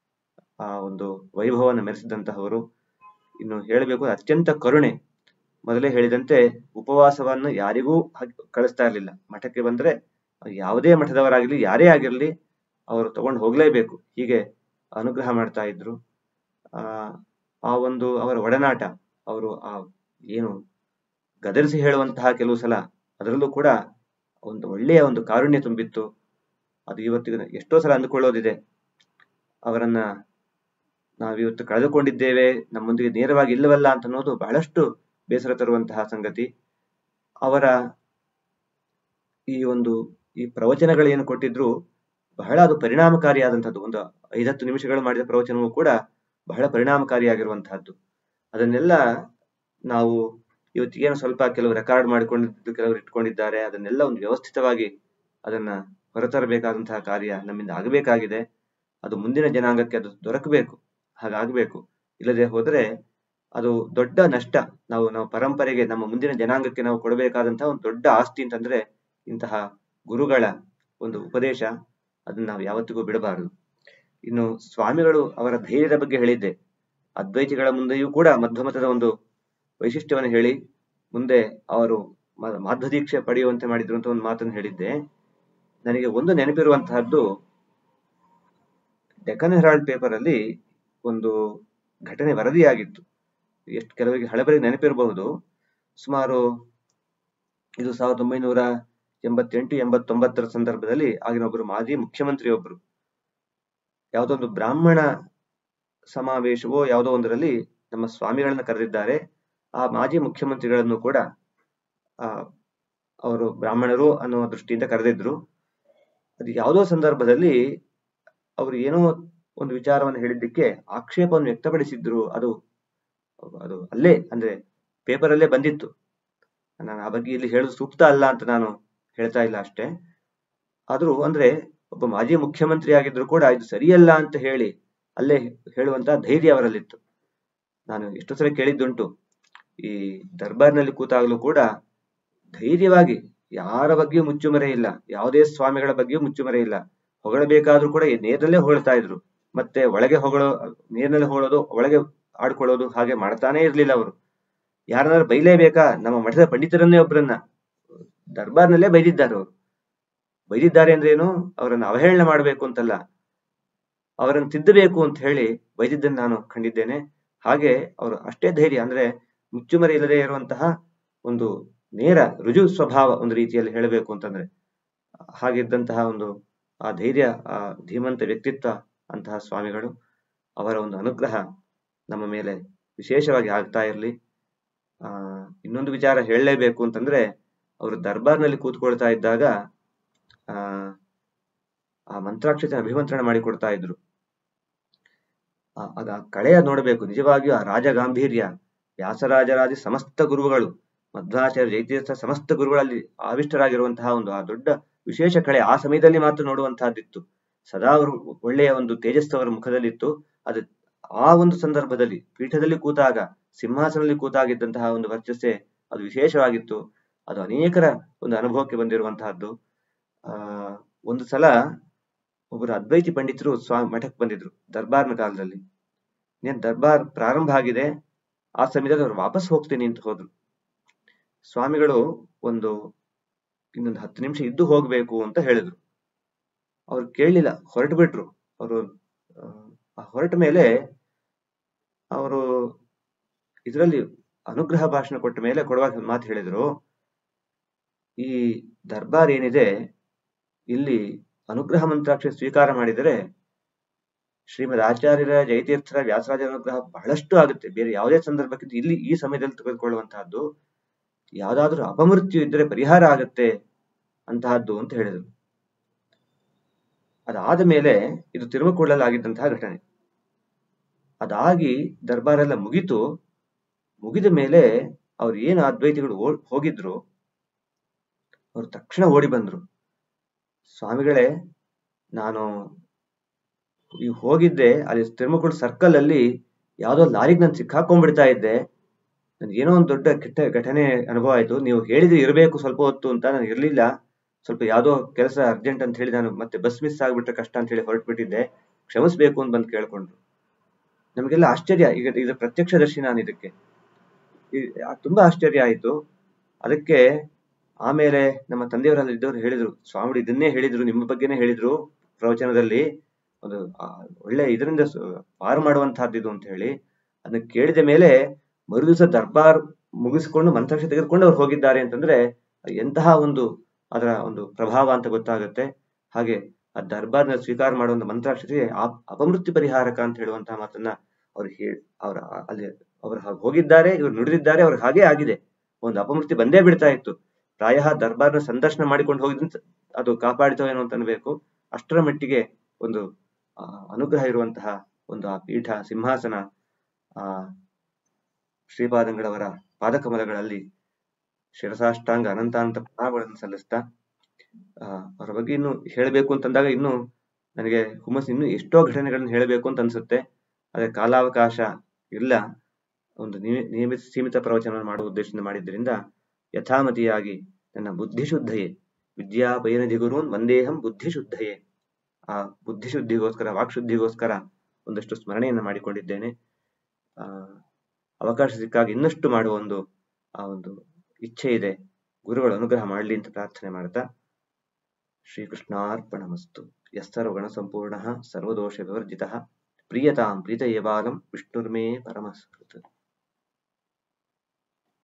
A: ಆ ಒಂದು ವೈಭವವನ್ನು ಮೆರೆಸಿದಂತಹವರು ಇನ್ನು ಹೇಳಬೇಕು ಅತ್ಯಂತ ಕರುಣೆ ಮೊದಲೇ ಹೇಳಿದಂತೆ ಉಪವಾಸವನ್ನು ಯಾರಿಗೂ ಹಾಕಿ ಕಳಿಸ್ತಾ ಇರಲಿಲ್ಲ ಮಠಕ್ಕೆ ಬಂದ್ರೆ ಯಾವುದೇ ಮಠದವರಾಗಿರ್ಲಿ ಯಾರೇ ಆಗಿರ್ಲಿ ಅವರು ತಗೊಂಡು ಹೋಗ್ಲೇಬೇಕು ಹೀಗೆ ಅನುಗ್ರಹ ಮಾಡ್ತಾ ಇದ್ರು ಆ ಆ ಒಂದು ಅವರ ಒಡನಾಟ ಅವರು ಆ ಏನು ಗದರಿಸಿ ಹೇಳುವಂತಹ ಕೆಲವು ಸಲ ಅದರಲ್ಲೂ ಕೂಡ ಒಂದು ಒಳ್ಳೆಯ ಒಂದು ಕಾರುಣ್ಯ ತುಂಬಿತ್ತು ಅದು ಇವತ್ತಿಗೂ ಎಷ್ಟೋ ಸಲ ಅಂದುಕೊಳ್ಳೋದಿದೆ ಅವರನ್ನ ನಾವಿವತ್ತು ಕಳೆದುಕೊಂಡಿದ್ದೇವೆ ನಮ್ಮೊಂದಿಗೆ ನೇರವಾಗಿ ಇಲ್ಲವಲ್ಲ ಅಂತ ಅನ್ನೋದು ಬಹಳಷ್ಟು ಬೇಸರ ತರುವಂತಹ ಸಂಗತಿ ಅವರ ಈ ಒಂದು ಈ ಪ್ರವಚನಗಳೇನು ಕೊಟ್ಟಿದ್ರು ಬಹಳ ಅದು ಪರಿಣಾಮಕಾರಿಯಾದಂಥದ್ದು ಒಂದು ಐದತ್ತು ನಿಮಿಷಗಳು ಮಾಡಿದ ಪ್ರವಚನವೂ ಕೂಡ ಬಹಳ ಪರಿಣಾಮಕಾರಿಯಾಗಿರುವಂತಹದ್ದು ಅದನ್ನೆಲ್ಲ ನಾವು ಇವತ್ತಿಗೇನು ಸ್ವಲ್ಪ ಕೆಲವು ರೆಕಾರ್ಡ್ ಮಾಡಿಕೊಂಡಿದ್ದು ಕೆಲವರು ಇಟ್ಕೊಂಡಿದ್ದಾರೆ ಅದನ್ನೆಲ್ಲ ಒಂದು ವ್ಯವಸ್ಥಿತವಾಗಿ ಅದನ್ನ ಹೊರತರಬೇಕಾದಂತಹ ಕಾರ್ಯ ನಮ್ಮಿಂದ ಆಗಬೇಕಾಗಿದೆ ಅದು ಮುಂದಿನ ಜನಾಂಗಕ್ಕೆ ಅದು ದೊರಕಬೇಕು ಹಾಗಾಗಬೇಕು ಇಲ್ಲದೆ ಹೋದರೆ ಅದು ದೊಡ್ಡ ನಷ್ಟ ನಾವು ನಾವು ಪರಂಪರೆಗೆ ನಮ್ಮ ಮುಂದಿನ ಜನಾಂಗಕ್ಕೆ ನಾವು ಕೊಡಬೇಕಾದಂತಹ ಒಂದು ದೊಡ್ಡ ಆಸ್ತಿ ಅಂತಂದ್ರೆ ಇಂತಹ ಗುರುಗಳ ಒಂದು ಉಪದೇಶ ಅದನ್ನ ನಾವು ಯಾವತ್ತಿಗೂ ಬಿಡಬಾರದು ಇನ್ನು ಸ್ವಾಮಿಗಳು ಅವರ ಧೈರ್ಯದ ಬಗ್ಗೆ ಹೇಳಿದ್ದೆ ಅದ್ವೈತಿಗಳ ಮುಂದೆಯೂ ಕೂಡ ಮಧ್ವಮತದ ಒಂದು ವೈಶಿಷ್ಟ್ಯವನ್ನು ಹೇಳಿ ಮುಂದೆ ಅವರು ಮ- ಮಾಧ್ವ ದೀಕ್ಷೆ ಪಡೆಯುವಂತೆ ಮಾಡಿದ್ರು ಅಂತ ಒಂದು ಮಾತನ್ನು ಹೇಳಿದ್ದೆ ನನಗೆ ಒಂದು ನೆನಪಿರುವಂತಹದ್ದು ಡೆಕ್ಕನ್ ಹೆರಾಲ್ಡ್ ಪೇಪರ್ ಅಲ್ಲಿ ಒಂದು ಘಟನೆ ವರದಿಯಾಗಿತ್ತು ಎಷ್ಟು ಕೆಲವರಿಗೆ ಹಳಬರಿಗೆ ನೆನಪಿರಬಹುದು ಸುಮಾರು ಇದು ಸಾವಿರದ ಒಂಬೈನೂರ ಎಂಬತ್ತೆಂಟು ಎಂಬತ್ತೊಂಬತ್ತರ ಸಂದರ್ಭದಲ್ಲಿ ಆಗಿನ ಒಬ್ಬರು ಮಾಜಿ ಮುಖ್ಯಮಂತ್ರಿಯೊಬ್ಬರು ಯಾವುದೋ ಒಂದು ಬ್ರಾಹ್ಮಣ ಸಮಾವೇಶವೋ ಯಾವುದೋ ಒಂದರಲ್ಲಿ ನಮ್ಮ ಸ್ವಾಮಿಗಳನ್ನ ಕರೆದಿದ್ದಾರೆ ಆ ಮಾಜಿ ಮುಖ್ಯಮಂತ್ರಿಗಳನ್ನು ಕೂಡ ಆ ಅವರು ಬ್ರಾಹ್ಮಣರು ಅನ್ನುವ ದೃಷ್ಟಿಯಿಂದ ಕರೆದಿದ್ರು ಅದು ಯಾವುದೋ ಸಂದರ್ಭದಲ್ಲಿ ಅವರು ಏನೋ ಒಂದು ವಿಚಾರವನ್ನು ಹೇಳಿದ್ದಕ್ಕೆ ಆಕ್ಷೇಪವನ್ನು ವ್ಯಕ್ತಪಡಿಸಿದ್ರು ಅದು ಅದು ಅಲ್ಲೇ ಅಂದ್ರೆ ಪೇಪರ್ ಅಲ್ಲೇ ಬಂದಿತ್ತು ನಾನು ಆ ಬಗ್ಗೆ ಇಲ್ಲಿ ಹೇಳೋದು ಸೂಕ್ತ ಅಲ್ಲ ಅಂತ ನಾನು ಹೇಳ್ತಾ ಇಲ್ಲ ಅಷ್ಟೇ ಆದ್ರೂ ಅಂದ್ರೆ ಒಬ್ಬ ಮಾಜಿ ಮುಖ್ಯಮಂತ್ರಿ ಆಗಿದ್ರು ಕೂಡ ಇದು ಸರಿಯಲ್ಲ ಅಂತ ಹೇಳಿ ಅಲ್ಲೇ ಹೇಳುವಂತ ಧೈರ್ಯ ಅವರಲ್ಲಿತ್ತು ನಾನು ಎಷ್ಟೋ ಸಲ ಕೇಳಿದ್ದುಂಟು ಈ ದರ್ಬಾರ್ನಲ್ಲಿ ಕೂತಾಗಲೂ ಕೂಡ ಧೈರ್ಯವಾಗಿ ಯಾರ ಬಗ್ಗೆಯೂ ಮುಚ್ಚುಮರೆ ಇಲ್ಲ ಯಾವುದೇ ಸ್ವಾಮಿಗಳ ಬಗ್ಗೆಯೂ ಮುಚ್ಚುಮರೆ ಇಲ್ಲ ಹೊಗಳಬೇಕಾದ್ರೂ ಕೂಡ ನೇರಲ್ಲೇ ಹೊಗಳ್ತಾ ಇದ್ರು ಮತ್ತೆ ಒಳಗೆ ಹೊಗಳೋ ನೇರಿನಲ್ಲಿ ಹೊಗಳೋದು ಒಳಗೆ ಆಡ್ಕೊಳ್ಳೋದು ಹಾಗೆ ಮಾಡ್ತಾನೆ ಇರ್ಲಿಲ್ಲ ಅವರು ಯಾರನ್ನಾರು ಬೈಲೇಬೇಕಾ ನಮ್ಮ ಮಠದ ಪಂಡಿತರನ್ನೇ ಒಬ್ಬರನ್ನ ದರ್ಬಾರ್ನಲ್ಲೇ ಬೈದಿದ್ದಾರೆ ಅವರು ಬೈದಿದ್ದಾರೆ ಅಂದ್ರೆ ಏನು ಅವರನ್ನ ಅವಹೇಳನ ಮಾಡಬೇಕು ಅಂತಲ್ಲ ಅವರನ್ನು ತಿದ್ದಬೇಕು ಅಂತ ಹೇಳಿ ಬೈದಿದ್ದನ್ನು ನಾನು ಕಂಡಿದ್ದೇನೆ ಹಾಗೆ ಅವರು ಅಷ್ಟೇ ಧೈರ್ಯ ಅಂದ್ರೆ ಮುಚ್ಚುಮರೆ ಇಲ್ಲದೆ ಇರುವಂತಹ ಒಂದು ನೇರ ರುಜು ಸ್ವಭಾವ ಒಂದು ರೀತಿಯಲ್ಲಿ ಹೇಳಬೇಕು ಅಂತಂದ್ರೆ ಹಾಗಿದ್ದಂತಹ ಒಂದು ಆ ಧೈರ್ಯ ಆ ಧೀಮಂತ ವ್ಯಕ್ತಿತ್ವ ಅಂತಹ ಸ್ವಾಮಿಗಳು ಅವರ ಒಂದು ಅನುಗ್ರಹ ನಮ್ಮ ಮೇಲೆ ವಿಶೇಷವಾಗಿ ಆಗ್ತಾ ಇರಲಿ ಆ ಇನ್ನೊಂದು ವಿಚಾರ ಹೇಳಲೇಬೇಕು ಅಂತಂದ್ರೆ ಅವರು ದರ್ಬಾರ್ನಲ್ಲಿ ಕೂತ್ಕೊಳ್ತಾ ಇದ್ದಾಗ ಆ ಆ ಮಂತ್ರಾಕ್ಷತೆ ಅಭಿಮಂತ್ರಣ ಮಾಡಿಕೊಡ್ತಾ ಇದ್ರು ಆ- ಅದ ಕಳೆಯ ನೋಡಬೇಕು ನಿಜವಾಗಿಯೂ ಆ ರಾಜ ಗಾಂಭೀರ್ಯ ವ್ಯಾಸರಾಜರಾದಿ ಸಮಸ್ತ ಗುರುಗಳು ಮಧ್ವಾಚಾರ್ಯ ಜೈತೀರ್ಥ ಸಮಸ್ತ ಗುರುಗಳಲ್ಲಿ ಆವಿಷ್ಟರಾಗಿರುವಂತಹ ಒಂದು ಆ ದೊಡ್ಡ ವಿಶೇಷ ಕಳೆ ಆ ಸಮಯದಲ್ಲಿ ಮಾತ್ರ ನೋಡುವಂತಹದ್ದಿತ್ತು ಸದಾ ಅವರು ಒಳ್ಳೆಯ ಒಂದು ತೇಜಸ್ಸು ಅವರ ಮುಖದಲ್ಲಿತ್ತು ಅದು ಆ ಒಂದು ಸಂದರ್ಭದಲ್ಲಿ ಪೀಠದಲ್ಲಿ ಕೂತಾಗ ಸಿಂಹಾಸನದಲ್ಲಿ ಕೂತಾಗಿದ್ದಂತಹ ಒಂದು ವರ್ಚಸ್ಸೆ ಅದು ವಿಶೇಷವಾಗಿತ್ತು ಅದು ಅನೇಕರ ಒಂದು ಅನುಭವಕ್ಕೆ ಬಂದಿರುವಂತಹದ್ದು ಆ ಒಂದು ಸಲ ಒಬ್ಬರು ಅದ್ವೈತಿ ಪಂಡಿತರು ಸ್ವಾಮಿ ಮಠಕ್ಕೆ ಬಂದಿದ್ರು ದರ್ಬಾರ್ನ ಕಾಲದಲ್ಲಿ ಇನ್ನೇನ್ ದರ್ಬಾರ್ ಪ್ರಾರಂಭ ಆಗಿದೆ ಆ ಸಮಯದಲ್ಲಿ ಅವ್ರು ವಾಪಸ್ ಹೋಗ್ತೀನಿ ಅಂತ ಹೋದ್ರು ಸ್ವಾಮಿಗಳು ಒಂದು ಇನ್ನೊಂದು ಹತ್ತು ನಿಮಿಷ ಇದ್ದು ಹೋಗ್ಬೇಕು ಅಂತ ಹೇಳಿದ್ರು ಅವ್ರು ಕೇಳಲಿಲ್ಲ ಹೊರಟು ಬಿಟ್ರು ಅವರು ಹೊರಟ ಮೇಲೆ ಅವರು ಇದರಲ್ಲಿ ಅನುಗ್ರಹ ಭಾಷಣ ಕೊಟ್ಟ ಮೇಲೆ ಕೊಡುವಾಗ ಮಾತು ಹೇಳಿದ್ರು ಈ ದರ್ಬಾರ್ ಏನಿದೆ ಇಲ್ಲಿ ಅನುಗ್ರಹ ಮಂತ್ರಾಕ್ಷರ ಸ್ವೀಕಾರ ಮಾಡಿದರೆ ಶ್ರೀಮದ್ ಆಚಾರ್ಯರ ಜಯತೀರ್ಥರ ವ್ಯಾಸರಾಜ ಅನುಗ್ರಹ ಬಹಳಷ್ಟು ಆಗುತ್ತೆ ಬೇರೆ ಯಾವುದೇ ಸಂದರ್ಭಕ್ಕಿಂತ ಇಲ್ಲಿ ಈ ಸಮಯದಲ್ಲಿ ತೆಗೆದುಕೊಳ್ಳುವಂತಹದ್ದು ಯಾವ್ದಾದ್ರೂ ಅಪಮೃತ್ಯು ಇದ್ದರೆ ಪರಿಹಾರ ಆಗತ್ತೆ ಅಂತಹದ್ದು ಅಂತ ಹೇಳಿದರು ಅದಾದ ಮೇಲೆ ಇದು ತಿರುಮಕೂಡಲಾಗಿದ್ದಂತಹ ಘಟನೆ ಅದಾಗಿ ದರ್ಬಾರೆಲ್ಲ ಮುಗಿತು ಮುಗಿದ ಮೇಲೆ ಅವ್ರು ಏನು ಅದ್ವೈತಿಗಳು ಹೋಗಿದ್ರು ಅವ್ರು ತಕ್ಷಣ ಓಡಿ ಬಂದ್ರು ಸ್ವಾಮಿಗಳೇ ನಾನು ಈ ಹೋಗಿದ್ದೆ ಅಲ್ಲಿ ತಿರುಮಕೂಡ ಸರ್ಕಲ್ ಅಲ್ಲಿ ಯಾವ್ದೋ ಲಾರಿಗೆ ನಾನು ಸಿಕ್ಕಾಕೊಂಡ್ಬಿಡ್ತಾ ಇದ್ದೆ ಏನೋ ಒಂದು ದೊಡ್ಡ ಕೆಟ್ಟ ಘಟನೆ ಅನುಭವ ಆಯ್ತು ನೀವು ಹೇಳಿದ್ರೆ ಇರಬೇಕು ಸ್ವಲ್ಪ ಹೊತ್ತು ಅಂತ ನಾನು ಇರ್ಲಿಲ್ಲ ಸ್ವಲ್ಪ ಯಾವ್ದೋ ಕೆಲಸ ಅರ್ಜೆಂಟ್ ಅಂತ ಹೇಳಿ ನಾನು ಮತ್ತೆ ಬಸ್ ಮಿಸ್ ಆಗ್ಬಿಟ್ರೆ ಕಷ್ಟ ಅಂತ ಹೇಳಿ ಹೊರಟ್ಬಿಟ್ಟಿದ್ದೆ ಕ್ಷಮಿಸ್ಬೇಕು ಅಂತ ಬಂದು ಕೇಳ್ಕೊಂಡ್ರು ನಮಗೆಲ್ಲ ಆಶ್ಚರ್ಯ ಈಗ ಇದು ಪ್ರತ್ಯಕ್ಷದರ್ಶಿ ನಾನು ಇದಕ್ಕೆ ತುಂಬಾ ಆಶ್ಚರ್ಯ ಆಯ್ತು ಅದಕ್ಕೆ ಆಮೇಲೆ ನಮ್ಮ ತಂದೆಯವರಲ್ಲಿ ಇದ್ದವರು ಹೇಳಿದ್ರು ಸ್ವಾಮಿ ಇದನ್ನೇ ಹೇಳಿದ್ರು ನಿಮ್ಮ ಬಗ್ಗೆನೇ ಹೇಳಿದ್ರು ಪ್ರವಚನದಲ್ಲಿ ಒಂದು ಒಳ್ಳೆ ಇದರಿಂದ ಪಾರು ಮಾಡುವಂತಹದ್ದು ಇದು ಅಂತ ಹೇಳಿ ಅದನ್ನ ಕೇಳಿದ ಮೇಲೆ ಮರುದಿವಸ ದರ್ಬಾರ್ ಮುಗಿಸಿಕೊಂಡು ಮಂತ್ರಾಕ್ಷ ತೆಗೆದುಕೊಂಡು ಅವ್ರು ಹೋಗಿದ್ದಾರೆ ಅಂತಂದ್ರೆ ಎಂತಹ ಒಂದು ಅದರ ಒಂದು ಪ್ರಭಾವ ಅಂತ ಗೊತ್ತಾಗುತ್ತೆ ಹಾಗೆ ಆ ದರ್ಬಾರ್ನ ಸ್ವೀಕಾರ ಮಾಡುವಂತ ಮಂತ್ರಾಕ್ಷತೆ ಅಪಮೃತ್ಯು ಪರಿಹಾರಕ ಅಂತ ಹೇಳುವಂತಹ ಮಾತನ್ನ ಅವ್ರು ಹೇಳಿ ಅವ್ರ ಅಲ್ಲಿ ಅವ್ರು ಹೋಗಿದ್ದಾರೆ ಇವ್ರು ನುಡಿದಿದ್ದಾರೆ ಅವ್ರಿಗೆ ಹಾಗೆ ಆಗಿದೆ ಒಂದು ಅಪಮೃತ್ಯು ಬಂದೇ ಬಿಡ್ತಾ ಇತ್ತು ಪ್ರಾಯ ದರ್ಬಾರ್ನ ಸಂದರ್ಶನ ಮಾಡಿಕೊಂಡು ಹೋಗಿದ್ ಅದು ಕಾಪಾಡಿತೋ ಏನೋ ಅಂತ ಅನ್ಬೇಕು ಅಷ್ಟರ ಮಟ್ಟಿಗೆ ಒಂದು ಅನುಗ್ರಹ ಇರುವಂತಹ ಒಂದು ಆ ಪೀಠ ಸಿಂಹಾಸನ ಆ ಶ್ರೀಪಾದಂಗಳವರ ಪಾದಕಮಲಗಳಲ್ಲಿ ಶಿರಸಾಷ್ಟಾಂಗ ಅನಂತಾನಂತ ಪ್ರಣಾಮಗಳನ್ನು ಸಲ್ಲಿಸ್ತಾ ಆ ಅವರ ಬಗ್ಗೆ ಇನ್ನು ಹೇಳಬೇಕು ಅಂತಂದಾಗ ಇನ್ನು ನನಗೆ ಹುಮ್ಮಸ್ ಇನ್ನು ಎಷ್ಟೋ ಘಟನೆಗಳನ್ನ ಹೇಳಬೇಕು ಅಂತ ಅನ್ಸುತ್ತೆ ಅದೇ ಕಾಲಾವಕಾಶ ಇಲ್ಲ ಒಂದು ನಿಯಮಿತ ಸೀಮಿತ ಪ್ರವಚನ ಮಾಡುವ ಉದ್ದೇಶದಿಂದ ಮಾಡಿದ್ದರಿಂದ ಯಥಾಮತಿಯಾಗಿ ನನ್ನ ಬುದ್ಧಿಶುದ್ಧಯೇ ವಿದ್ಯಾ ಪೈನಧಿ ಗುರುನ್ ವಂದೇಹಂ ಬುದ್ಧಿಶುದ್ಧಯೇ ಆ ಬುದ್ಧಿಶುದ್ಧಿಗೋಸ್ಕರ ವಾಕ್ಶುದ್ಧಿಗೋಸ್ಕರ ಒಂದಷ್ಟು ಸ್ಮರಣೆಯನ್ನು ಮಾಡಿಕೊಂಡಿದ್ದೇನೆ ಆ ಅವಕಾಶ ಸಿಕ್ಕಾಗ ಇನ್ನಷ್ಟು ಮಾಡುವ ಒಂದು ಆ ಒಂದು ಇಚ್ಛೆ ಇದೆ ಗುರುಗಳ ಅನುಗ್ರಹ ಮಾಡಲಿ ಅಂತ ಪ್ರಾರ್ಥನೆ ಮಾಡ್ತಾ ಶ್ರೀಕೃಷ್ಣಾರ್ಪಣಮಸ್ತು ಯಸ್ತರ್ವಗಣ ಸಂಪೂರ್ಣ ಸರ್ವದೋಷ ವಿವರ್ಜಿತ ಪ್ರಿಯತಾಂ ಪ್ರೀತಯೇ ಬಾಲಂ ವಿಷ್ಣುರ್ಮೇ ಪರಮಸ್ಕೃತ